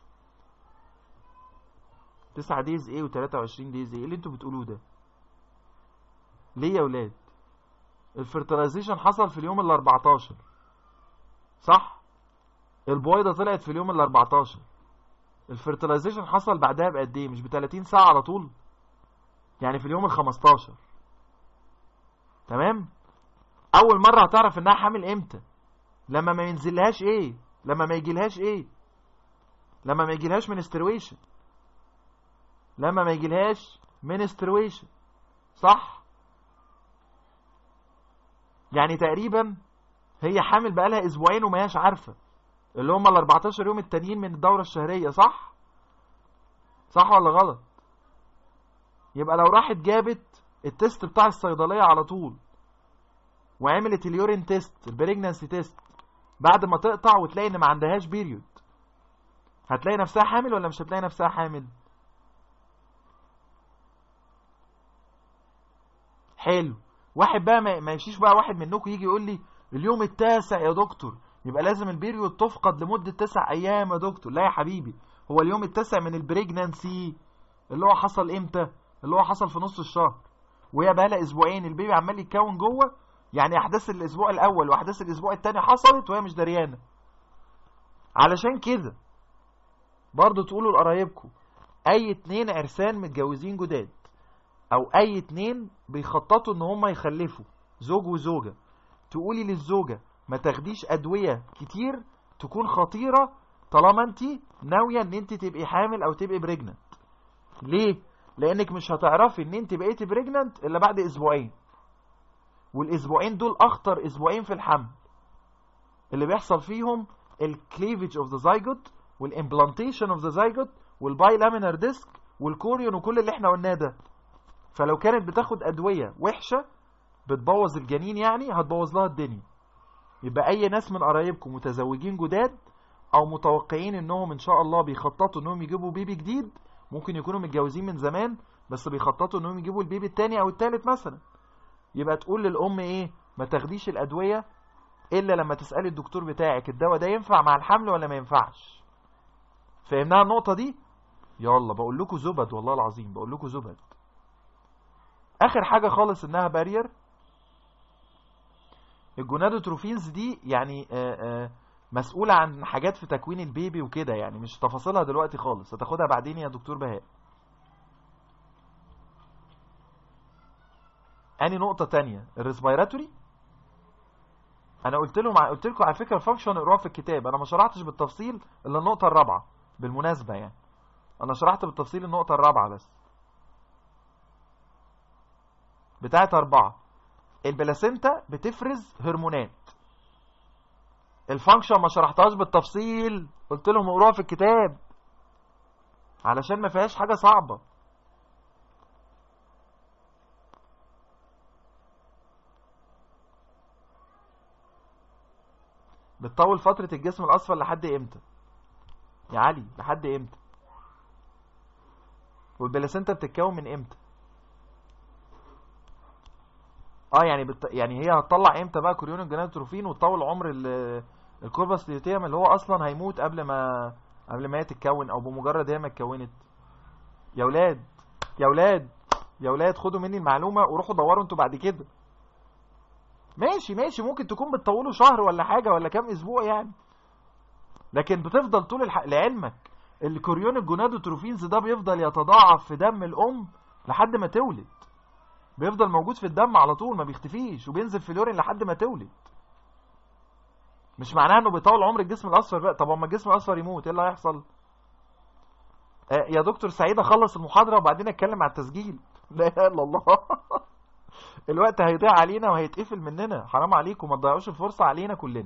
9 ديز ايه و23 ديز ايه اللي انتوا بتقولوه ده ليه يا ولاد الفرتلايزيشن حصل في اليوم ال 14 صح البويضه طلعت في اليوم ال 14 الفرتلايزيشن حصل بعدها بقد ايه مش ب 30 ساعه على طول يعني في اليوم ال 15 تمام اول مره هتعرف انها حامل امتى لما ما ينزلهاش ايه لما ما يجيلهاش ايه لما ما يجيلهاش منسترويشن لما ما يجيلهاش منسترويشن صح يعني تقريبا هي حامل بقالها اسبوعين وما هياش عارفه اللي هم ال 14 يوم التانيين من الدوره الشهريه صح صح ولا غلط يبقى لو راحت جابت التست بتاع الصيدليه على طول وعملت اليورين تيست البريجنانسي تيست بعد ما تقطع وتلاقي ان ما عندهاش بيريود هتلاقي نفسها حامل ولا مش هتلاقي نفسها حامل حلو واحد بقى ما يمشيش بقى واحد منكم يجي يقول لي اليوم التاسع يا دكتور يبقى لازم البيريود تفقد لمدة تسع ايام يا دكتور لا يا حبيبي هو اليوم التاسع من البريجنانسي اللي هو حصل امتى اللي هو حصل في نص الشهر وهي بقى لها اسبوعين البيبي عمال يتكون جوه يعني احداث الاسبوع الاول واحداث الاسبوع الثاني حصلت وهي مش دريانه علشان كده برضه تقولوا لقرايبكم اي اتنين عرسان متجوزين جداد او اي اتنين بيخططوا ان هم يخلفوا زوج وزوجه تقولي للزوجه ما تاخديش ادويه كتير تكون خطيره طالما انت ناويه ان انت تبقي حامل او تبقي بريجننت ليه لانك مش هتعرفي ان انت بقيتي بريجننت الا بعد اسبوعين والاسبوعين دول اخطر اسبوعين في الحمل اللي بيحصل فيهم الكليفج اوف ذا زايجوت والامبلانتيشن اوف ذا زايجوت والباي لامينر ديسك والكوريون وكل اللي احنا قلناه ده فلو كانت بتاخد ادويه وحشه بتبوظ الجنين يعني هتبوظ لها الدنيا يبقى اي ناس من قرايبكم متزوجين جداد او متوقعين انهم ان شاء الله بيخططوا انهم يجيبوا بيبي جديد ممكن يكونوا متجوزين من زمان بس بيخططوا انهم يجيبوا البيبي التاني او التالت مثلا يبقى تقول للام ايه ما تاخديش الادويه الا لما تسالي الدكتور بتاعك الدواء ده ينفع مع الحمل ولا ما ينفعش فهمناها النقطه دي يلا بقول لكم زبد والله العظيم بقول لكم زبد اخر حاجه خالص انها بارير الجونادوتروفينز دي يعني آآ آآ مسؤولة عن حاجات في تكوين البيبي وكده يعني مش تفاصيلها دلوقتي خالص هتاخدها بعدين يا دكتور بهاء اني نقطة تانية الريسبيراتوري انا قلت لهم قلت لكم على فكرة الفانكشن اقراها في الكتاب انا ما شرحتش بالتفصيل الا النقطة الرابعة بالمناسبة يعني انا شرحت بالتفصيل النقطة الرابعة بس بتاعت اربعة البلاسينتا بتفرز هرمونات الفانكشن ما شرحتهاش بالتفصيل قلت لهم اقروها في الكتاب علشان ما فيهاش حاجة صعبة بتطول فترة الجسم الأصفر لحد امتى يا علي لحد امتى والبلاسينتا بتتكون من امتى اه يعني بت... يعني هي هتطلع امتى بقى كوريون الجناتروفين وتطول عمر ال... الكوربس ليوتيم اللي هو اصلا هيموت قبل ما قبل ما هي تتكون او بمجرد هي ما اتكونت يا ولاد يا ولاد يا ولاد خدوا مني المعلومه وروحوا دوروا انتوا بعد كده ماشي ماشي ممكن تكون بتطولوا شهر ولا حاجه ولا كام اسبوع يعني لكن بتفضل طول الح... لعلمك الكوريون الجونادوتروفينز ده بيفضل يتضاعف في دم الام لحد ما تولد بيفضل موجود في الدم على طول ما بيختفيش وبينزل في اليورين لحد ما تولد مش معناها انه بيطول عمر الجسم الاصفر بقى طب اما الجسم الاصفر يموت ايه اللي هيحصل آه يا دكتور سعيد اخلص المحاضره وبعدين اتكلم على التسجيل لا اله الا الله الوقت هيضيع علينا وهيتقفل مننا حرام عليكم ما تضيعوش الفرصه علينا كلنا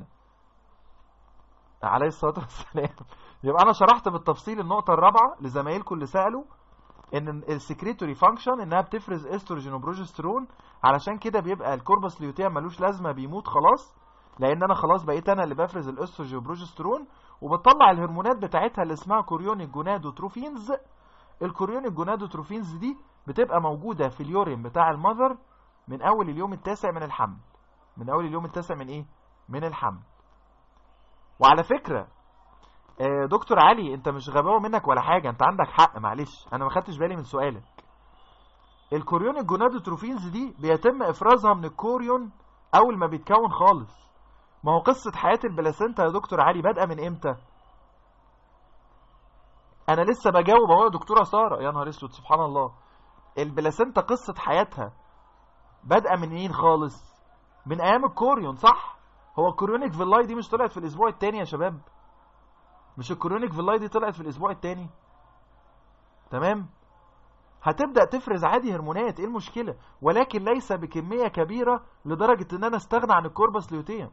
عليه الصلاه والسلام يبقى انا شرحت بالتفصيل النقطه الرابعه لزمايلكم اللي سالوا ان السكريتوري فانكشن انها بتفرز استروجين وبروجسترون علشان كده بيبقى الكوربس ليوتيم ملوش لازمه بيموت خلاص لان انا خلاص بقيت انا اللي بفرز الاستروجين والبروجسترون وبتطلع الهرمونات بتاعتها اللي اسمها كوريون الجونادوتروفينز الكوريون الجونادوتروفينز دي بتبقى موجوده في اليورين بتاع المذر من اول اليوم التاسع من الحمل من اول اليوم التاسع من ايه من الحمل وعلى فكره دكتور علي انت مش غباوه منك ولا حاجه انت عندك حق معلش انا ما خدتش بالي من سؤالك الكوريون الجونادوتروفينز دي بيتم افرازها من الكوريون اول ما بيتكون خالص ما هو قصه حياه البلاسينتا يا دكتور علي بادئه من امتى انا لسه بجاوب اهو يا دكتوره ساره يا نهار اسود سبحان الله البلاسينتا قصه حياتها بادئه من مين خالص من ايام الكوريون صح هو الكوريونيك فيلاي دي مش طلعت في الاسبوع الثاني يا شباب مش الكورونيك فيلاي دي طلعت في الاسبوع الثاني تمام هتبدا تفرز عادي هرمونات ايه المشكله ولكن ليس بكميه كبيره لدرجه ان انا استغنى عن الكوربس ليوتيم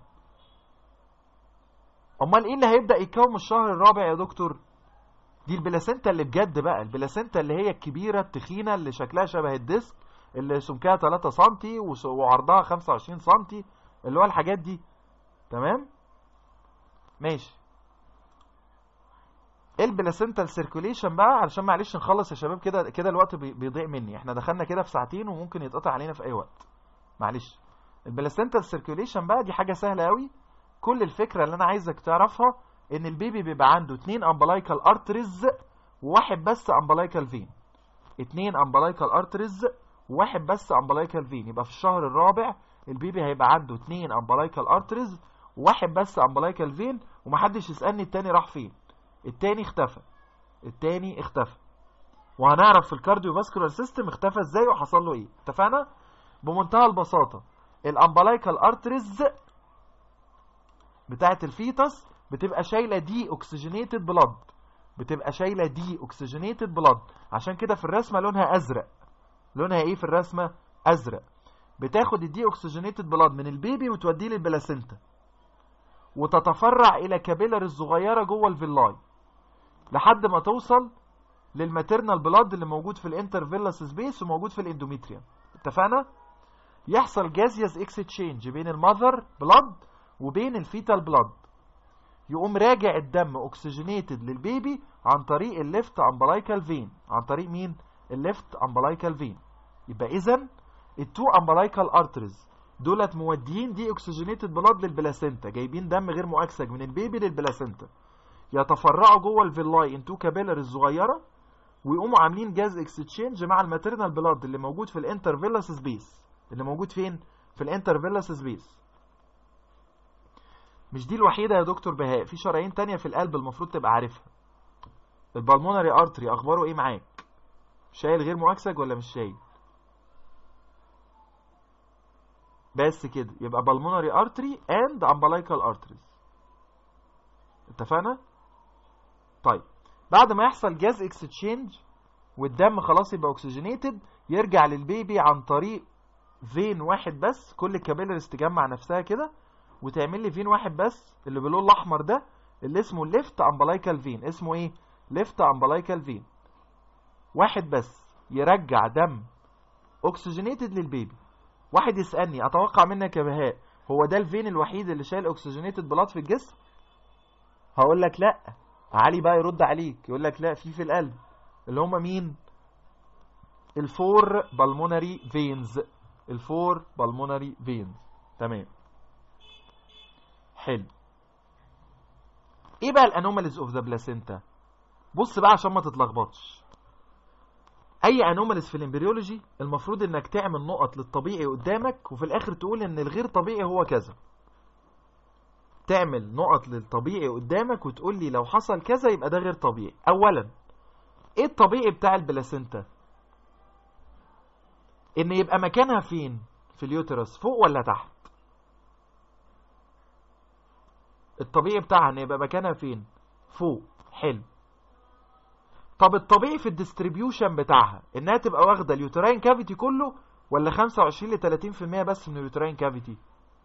امال ايه اللي هيبدا يتكون من الشهر الرابع يا دكتور دي البلاسينتا اللي بجد بقى البلاسينتا اللي هي الكبيره التخينه اللي شكلها شبه الديسك اللي سمكها 3 سم وعرضها 25 سم اللي هو الحاجات دي تمام ماشي البلاسنتال سيركوليشن بقى علشان معلش نخلص يا شباب كده كده الوقت بيضيع مني احنا دخلنا كده في ساعتين وممكن يتقطع علينا في اي وقت معلش البلاسنتال سيركوليشن بقى دي حاجه سهله قوي كل الفكره اللي انا عايزك تعرفها ان البيبي بيبقى عنده اتنين امبلايكال ارتريز وواحد بس امبلايكال فين اتنين امبلايكال ارتريز وواحد بس امبلايكال فين يبقى في الشهر الرابع البيبي هيبقى عنده اتنين امبلايكال ارتريز وواحد بس امبلايكال فين ومحدش يسالني التاني راح فين التاني اختفى التاني اختفى وهنعرف في الكارديو فاسكولار سيستم اختفى ازاي وحصل له ايه اتفقنا بمنتهى البساطه الامبلايكال ارتريز بتاعه الفيتس بتبقى شايله دي اوكسجينيتد بلاد بتبقى شايله دي اوكسجينيتد بلاد عشان كده في الرسمه لونها ازرق لونها ايه في الرسمه ازرق بتاخد الدي اوكسجينيتد بلاد من البيبي وتوديه للبلاسينتا وتتفرع الى كابيلر الصغيره جوه الفيلاي لحد ما توصل للماتيرنال بلاد اللي موجود في الانترفيلاس سبيس وموجود في الاندوميتريوم اتفقنا يحصل جازيوس اكستشينج بين المذر بلاد وبين الفيتال بلاد يقوم راجع الدم اوكسجينيتد للبيبي عن طريق الليفت امبلايكال فين عن طريق مين الليفت امبلايكال فين يبقى اذا التو امبلايكال ارتريز دولت موديين دي اوكسجينيتد بلاد للبلاسينتا جايبين دم غير مؤكسج من البيبي للبلاسينتا يتفرعوا جوه الفيلاي ان تو كابيلر الصغيره ويقوموا عاملين جاز اكستشينج مع الماتيرنال بلاد اللي موجود في الانترفيلاس سبيس اللي موجود فين في الانترفيلاس سبيس مش دي الوحيده يا دكتور بهاء في شرايين تانية في القلب المفروض تبقى عارفها البلمونري ارتري اخباره ايه معاك شايل غير مؤكسج ولا مش شايل بس كده يبقى بالمونري ارتري اند امبلايكال ارتريز اتفقنا طيب بعد ما يحصل جاز اكستشينج والدم خلاص يبقى اوكسجينيتد يرجع للبيبي عن طريق فين واحد بس كل الكابيلرز تجمع نفسها كده وتعمل لي فين واحد بس اللي باللون الاحمر ده اللي اسمه ليفت امبلايكال فين اسمه ايه ليفت امبلايكال فين واحد بس يرجع دم اوكسجينيتد للبيبي واحد يسالني اتوقع منك يا بهاء هو ده الفين الوحيد اللي شايل اوكسجينيتد بلاد في الجسم هقول لك لا علي بقى يرد عليك يقول لك لا في في القلب اللي هم مين الفور بالمونري فينز الفور بالمونري فينز تمام حلو ايه بقى الانوماليز اوف ذا بلاسينتا بص بقى عشان ما تتلخبطش اي انوماليز في الامبريولوجي المفروض انك تعمل نقط للطبيعي قدامك وفي الاخر تقول ان الغير طبيعي هو كذا تعمل نقط للطبيعي قدامك وتقول لي لو حصل كذا يبقى ده غير طبيعي اولا ايه الطبيعي بتاع البلاسينتا ان يبقى مكانها فين في اليوترس فوق ولا تحت الطبيعي بتاعها ان يبقى مكانها فين فوق حلو طب الطبيعي في الديستريبيوشن بتاعها انها تبقى واخده اليوتراين كافيتي كله ولا 25 ل 30% بس من اليوتراين كافيتي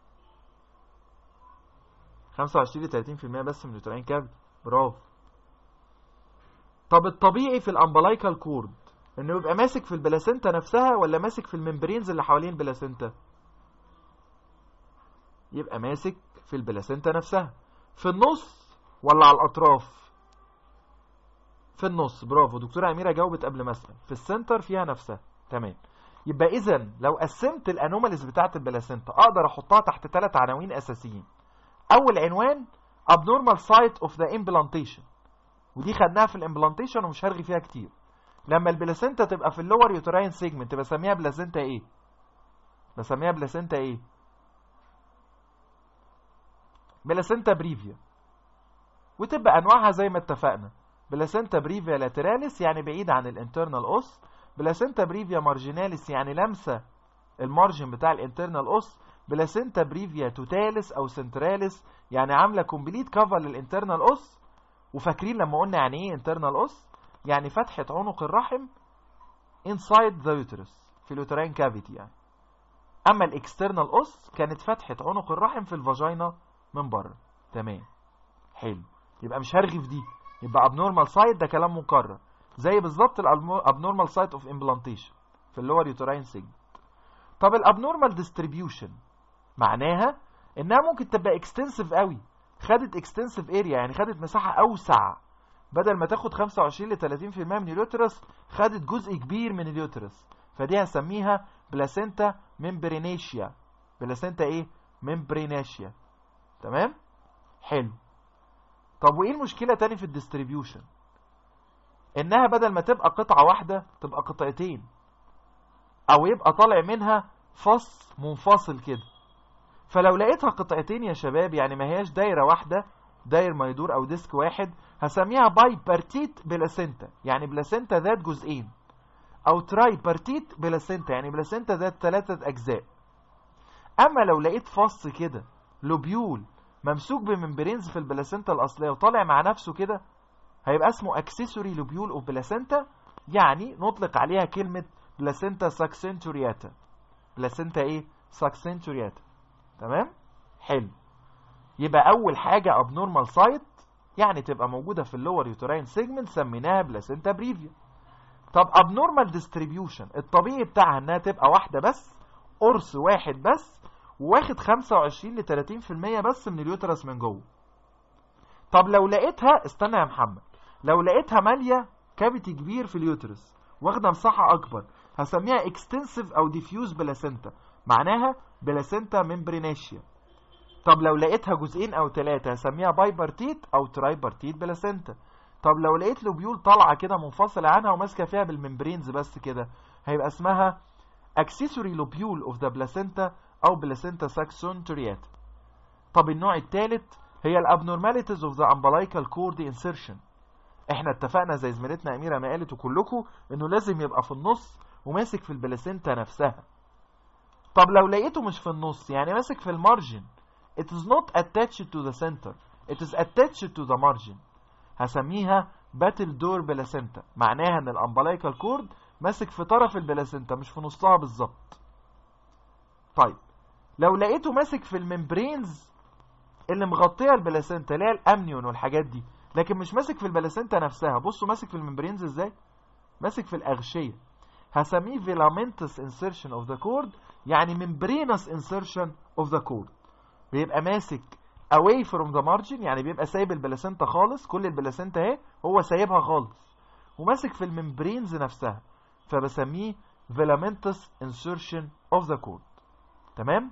25 ل 30% بس من اليوتراين كافيتي برافو طب الطبيعي في الامبلايكال كورد انه يبقى ماسك في البلاسينتا نفسها ولا ماسك في الممبرينز اللي حوالين البلاسينتا يبقى ماسك في البلاسينتا نفسها في النص ولا على الاطراف في النص برافو دكتوره اميره جاوبت قبل ما اسال في السنتر فيها نفسها تمام يبقى اذا لو قسمت الانوماليز بتاعه البلاسينتا اقدر احطها تحت ثلاث عناوين اساسيين اول عنوان abnormal site of the implantation ودي خدناها في الامبلانتيشن ومش هرغي فيها كتير لما البلاسينتا تبقى في اللور يوتراين سيجمنت بسميها بلاسينتا ايه بسميها بلاسينتا ايه بلاسينتا بريفيا وتبقى انواعها زي ما اتفقنا بلاسينتا بريفيا لاتراليس يعني بعيد عن الانترنال اوس بلاسينتا بريفيا مارجيناليس يعني لامسه المارجن بتاع الانترنال اوس بلاسينتا بريفيا توتاليس او سنتراليس يعني عامله كومبليت كفر للانترنال اوس وفاكرين لما قلنا يعني ايه انترنال اوس يعني فتحه عنق الرحم inside the uterus في اليوتراين كافيتي يعني اما الاكسترنال اوس كانت فتحه عنق الرحم في الفاجينا من بره تمام حلو يبقى مش هرغي في دي يبقى abnormal site ده كلام مكرر زي بالظبط الابنورمال سايت اوف امبلانتيشن في اللور يوتراين سيجمنت طب الابنورمال ديستريبيوشن معناها انها ممكن تبقى اكستنسيف قوي خدت اكستنسيف اريا يعني خدت مساحه اوسع بدل ما تاخد 25 ل 30% من اليوترس خدت جزء كبير من اليوترس فدي هسميها بلاسينتا ممبرينيشيا بلاسينتا ايه ممبرينيشيا تمام حلو طب وايه المشكله تاني في الديستريبيوشن انها بدل ما تبقى قطعه واحده تبقى قطعتين او يبقى طالع منها فص منفصل كده فلو لقيتها قطعتين يا شباب يعني ما هياش دايره واحده داير ما يدور او ديسك واحد هسميها باي بارتيت بلاسينتا يعني بلاسينتا ذات جزئين او تراي بارتيت بلاسينتا يعني بلاسينتا ذات ثلاثة اجزاء اما لو لقيت فص كده لوبيول ممسوك بممبرينز في البلاسينتا الاصليه وطالع مع نفسه كده هيبقى اسمه اكسسوري لوبيول اوف بلاسينتا يعني نطلق عليها كلمه بلاسينتا ساكسنتورياتا بلاسينتا ايه ساكسنتورياتا تمام حلو يبقى اول حاجه ابنورمال سايت يعني تبقى موجوده في اللور يوتراين سيجمنت سميناها بلاسينتا بريفيا طب ابنورمال ديستريبيوشن الطبيعي بتاعها انها تبقى واحده بس قرص واحد بس واخد 25 ل 30% بس من اليوترس من جوه طب لو لقيتها استنى يا محمد لو لقيتها ماليه كافيتي كبير في اليوترس واخده مساحه اكبر هسميها اكستنسيف او ديفيوز بلاسينتا معناها بلاسينتا ممبريناشيا طب لو لقيتها جزئين او ثلاثه هسميها باي بارتيت او تراي بارتيت بلاسينتا طب لو لقيت لوبيول طالعه كده منفصله عنها وماسكه فيها بالممبرينز بس كده هيبقى اسمها accessory lobule of the placenta او placenta saxonteriata طب النوع الثالث هي الابنورماليتيز of the umbilical cord insertion احنا اتفقنا زي زميلتنا اميره ما قالت وكلكم انه لازم يبقى في النص وماسك في البلاسينتا نفسها طب لو لقيته مش في النص يعني ماسك في المارجن it is not attached to the center it is attached to the margin هسميها باتل دور بلاسينتا معناها ان الامبلايكال كورد ماسك في طرف البلاسينتا مش في نصها بالظبط طيب لو لقيته ماسك في الممبرينز اللي مغطيه البلاسينتا اللي هي الامنيون والحاجات دي لكن مش ماسك في البلاسينتا نفسها بصوا ماسك في الممبرينز ازاي ماسك في الاغشيه هسميه filamentous insertion of the cord يعني membranous insertion of the cord بيبقى ماسك away from the margin يعني بيبقى سايب البلاسينتا خالص كل البلاسينتا اهي هو سايبها خالص وماسك في الممبرينز نفسها فبسميه filamentous insertion of the cord تمام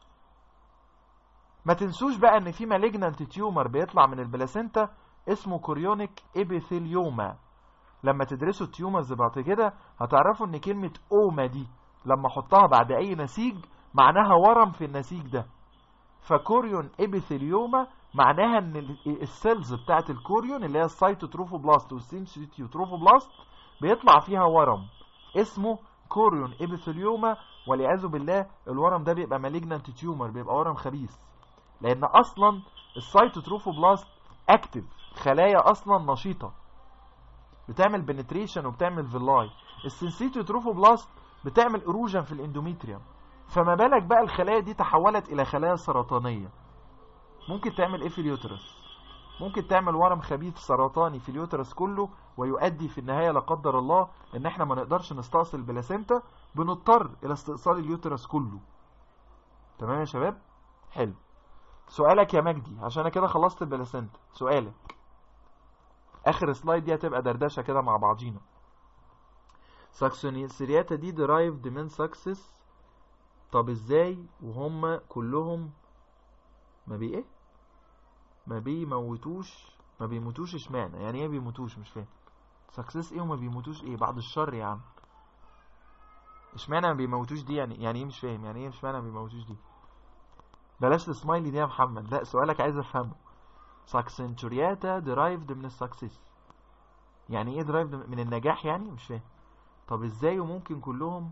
ما تنسوش بقى ان في malignant tumor بيطلع من البلاسينتا اسمه كوريونيك ابيثيليوما لما تدرسوا التيومرز بعد كده هتعرفوا ان كلمة اوما دي لما احطها بعد اي نسيج معناها ورم في النسيج ده فكوريون ابيثيليوما معناها ان السيلز بتاعت الكوريون اللي هي السيتوتروفوبلاست والسينسيتيوتروفوبلاست بيطلع فيها ورم اسمه كوريون ابيثيليوما والعياذ بالله الورم ده بيبقى مالجنانت تيومر بيبقى ورم خبيث لان اصلا السيتوتروفوبلاست اكتف خلايا اصلا نشيطه بتعمل بنتريشن وبتعمل فيلاي السنسيتوتروفوبلاست بتعمل اروجن في الاندوميتريوم فما بالك بقى الخلايا دي تحولت الى خلايا سرطانيه ممكن تعمل ايه في اليوترس ممكن تعمل ورم خبيث سرطاني في اليوترس كله ويؤدي في النهايه لا قدر الله ان احنا ما نقدرش نستأصل البلاسينتا بنضطر الى استئصال اليوترس كله تمام يا شباب حلو سؤالك يا مجدي عشان انا كده خلصت البلاسينتا سؤالك اخر سلايد دي هتبقى دردشه كده مع بعضينا ساكسونيسيرياتا دي درايفد من ساكسس طب ازاي وهم كلهم ما بي ايه ما بيموتوش ما بيموتوش اشمعنى يعني ايه بيموتوش مش فاهم سكسس ايه وما بيموتوش ايه بعد الشر يا عم اشمعنى ما بيموتوش دي يعني يعني ايه مش فاهم يعني ايه اشمعنى ما بيموتوش دي بلاش السمايلي دي يا محمد لا سؤالك عايز افهمه ساكسنتورياتا درايفد من السكسس يعني ايه درايفد من النجاح يعني مش فاهم طب ازاي وممكن كلهم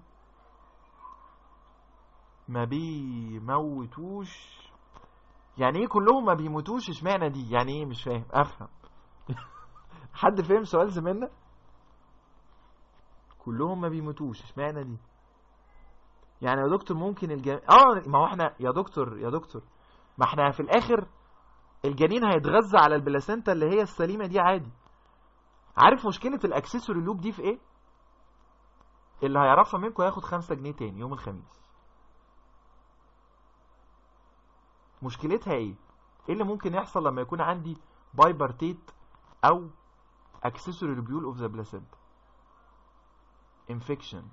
ما بيموتوش يعني ايه كلهم ما بيموتوش اشمعنى دي يعني ايه مش فاهم افهم حد فهم سؤال زميلنا كلهم ما بيموتوش اشمعنى دي يعني يا دكتور ممكن الجنين اه ما هو احنا يا دكتور يا دكتور ما احنا في الاخر الجنين هيتغذى على البلاسينتا اللي هي السليمه دي عادي عارف مشكله الاكسسوري لوب دي في ايه اللي هيعرفها منكم هياخد خمسة جنيه تاني يوم الخميس مشكلتها ايه ايه اللي ممكن يحصل لما يكون عندي بايبرتيت او accessory lobule of the placenta infection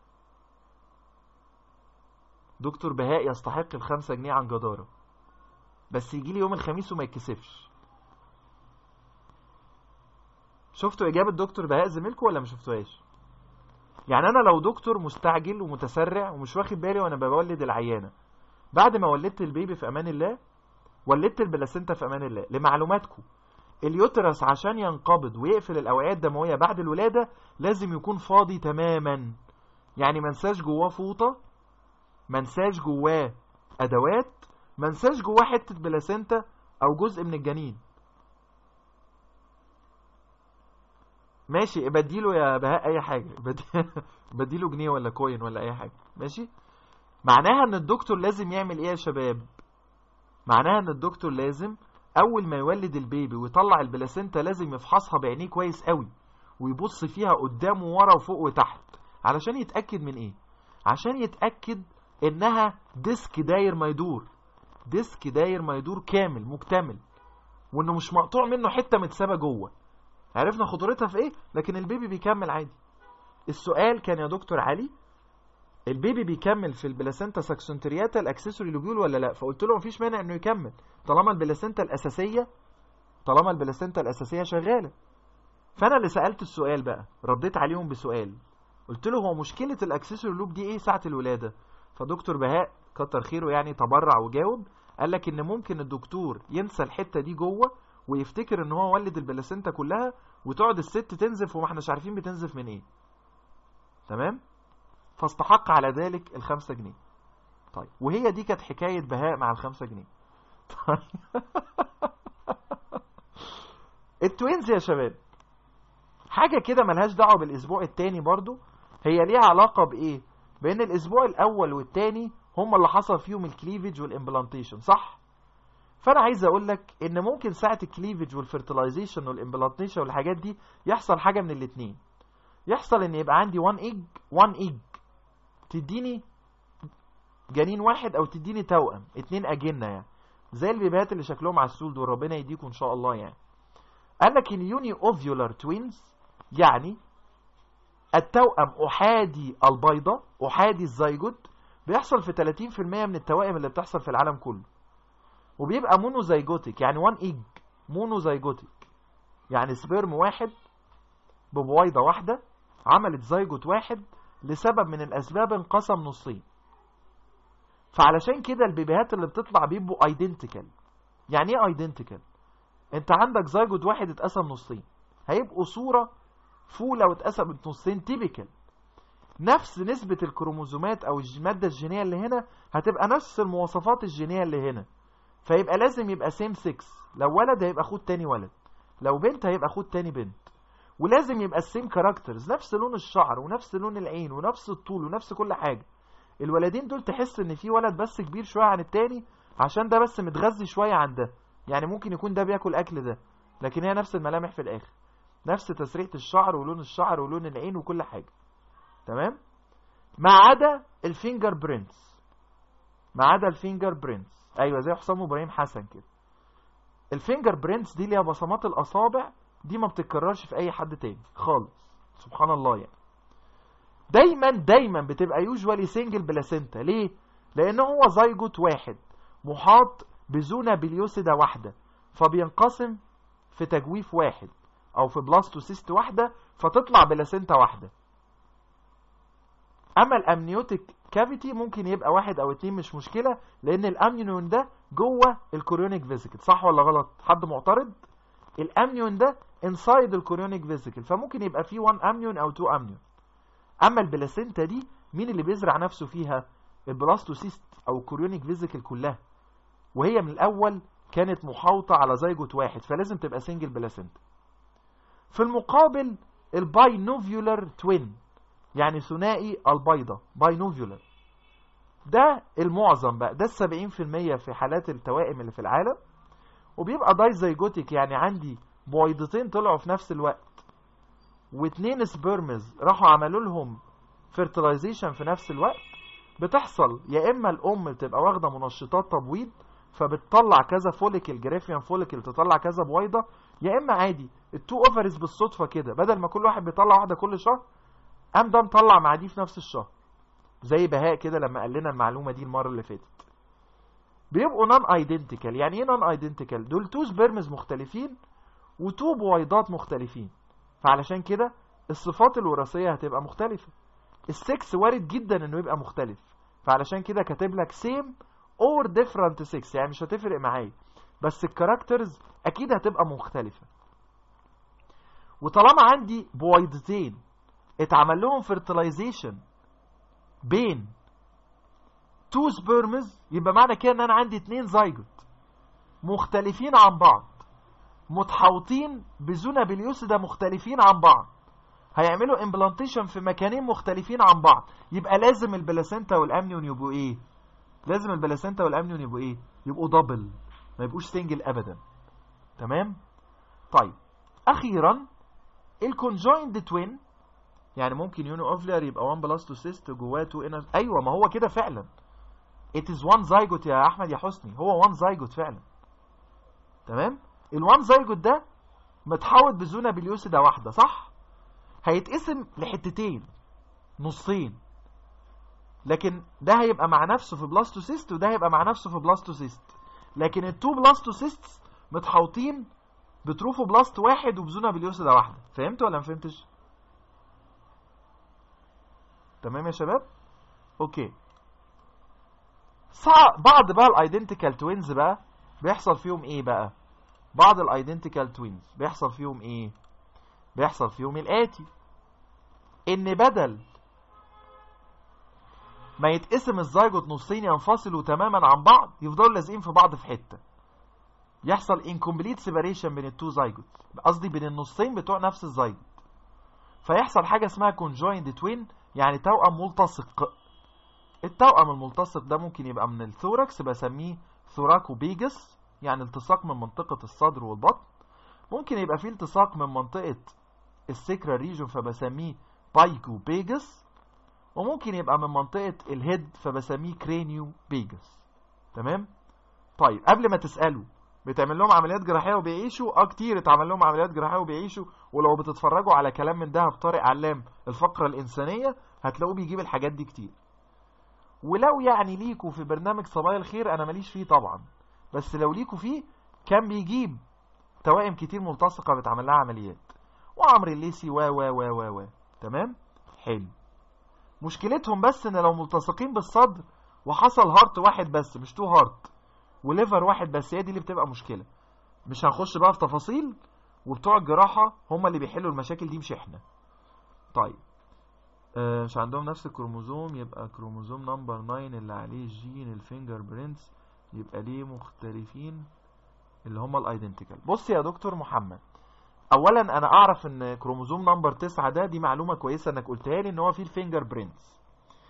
دكتور بهاء يستحق الخمسة جنيه عن جدارة بس يجي لي يوم الخميس وما يتكسفش شفتوا اجابة دكتور بهاء زميلكم ولا ما شفتوهاش يعني انا لو دكتور مستعجل ومتسرع ومش واخد بالي وانا بولد العيانه بعد ما ولدت البيبي في امان الله ولدت البلاسنتا في امان الله لمعلوماتكم اليوترس عشان ينقبض ويقفل الاوعيه الدمويه بعد الولاده لازم يكون فاضي تماما يعني ما نساش جواه فوطه ما نساش جواه ادوات ما نساش جواه حته بلاسنتا او جزء من الجنين ماشي بديله يا بهاء اي حاجه بديله جنيه ولا كوين ولا اي حاجه ماشي معناها ان الدكتور لازم يعمل ايه يا شباب معناها ان الدكتور لازم اول ما يولد البيبي ويطلع البلاسنتا لازم يفحصها بعينيه كويس قوي ويبص فيها قدام وورا وفوق وتحت علشان يتاكد من ايه عشان يتاكد انها ديسك داير ما يدور ديسك داير ما يدور كامل مكتمل وانه مش مقطوع منه حته متسابه جوه عرفنا خطورتها في ايه لكن البيبي بيكمل عادي السؤال كان يا دكتور علي البيبي بيكمل في البلاسنتا ساكسونترياتا الاكسسوري لوبيول ولا لا فقلت له مفيش مانع انه يكمل طالما البلاسنتا الاساسيه طالما البلاسنتا الاساسيه شغاله فانا اللي سالت السؤال بقى رديت عليهم بسؤال قلت له هو مشكله الاكسسوري لوب دي ايه ساعه الولاده فدكتور بهاء كتر خيره يعني تبرع وجاوب قال لك ان ممكن الدكتور ينسى الحته دي جوه ويفتكر ان هو ولد البلاسنتا كلها وتقعد الست تنزف وما احناش عارفين بتنزف من ايه تمام فاستحق على ذلك الخمسة جنيه طيب وهي دي كانت حكاية بهاء مع الخمسة جنيه طيب التوينز يا شباب حاجة كده ملهاش دعوة بالاسبوع التاني برضو هي ليها علاقة بايه بان الاسبوع الاول والتاني هم اللي حصل فيهم الكليفج والامبلانتيشن صح فانا عايز اقول لك ان ممكن ساعه الكليفج والفيرتلايزيشن والامبلانتيشن والحاجات دي يحصل حاجه من الاثنين يحصل ان يبقى عندي 1 ايج 1 ايج تديني جنين واحد او تديني توأم اتنين اجنه يعني زي البيبيات اللي شكلهم عسول دول ربنا يديكم ان شاء الله يعني قال لك اليوني اوفيولار توينز يعني التوأم احادي البيضة احادي الزيجوت بيحصل في 30% من التوائم اللي بتحصل في العالم كله وبيبقى مونوزيجوتيك يعني 1 ايج مونوزيجوتيك يعني سبرم واحد ببويضة واحدة عملت زيجوت واحد لسبب من الاسباب انقسم نصين فعلشان كده البيبيهات اللي بتطلع بيبقوا ايدنتيكال يعني ايه ايدنتيكال انت عندك زيجوت واحد اتقسم نصين هيبقوا صورة فولة واتقسمت نصين تيبيكال نفس نسبة الكروموزومات او المادة الجينية اللي هنا هتبقى نفس المواصفات الجينية اللي هنا فيبقى لازم يبقى سيم 6 لو ولد هيبقى خد تاني ولد لو بنت هيبقى خد تاني بنت ولازم يبقى السيم كاركترز نفس لون الشعر ونفس لون العين ونفس الطول ونفس كل حاجة الولدين دول تحس ان في ولد بس كبير شوية عن التاني عشان ده بس متغذي شوية عن ده يعني ممكن يكون ده بياكل اكل ده لكن هي نفس الملامح في الاخر نفس تسريحة الشعر ولون الشعر ولون العين وكل حاجة تمام ما عدا الفينجر برينتس ما عدا الفينجر برينتس ايوه زي حسام ابراهيم حسن كده الفينجر برينتس دي اللي هي بصمات الاصابع دي ما بتتكررش في اي حد تاني خالص سبحان الله يعني دايما دايما بتبقى يوجوالي سنجل بلاسنتا ليه لان هو زيجوت واحد محاط بزونة بليوسيدا واحدة فبينقسم في تجويف واحد او في بلاستوسيست واحدة فتطلع بلاسنتا واحدة اما الامنيوتيك كافيتي ممكن يبقى واحد او اتنين مش مشكلة لان الامنيون ده جوه الكوريونيك فيزيكل صح ولا غلط حد معترض الامنيون ده انسايد الكوريونيك فيزيكل فممكن يبقى فيه 1 امنيون او 2 امنيون اما البلاسينتا دي مين اللي بيزرع نفسه فيها البلاستوسيست او الكوريونيك فيزيكل كلها وهي من الاول كانت محاوطة على زيجوت واحد فلازم تبقى سنجل بلاسينتا في المقابل الباي نوفيولار توين يعني ثنائي البيضة باينوفيولار ده المعظم بقى ده السبعين في المية في حالات التوائم اللي في العالم وبيبقى دايزيجوتيك يعني عندي بويضتين طلعوا في نفس الوقت واتنين سبيرمز راحوا عملوا لهم فيرتلايزيشن في نفس الوقت بتحصل يا اما الام بتبقى واخده منشطات تبويض فبتطلع كذا فوليكل جريفيان فوليكل تطلع كذا بويضه يا اما عادي التو اوفرز بالصدفه كده بدل ما كل واحد بيطلع واحده كل شهر قام ده مطلع مع دي في نفس الشهر زي بهاء كده لما قال لنا المعلومه دي المره اللي فاتت بيبقوا نون ايدنتيكال يعني ايه نون ايدنتيكال دول تو سبيرمز مختلفين وتو بويضات مختلفين فعلشان كده الصفات الوراثيه هتبقى مختلفه السكس وارد جدا انه يبقى مختلف فعلشان كده كاتب لك سيم اور ديفرنت 6 يعني مش هتفرق معايا بس الكاركترز اكيد هتبقى مختلفه وطالما عندي بويضتين اتعمل لهم فيرتلايزيشن بين تو سبيرمز يبقى معنى كده ان انا عندي اتنين زيجوت مختلفين عن بعض متحوطين بزونا بليوسيدا مختلفين عن بعض هيعملوا امبلانتيشن في مكانين مختلفين عن بعض يبقى لازم البلاسينتا والامنيون يبقوا ايه لازم البلاسينتا والامنيون يبقوا ايه يبقوا دبل ما يبقوش سنجل ابدا تمام طيب اخيرا الكونجويند توين يعني ممكن يونو اوفلر يبقى 1 بلس 2 سيست جواه 2 انر ايوه ما هو كده فعلا it is one zygote يا احمد يا حسني هو one zygote فعلا تمام ال1 zygote ده متحوط بزونه بليوسيدا واحده صح هيتقسم لحتتين نصين لكن ده هيبقى مع نفسه في بلاستوسيست وده هيبقى مع نفسه في بلاستوسيست لكن التو بلاستوسيست متحوطين بتروفو بلاست واحد وبزونه بليوسيدا واحده فهمت ولا ما فهمتش تمام يا شباب اوكي صع- بعض بقى الايدنتيكال توينز بقى بيحصل فيهم ايه بقى بعض الايدنتيكال توينز بيحصل فيهم ايه بيحصل فيهم الاتي ان بدل ما يتقسم الزيجوت نصين ينفصلوا تماما عن بعض يفضلوا لازقين في بعض في حته يحصل incomplete separation بين التو زيجوت قصدي بين النصين بتوع نفس الزيجوت فيحصل حاجه اسمها conjoined twin يعني توأم ملتصق التوأم الملتصق ده ممكن يبقى من الثوركس بسميه ثوراكو بيجس يعني التصاق من منطقة الصدر والبطن ممكن يبقى فيه التصاق من منطقة السكرا ريجون فبسميه بايكو بيجس وممكن يبقى من منطقة الهيد فبسميه كرينيو بيجس تمام طيب قبل ما تسألوا بتعمل لهم عمليات جراحية وبيعيشوا اه كتير اتعمل لهم عمليات جراحية وبيعيشوا ولو بتتفرجوا على كلام من دهب طارق علام الفقرة الإنسانية هتلاقوه بيجيب الحاجات دي كتير ولو يعني ليكوا في برنامج صبايا الخير انا ماليش فيه طبعا بس لو ليكوا فيه كان بيجيب توائم كتير ملتصقة بتعمل لها عمليات وعمرو الليسي و و و و و تمام حلو مشكلتهم بس ان لو ملتصقين بالصدر وحصل هارت واحد بس مش تو هارت وليفر واحد بس هي دي اللي بتبقى مشكلة مش هنخش بقى في تفاصيل وبتوع الجراحة هم اللي بيحلوا المشاكل دي مش احنا طيب آه، مش عندهم نفس الكروموزوم يبقى كروموزوم نمبر 9 اللي عليه جين الفينجر برينتس يبقى ليه مختلفين اللي هم الايدنتيكال بص يا دكتور محمد اولا انا اعرف ان كروموزوم نمبر 9 ده دي معلومه كويسه انك قلتها لي ان هو فيه الفينجر برينتس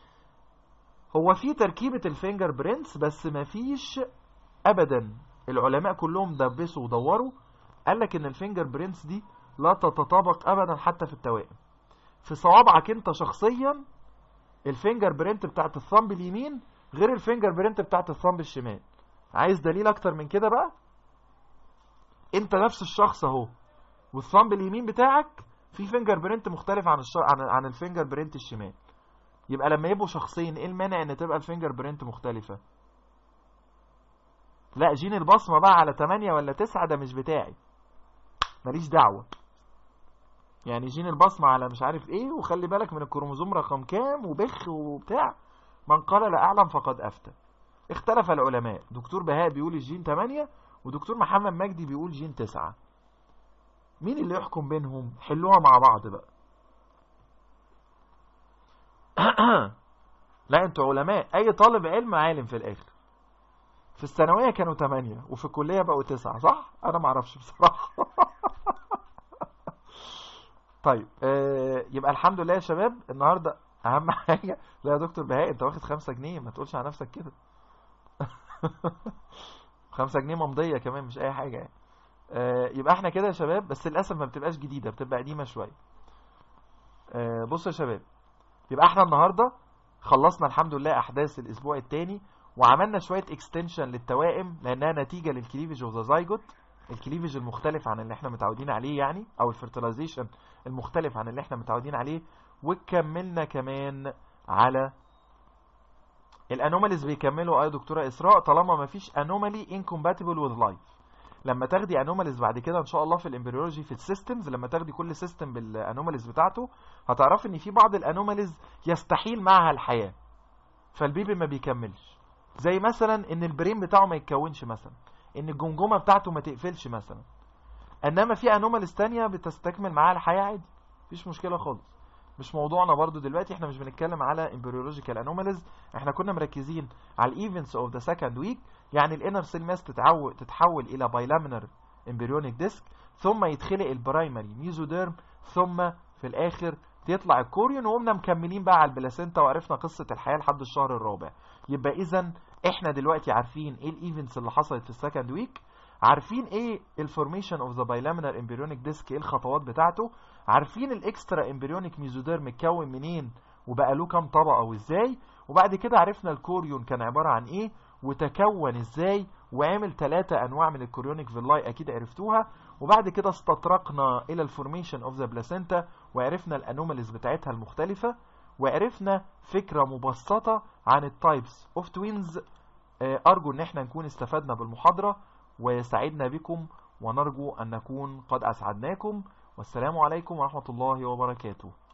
هو فيه تركيبه الفينجر برينتس بس مفيش ابدا العلماء كلهم دبسوا ودوروا قال لك ان الفينجر برينتس دي لا تتطابق ابدا حتى في التوائم في صوابعك انت شخصيا الفينجر برينت بتاعت الثامب اليمين غير الفينجر برينت بتاعت الثامب الشمال عايز دليل اكتر من كده بقى انت نفس الشخص اهو والثامب اليمين بتاعك في فينجر برينت مختلف عن الش... عن عن الفينجر برينت الشمال يبقى لما يبقوا شخصين ايه المانع ان تبقى الفينجر برينت مختلفة لا جين البصمة بقى على 8 ولا 9 ده مش بتاعي ماليش دعوة يعني جين البصمة على مش عارف ايه وخلي بالك من الكروموزوم رقم كام وبخ وبتاع من قال لا اعلم فقد افتى اختلف العلماء دكتور بهاء بيقول الجين 8 ودكتور محمد مجدي بيقول جين 9 مين اللي يحكم بينهم حلوها مع بعض بقى لا انتوا علماء اي طالب علم عالم في الاخر في الثانويه كانوا 8 وفي الكليه بقوا 9 صح انا ما اعرفش بصراحه طيب آه يبقى الحمد لله يا شباب النهارده اهم حاجه لا يا دكتور بهاء انت واخد 5 جنيه ما تقولش على نفسك كده 5 جنيه ممضيه كمان مش اي حاجه يعني آه يبقى احنا كده يا شباب بس للاسف ما بتبقاش جديده بتبقى قديمه شويه آه بصوا يا شباب يبقى احنا النهارده خلصنا الحمد لله احداث الاسبوع الثاني وعملنا شويه اكستنشن للتوائم لانها نتيجه للكليفج اوف ذا زايجوت الكليفج المختلف عن اللي احنا متعودين عليه يعني او الفرتلايزيشن المختلف عن اللي احنا متعودين عليه وكملنا كمان على الانوماليز بيكملوا اه يا دكتوره اسراء طالما ما فيش انومالي انكومباتبل وذ لايف لما تاخدي انوماليز بعد كده ان شاء الله في الامبريولوجي في السيستمز لما تاخدي كل سيستم بالانوماليز بتاعته هتعرفي ان في بعض الانوماليز يستحيل معها الحياه فالبيبي ما بيكملش زي مثلا ان البرين بتاعه ما يتكونش مثلا ان الجمجمه بتاعته ما تقفلش مثلا انما في انوماليز تانية بتستكمل معاها الحياه عادي مفيش مشكله خالص مش موضوعنا برضو دلوقتي احنا مش بنتكلم على امبريولوجيكال انوماليز احنا كنا مركزين على الايفنتس اوف ذا سكند ويك يعني الانر سيل ماس تتعو... تتحول الى بايلامينر امبريونيك ديسك ثم يتخلق البرايمري ميزوديرم ثم في الاخر يطلع الكوريون وقمنا مكملين بقى على البلاسينتا وعرفنا قصه الحياه لحد الشهر الرابع يبقى اذا احنا دلوقتي عارفين ايه الايفنتس اللي حصلت في السكند ويك عارفين ايه الفورميشن اوف ذا بايلامينر امبريونيك ديسك ايه الخطوات بتاعته عارفين الاكسترا امبريونيك ميزوديرم متكون منين وبقى له كام طبقه وازاي وبعد كده عرفنا الكوريون كان عباره عن ايه وتكون ازاي وعمل ثلاثة انواع من الكوريونيك فيلاي اكيد عرفتوها وبعد كده استطرقنا الى الفورميشن اوف ذا بلاسينتا وعرفنا الانوماليز بتاعتها المختلفة وعرفنا فكرة مبسطة عن التايبس اوف توينز ارجو ان احنا نكون استفدنا بالمحاضرة وسعدنا بكم ونرجو ان نكون قد اسعدناكم والسلام عليكم ورحمة الله وبركاته